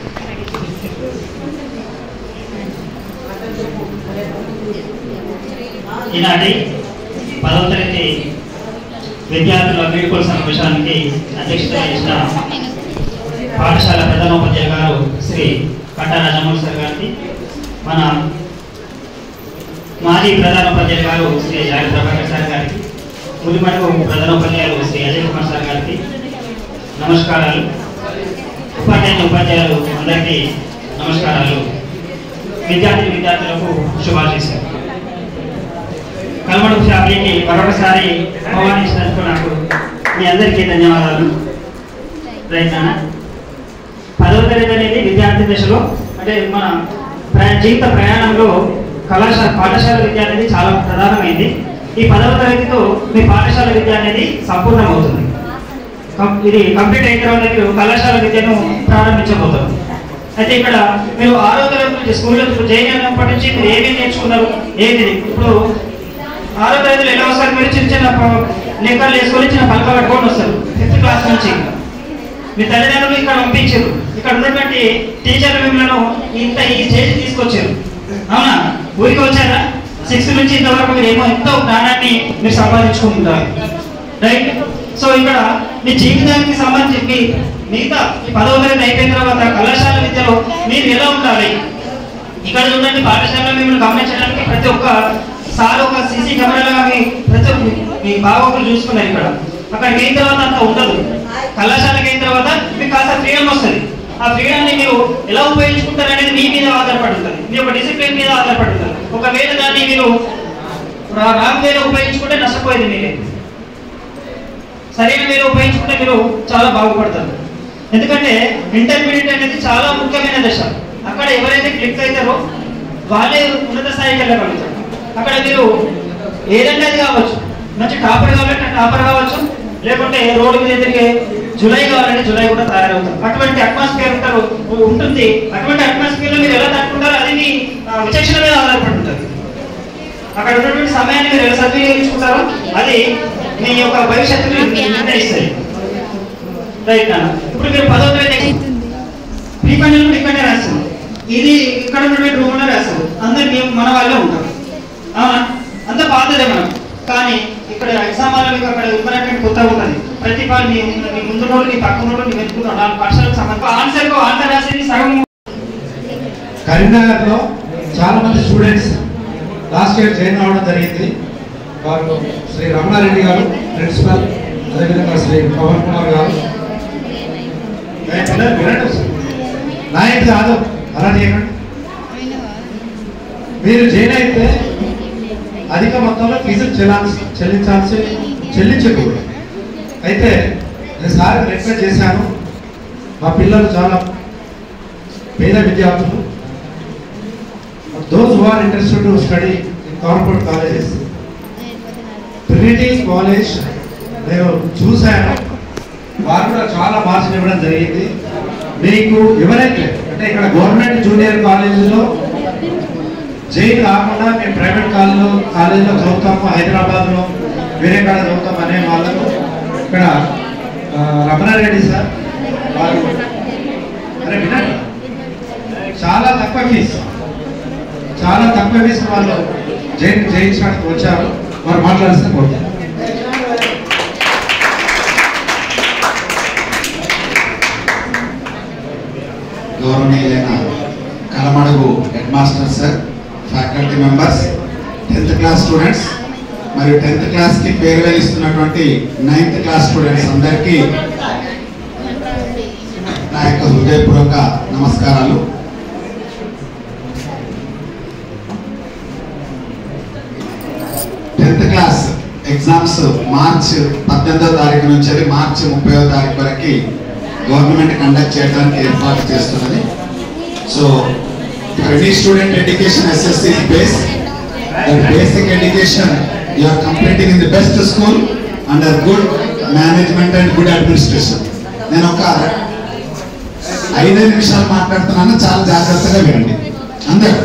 ఈనాటి పదవ తరగతి విద్యార్థుల వీడుకోలు సమావేశానికి అధ్యక్షత వహించిన పాఠశాల ప్రధానోపాధ్యాయులు గారు శ్రీ కట్టా రాజమౌళి సార్ గారికి మన మాజీ ప్రధానోపాధ్యాయులు గారు శ్రీ జారి ప్రభాకర్ సార్ గారికి ములిమడుగు ప్రధానోపాధ్యాయులు శ్రీ అజయ్ కుమార్ సార్ గారికి నమస్కారాలు ఉపాధ్యాయులు ఉపాధ్యాయులు అందరికీ నమస్కారాలు విద్యార్థి విద్యార్థులకు శుభాశీస్సులు కల్మడు ఫ్యామిలీకి మరొకసారి ఆహ్వానించినందుకు నాకు మీ అందరికీ ధన్యవాదాలు రైట్ నాన్న పదవ తరగతి అనేది విద్యార్థి దశలో అంటే మన ప్రయా- జీవిత ప్రయాణంలో కళాశాల పాఠశాల విద్య అనేది చాలా ప్రధానమైంది ఈ పదవ తరగతితో మీ పాఠశాల విద్య అనేది సంపూర్ణమవుతుంది కం- ఇది కంప్లీట్ అయిన తర్వాత మీరు కళాశాల విద్యను ప్రారంభించబోతారు అయితే ఇక్కడ మీరు ఆరో తరగతి నుంచి స్కూల్లో జాయిన్ అయినప్పటి నుంచి మీరు ఏమేమి నేర్చుకున్నారు ఏంటిది ఇప్పుడు ఆరో తరగతిలో ఎలా వస్తారు మీరు చిన్న చిన్న ప- లెక్కలు వేసుకొని చిన్న పలక పట్టుకొని వస్తారు ఫిఫ్త్ క్లాస్ నుంచి మీ తల్లిదండ్రులు ఇక్కడ పంపించారు ఇక్కడ ఉన్నటువంటి టీచర్లు మిమ్మల్ని ఇంత ఈ స్టేజ్ తీసుకొచ్చారు అవునా ఊరికి వచ్చారా సిక్స్త్ నుంచి ఇంతవరకు మీరు ఏమో ఎంతో జ్ఞానాన్ని మీరు సంపాదించుకుంటున్నారు రైట్ సో ఇక్కడ మీ జీవితానికి సంబంధించి మీ మిగతా ఈ పదవ తరగతి అయిపోయిన తర్వాత కళాశాల విద్యలో మీరు ఎలా ఉండాలి ఇక్కడ చూడండి పాఠశాలలో మిమ్మల్ని గమనించడానికి ప్రతి ఒక్క సార్ ఒక సీసీ కెమెరాగా మీ ప్రతి ఒక్క మీ బాగోగులు చూసుకున్నారు ఇక్కడ అక్కడికి అయిన తర్వాత అంత ఉండదు కళాశాలకి అయిన తర్వాత మీకు కాస్త ఫ్రీడమ్ వస్తుంది ఆ ఫ్రీడమ్ ని మీరు ఎలా ఉపయోగించుకుంటారు అనేది మీ మీద ఆధారపడి ఉంటుంది మీ యొక్క డిసిప్లిన్ మీద ఆధారపడి ఉంటుంది ఒకవేళ దాన్ని మీరు రా- రాంగ్ వేలో ఉపయోగించుకుంటే నష్టపోయేది మీరే సరైన వేలో ఉపయోగించుకుంటే మీరు చాలా బాగుపడతారు ఎందుకంటే ఇంటర్మీడియట్ అనేది చాలా ముఖ్యమైన దశ అక్కడ ఎవరైతే క్లిక్ అవుతారో వాళ్ళే ఉన్నత స్థాయికి వెళ్ళగలుగుతారు అక్కడ మీరు ఏదంటే అది కావచ్చు మంచి టాపర్ కావాలంటే టాపర్ కావచ్చు లేకుంటే రోడ్డు మీద తిరిగే జులై కావాలంటే జులై కూడా తయారవుతారు అటువంటి అట్మాస్ఫియర్ ఉంటారు ఉంటుంది అటువంటి అట్మాస్ఫియర్ లో మీరు ఎలా తట్టుకుంటారో అది మీ ఆ, విచక్షణ మీద ఆధారపడి ఉంటుంది అక్కడ ఉన్నటువంటి సమయాన్ని మీరు ఎలా సద్వినియోగించుకుంటారో అది మీ యొక్క భవిష్యత్తుని నిర్ణయిస్తుంది రైట్ నాన్న ఇప్పుడు మీరు పదో తరగతి ప్రీ ఫైనల్ కూడా ఇక్కడనే రాస్తారు ఇది ఇక్కడ ఉన్నటువంటి రూమ్ లో రాస్తారు అందరు మేము మన వాళ్ళే ఉంటారు అవునా అంత పాతదే మనం కానీ ఇక్కడ ఎగ్జామ్ హాల్లో మీకు అక్కడ ఇవ్వనటువంటి కొత్త ఉంటుంది ప్రతి వాళ్ళు మీ మీ ముందు రోడ్డు మీ పక్కన రోడ్డు మీ వెనుక నాలుగు పక్షాలకు సంబంధించి ఆన్సర్ ఆన్సర్ రాసేది సగం కరీంనగర్లో చాలా మంది స్టూడెంట్స్ లాస్ట్ ఇయర్ జాయిన్ అవ్వడం జరిగింది వారు శ్రీ రమణారెడ్డి గారు ప్రిన్సిపల్ అదేవిధంగా శ్రీ పవన్ కుమార్ గారు ఏ పిల్లలు వినండి ఒకసారి. నైన్త్ కాదు అలా చేయకండి మీరు జాయిన్ అయితే అధిక మొత్తంలో ఫీజు చెల్లాల్సి చెల్లించాల్సి చెల్లించకూడదు అయితే నేను సార్ రిక్వెస్ట్ చేశాను మా పిల్లలు చాలా పేద విద్యార్థులు those who are interested to study in corporate colleges Trinity college నేను చూశాను వారు కూడా చాలా మార్క్స్ ఇవ్వడం జరిగింది మీకు ఎవరైతే అంటే ఇక్కడ గవర్నమెంట్ జూనియర్ కాలేజీలో జైలు కాకుండా మేము ప్రైవేట్ కాలేజీలో కాలేజీలో చదువుతాము హైదరాబాద్లో వేరే కాడ చదువుతాం అనే వాళ్ళకు ఇక్కడ ఆ, రమణారెడ్డి సార్ వారు అరే వినండి చాలా తక్కువ ఫీజు చాలా తక్కువ ఫీజు వాళ్ళు జైన్ జయించడానికి వచ్చారు వారు మాట్లాడిస్తే పోతారు గౌరవనీయులైన Kalamadugu head master sir faculty members tenth class students మరియు టెన్త్ క్లాస్కి ఫేర్వెల్ ఇస్తున్నటువంటి నైన్త్ క్లాస్ స్టూడెంట్స్ అందరికీ నా యొక్క హృదయపూర్వక నమస్కారాలు టెన్త్ క్లాస్ ఎగ్జామ్స్ మార్చ్ పద్దెనిమిదో తారీఖు నుంచి వెళ్ళి మార్చి ముప్పైవ తారీఖు వరకు గవర్నమెంట్ కండక్ట్ చేయడానికి ఏర్పాటు చేస్తున్నది so any student education SSC base basic education you are completing in the best school under good management and good administration నేను ఒక ఐదే నిమిషాలు మాట్లాడుతున్నాను చాలా జాగ్రత్తగా వినండి అందరూ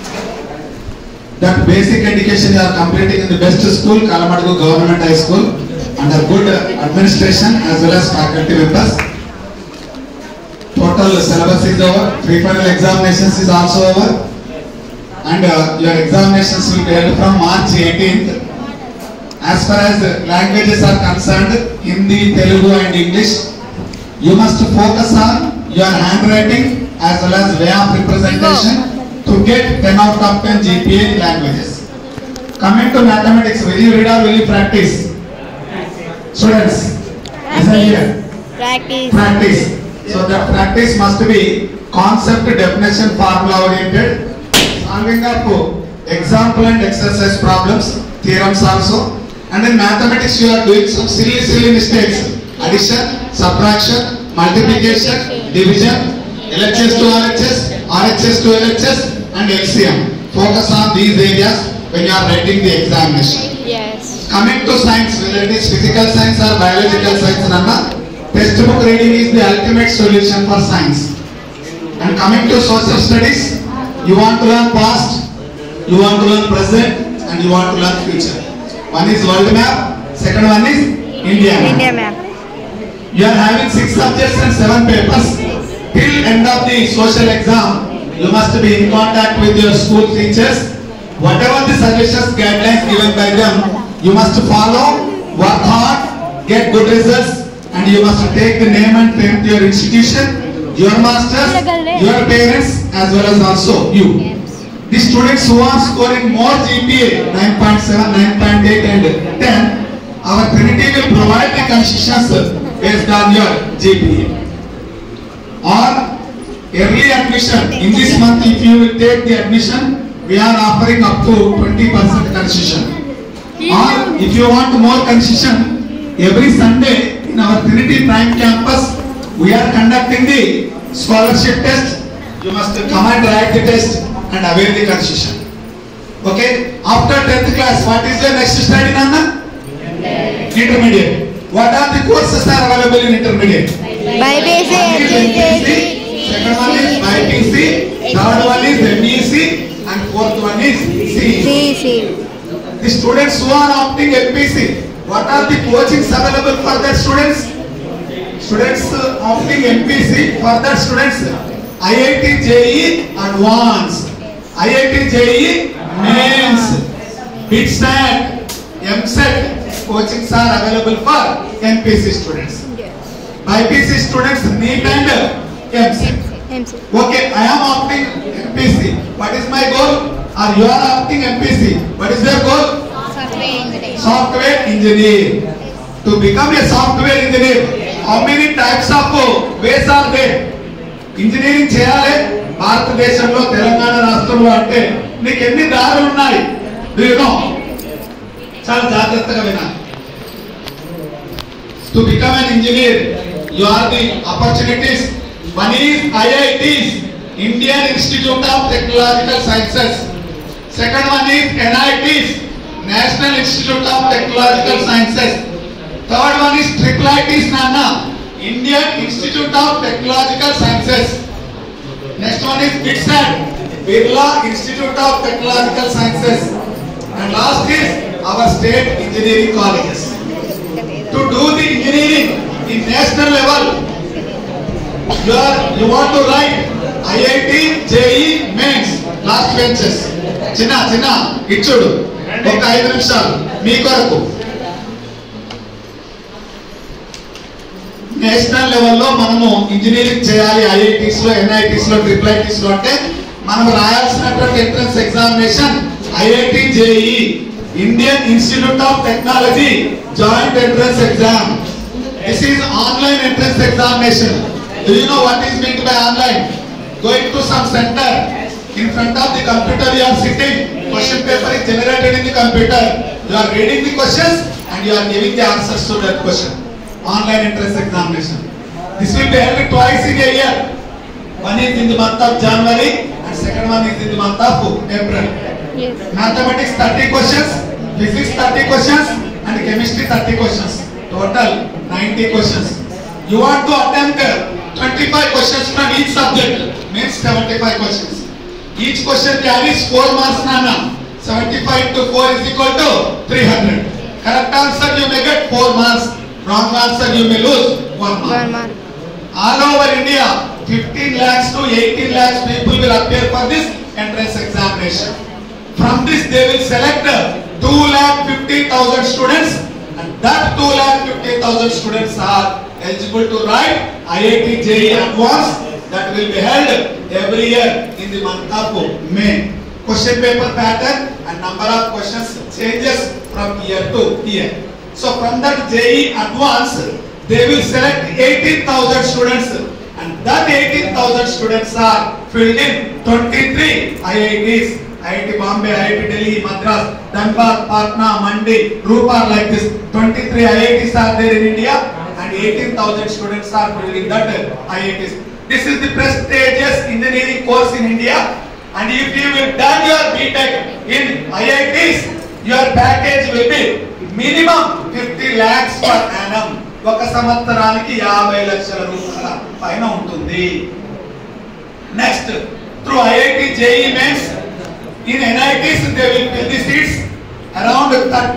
that basic education you are completing in the best school, Kalamadugu Government High School, under good administration as well as faculty members. Total syllabus is over, pre-final examinations is also over, and uh, your examinations will be held from March 18th. As far as the languages are concerned, Hindi, Telugu and English, you must focus on your handwriting as well as way of representation to get 10 out of 10 GPA in languages. Coming to mathematics, will you read or will you practice? Students, listen here. Practice. Practice. So the practice must be concept definition formula oriented, solving up example and exercise problems, theorems also. And in mathematics you are doing some silly silly mistakes. Addition, subtraction, multiplication, division, LHS to RHS, RHS to LHS and LCM. Focus on these areas when you are writing the examination. Yes. Coming to science, whether it is physical science or biological science, Nana, textbook reading is the ultimate solution for science. And coming to social studies, you want to learn past, you want to learn present, and you want to learn future. One is world map, second one is India map. India map. You are having six subjects and seven papers. Till end of the social exam, you must be in contact with your school teachers. Whatever the suggestions, guidelines given by them, you must follow, work hard, get good results, and you must take the name and fame to your institution, your masters, your parents, as well as also you. the students who are scoring more GPA 9.7, 9.8 and 10, our Trinity will provide the concessions based on your GPA. Or early admission, in this month if you will take the admission, we are offering up to 20% concession. Or if you want more concession, every Sunday in our Trinity Prime campus, we are conducting the scholarship test. You must come and write the test and avail the concession. Okay? After 10th class, what is your next study, Nana? Intermediate. What are the courses are available in intermediate? BPC, One is NPC, Second one is IPC, third one is MEC, and fourth one is CEC. The students who are opting LPC, what are the coachings available for that students? Students uh, opting MPC for that students IIT JE Advanced, IIT JE Mains, BITSAT, MSET coachings are available for MPC students. IPC students NEET and MSET. Okay, I am opting MPC. What is my goal? Or you are opting MPC. What is your goal? Software engineer. To become a software engineer, how many types of ways are there? Engineering చేయాలి భారతదేశంలో తెలంగాణ రాష్ట్రంలో అంటే నీకు ఎన్ని దారులు ఉన్నాయి Do you know? చాలా జాగ్రత్తగా వినాలి to become an engineer, you are the opportunities. One is IITs, Indian Institute of Technological Sciences. Second one is NITs, National Institute of Technological Sciences. Third one is triple ITs, Nana, Indian Institute of Technological Sciences. Next one is BITSAT, Birla Institute of Technological Sciences. And last is our state engineering colleges. To do the engineering in national level, you are you want to write IIT, JE, mains, last benches. చిన్న చిన్న ఇచ్చుడు ఒక ఐదు నిమిషాలు మీ కొరకు national లెవెల్లో మనము engineering చేయాలి ఐఐటీస్ లో ఎన్ఐటీస్ లో ట్రిపుల్ ఐటీస్ లో అంటే మనం రాయాల్సినటువంటి entrance examination IIT JEE Indian Institute of Technology joint entrance exam this is online entrance examination Do you know what is meant by online? Going to some center, in front of the computer you are sitting, question paper is generated in the computer. You are reading the questions and you are giving the answers to that question. Online entrance examination. This will be held twice in a year. One is in the month of January and second one is in the month of April. Mathematics 30 questions, physics 30 questions and chemistry 30 questions. Total 90 questions. You want to attempt 25 questions from each subject means 75 questions. Each question carries 4 marks nana. 75 to 4 is equal to 300. Correct answer you may get 4 marks. Wrong answer you may lose 1 mark. All over India, 15 lakhs to 18 lakhs people will appear for this entrance examination. From this they will select 2 lakh 50,000 students and that 2 lakh 50,000 students are eligible to write IIT JEE Advanced that will be held every year in the month of May. Question paper pattern and number of questions changes from year to year. So from that JEE Advanced, they will select 18,000 students and that 18,000 students are filled in 23 IITs IIT Bombay, IIT Delhi, Madras, Dhanbad, Patna, Mandi, Rupar like this. 23 IITs are there in India and 18,000 students are filled in that IITs. This is the prestigious engineering course in India and if you will done your BTech in IITs, your package will be minimum 50 lakhs per annum. ఒక సంవత్సరానికి యాభై లక్షల రూపాయల పైన ఉంటుంది next through IIT JEE mains in NITs they will fill the seats around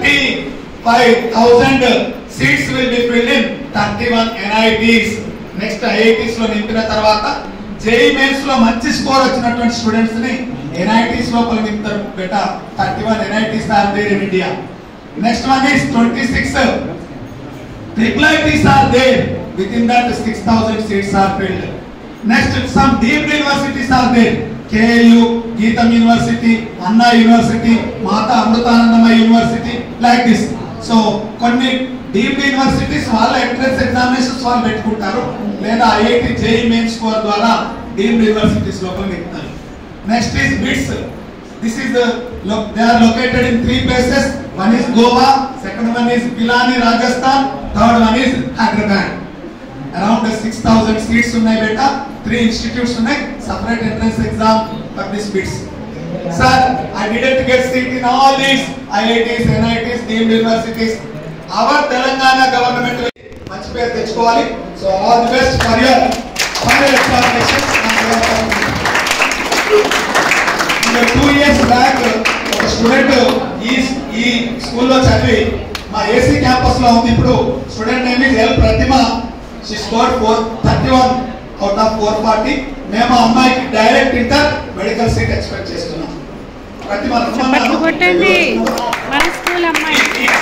35,000 seats will be filled in 31 NITs next IITs లో నింపిన తర్వాత జేఈ మెయిన్స్ లో మంచి స్కోర్ వచ్చినటువంటి స్టూడెంట్స్ ని NITs లోపల నింపుతారు బెట 31 NITs are there in India next one is 26 triple ITs are there within that 6000 seats are filled next some deemed universities are there KU GITAM university Anna university Mata Amritanandamayi university like this so కొన్ని deemed universities వాళ్ళ entrance examinations వాళ్ళు పెట్టుకుంటారు లేదా IIT JEE main score ద్వారా deemed universities లోపల ఎక్కుతారు next is BITS this is they are located in three places one is Goa second one is Pilani Rajasthan third one is Hyderabad around six thousand seats ఉన్నాయి బేటా three institutes ఉన్నాయి separate entrance exam for this BITS sir I didn't get seat in all these IITs NITs deemed universities our Telangana government మంచి పేరు తెచ్చుకోవాలి so all the best for your final examination two years back ఒక student ఈ ఈ స్కూల్లో చదివి మా AC campus లో ఉంది ఇప్పుడు student name is L Prathima she score four thirty one out of four forty మేము ఆ అమ్మాయికి direct inter medical seat expect చేస్తున్నాం ప్రతిమ చప్పట్లు కొట్టండి మన స్కూల్ అమ్మాయి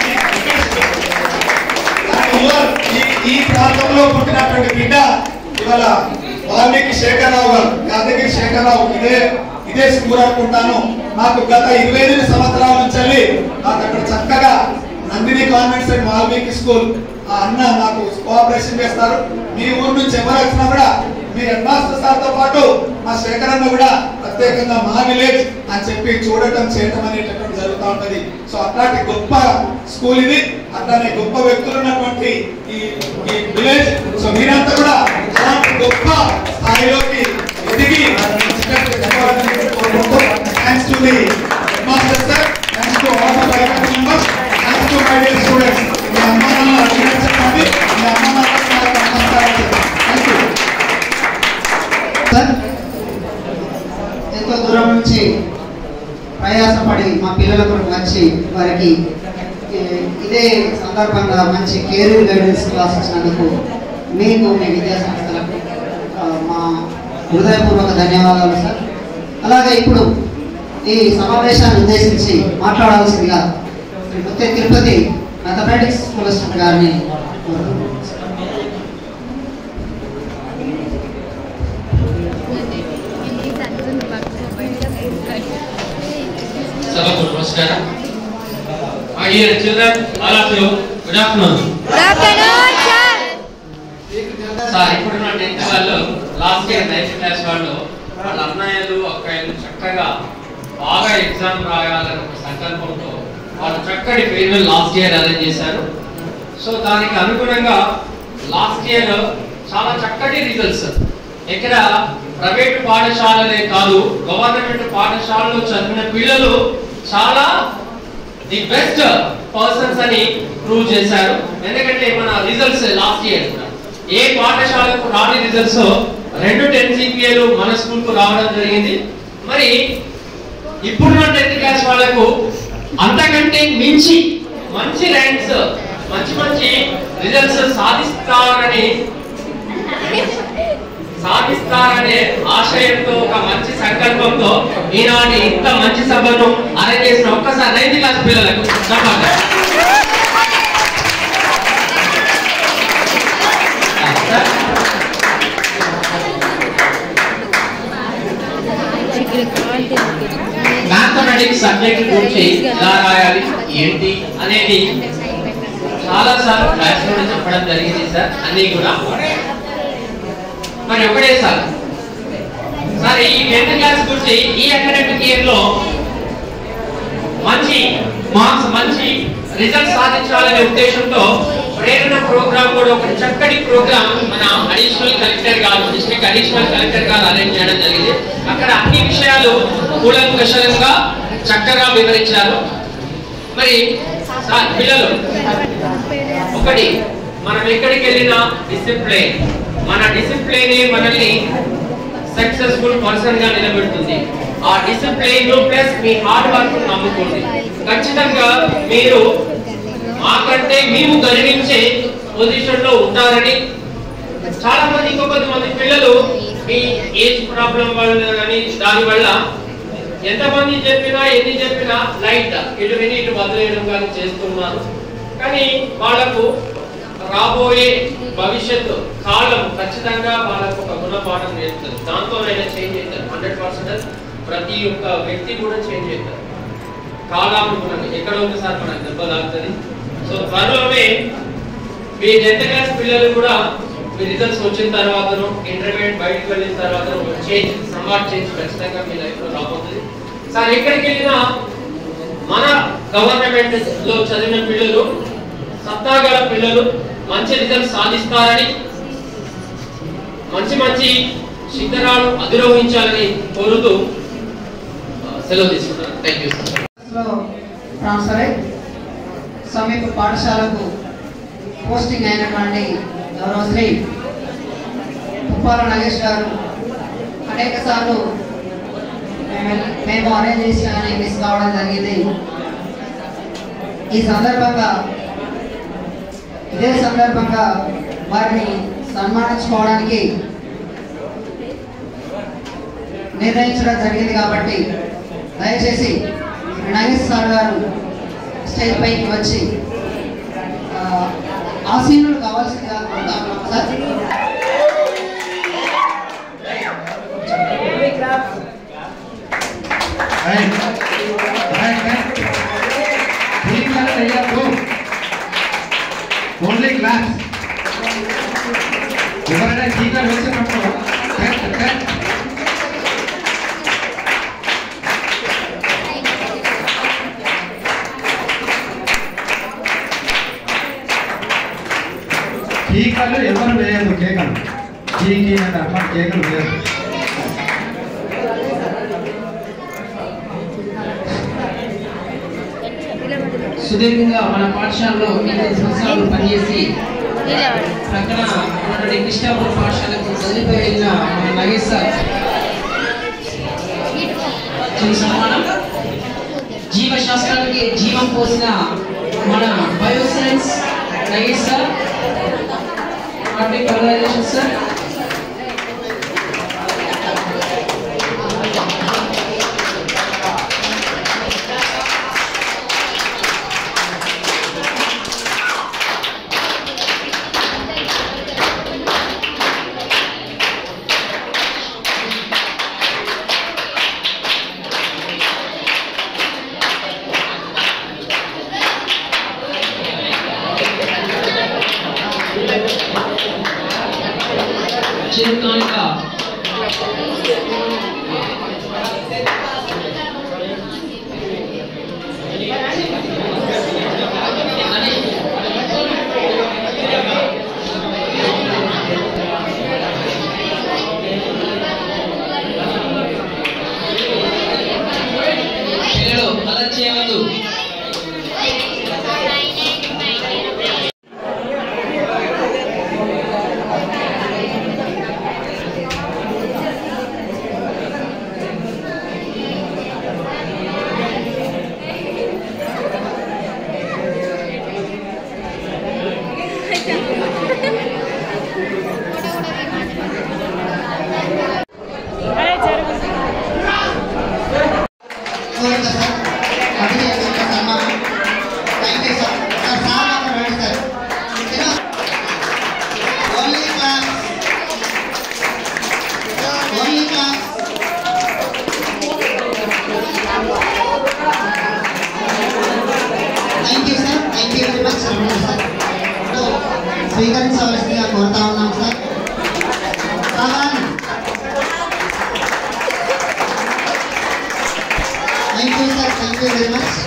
ఈ ఈ ప్రాంతంలో పుట్టినటువంటి బిడ్డ ఇవాళ వాల్మీకి శేఖరరావు గారు యాదగిరి శేఖరరావు ఇదే ఇదే స్కూల్ అనుకుంటాను నాకు గత ఇరవై ఎనిమిది సంవత్సరాల నుంచి వెళ్ళి నాకు అక్కడ చక్కగా Nandini convents and Valmiki school ఆ అన్న నాకు కోఆపరేషన్ చేస్తారు మీ ఊరు నుంచి ఎవరు వచ్చినా కూడా మీ హెడ్ మాస్టర్ సార్ తో పాటు మా శేఖర్ అన్న కూడా ప్రత్యేకంగా మా విలేజ్ అని చెప్పి చూడటం చేయటం అనేటటువంటి జరుగుతూ ఉంటది సో అట్లాంటి గొప్ప స్కూల్ ఇది అట్లానే గొప్ప వ్యక్తులు ఉన్నటువంటి ఈ ఈ విలేజ్ సో మీరంతా కూడా అలాంటి గొప్ప స్థాయిలోకి ఎదిగి thanks to the master sir thanks to all the faculty members thanks to my dear students మీ అమ్మ నాన్న అడిగినట్టు చెప్పండి మీ అమ్మ నాన్న నమస్కారం థ్యాంక్ యూ సార్ ఎంతో దూరం నుంచి ప్రయాసపడి మా పిల్లల కొరకు వచ్చి వారికి ఏ, ఇదే సందర్భంగా మంచి కేరింగ్ గైడెన్స్ క్లాస్ ఇచ్చినందుకు మీకు మీ విద్యా సంస్థలకు ఆ, మా హృదయపూర్వక ధన్యవాదాలు సార్ అలాగే ఇప్పుడు ఈ సమావేశాన్ని ఉద్దేశించి మాట్లాడాల్సిందిగా శ్రీ ముత్తే తిరుపతి మ్యాథమెటిక్స్ స్కూల్ గారిని కోరుతున్నాను. సభకు నమస్కారం My dear children, all of you, good afternoon. Sir ఇప్పుడున్న టెన్త్ వాళ్ళు లాస్ట్ ఇయర్ నైన్త్ క్లాస్ వాళ్ళు వాళ్ళ అన్నయ్యలు అక్కయ్యలు చక్కగా బాగా ఎగ్జామ్ రాయాలని ఒక సంకల్పంతో వాళ్ళు చక్కటి ఫేర్వెల్ లాస్ట్ ఇయర్ అరేంజ్ చేశారు సో దానికి అనుగుణంగా లాస్ట్ ఇయర్ చాలా చక్కటి రిజల్ట్స్ ఇక్కడ ప్రైవేట్ పాఠశాలలే కాదు గవర్నమెంట్ పాఠశాలలో చదివిన పిల్లలు చాలా ది బెస్ట్ పర్సన్స్ అని ప్రూవ్ చేశారు ఎందుకంటే మన రిజల్ట్స్ లాస్ట్ ఇయర్ ఏ పాఠశాలకు రాని రిజల్ట్స్ రెండు టెన్ సిపిఏలు మన స్కూల్ కు రావడం జరిగింది మరి ఇప్పుడున్న టెన్త్ క్లాస్ వాళ్ళకు అంతకంటే మించి మంచి ర్యాంక్స్ మంచి మంచి రిజల్ట్స్ సాధిస్తారని సాధిస్తారనే ఆశయంతో ఒక మంచి సంకల్పంతో ఈనాటి ఇంత మంచి సభను అరేంజ్ చేసిన ఒక్కసారి నైన్త్ క్లాస్ పిల్లలకు చెప్పండి మ్యాథమెటిక్స్ సబ్జెక్ట్ గురించి ఎలా రాయాలి ఏంటి అనేది చాలా సార్లు క్లాస్ లో చెప్పడం జరిగింది సార్ అన్ని కూడా మరి ఒకటే సార్ సార్ ఈ టెన్త్ క్లాస్ గురించి ఈ అకాడమిక్ ఇయర్ లో మంచి మార్క్స్ మంచి రిజల్ట్ సాధించాలనే ఉద్దేశంతో ప్రేరణ ప్రోగ్రామ్ కూడా ఒక చక్కటి ప్రోగ్రామ్ మన అడిషనల్ కలెక్టర్ గారు డిస్ట్రిక్ట్ అడిషనల్ కలెక్టర్ గారు అరేంజ్ చేయడం జరిగింది అక్కడ అన్ని విషయాలు కూలంకషంగా చక్కగా వివరించారు మరి సార్ పిల్లలు ఒకటి మనం ఎక్కడికి వెళ్ళినా డిసిప్లైన్ మన డిసిప్లైన్ మనల్ని సక్సెస్ఫుల్ పర్సన్ గా నిలబెడుతుంది ఆ డిసిప్లైన్ ప్లస్ మీ హార్డ్ వర్క్ నమ్ముకోండి ఖచ్చితంగా మీరు మాకంటే మేము గర్వించే పొజిషన్ లో ఉంటారని చాలా మంది ఇంకొక మంది పిల్లలు మీ ఏజ్ ప్రాబ్లం వల్ల కానీ దాని వల్ల ఎంతమంది చెప్పినా ఎన్ని చెప్పినా లైట్ ఇటు విని ఇటు వదిలేయడం కానీ చేస్తున్నారు కానీ వాళ్ళకు రాబోయే భవిష్యత్తు కాలం ఖచ్చితంగా వాళ్ళకు ఒక గుణపాఠం నేర్పుతుంది దాంతో అయినా చేంజ్ అవుతారు హండ్రెడ్ పర్సెంట్ ప్రతి ఒక్క వ్యక్తి కూడా చేంజ్ అవుతారు కాలానుగుణంగా ఎక్కడ ఒకసారి మనకు దెబ్బ తాగుతుంది సో త్వరలోనే మీ టెన్త్ క్లాస్ పిల్లలు కూడా మీ రిజల్ట్స్ వచ్చిన తర్వాతను ఇంటర్మీడియట్ బయటకు వెళ్ళిన తర్వాత ఒక చేంజ్ సమాట్ చేంజ్ ఖచ్చితంగా మీ లైఫ్ లో రాబోతుంది సార్ ఎక్కడికి వెళ్ళినా మన గవర్నమెంట్ లో చదివిన పిల్లలు సత్తాగల పిల్లలు మంచి రిజల్ట్ సాధిస్తారని మంచి మంచి శిఖరాలు అధిరోహించాలని కోరుతూ ఆ, సెలవు తీసుకుంటాను థ్యాంక్ యూ లో ట్రాన్స్ఫర్ అయి సమీప పాఠశాలకు పోస్టింగ్ అయినటువంటి గౌరవ శ్రీ పుప్పాల నగేష్ గారు అనేక సార్లు మేము మేము అరేంజ్ చేసి కానీ మిస్ కావడం జరిగింది ఈ సందర్భంగా ఇదే సందర్భంగా వారిని సన్మానించుకోవడానికి నిర్ణయించడం జరిగింది కాబట్టి దయచేసి నగేష్ సార్ గారు స్టేజ్ పైకి వచ్చి ఆ, ఆసీనులు కావాల్సిందిగా కోరుతాము sir Right. Right, right. Three color area go. Only class. ఎవరైనా టీకా వేసినప్పుడు కట్ కట్ టీకాలు ఎవరు వేయదు కేకలు టీకి అంటే అట్లా కేకలు వేయదు సుదీర్ఘంగా మన పాఠశాలలో ఎనిమిది సంవత్సరాలు పనిచేసి ప్రక్కన ఉన్నటువంటి కృష్ణాపూర్ పాఠశాలకు చదివిపోయి వెళ్ళిన మన నగేష్ సార్ చిన్న సన్మానం జీవశాస్త్రానికి జీవం పోసిన మన bioscience Nagesh sir heartly congratulation sir చిరుకానిక పిల్లలు అలర్ట్ చేయవద్దు thank you sir thank you very much sir స్వీకరించవలసిందిగా కోరుతా ఉన్నాం సార్ సాధారణ thank you sir thank you very much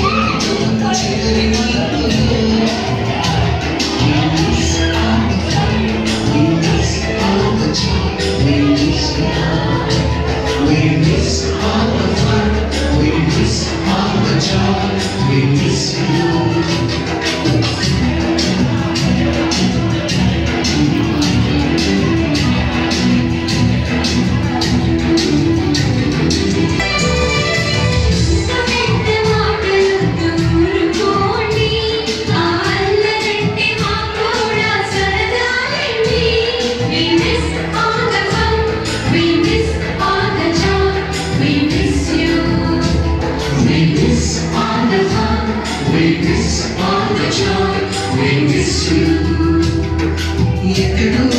Thank you. miss you. We miss all the fun, we miss all the joy, we miss you. ఎక్కడో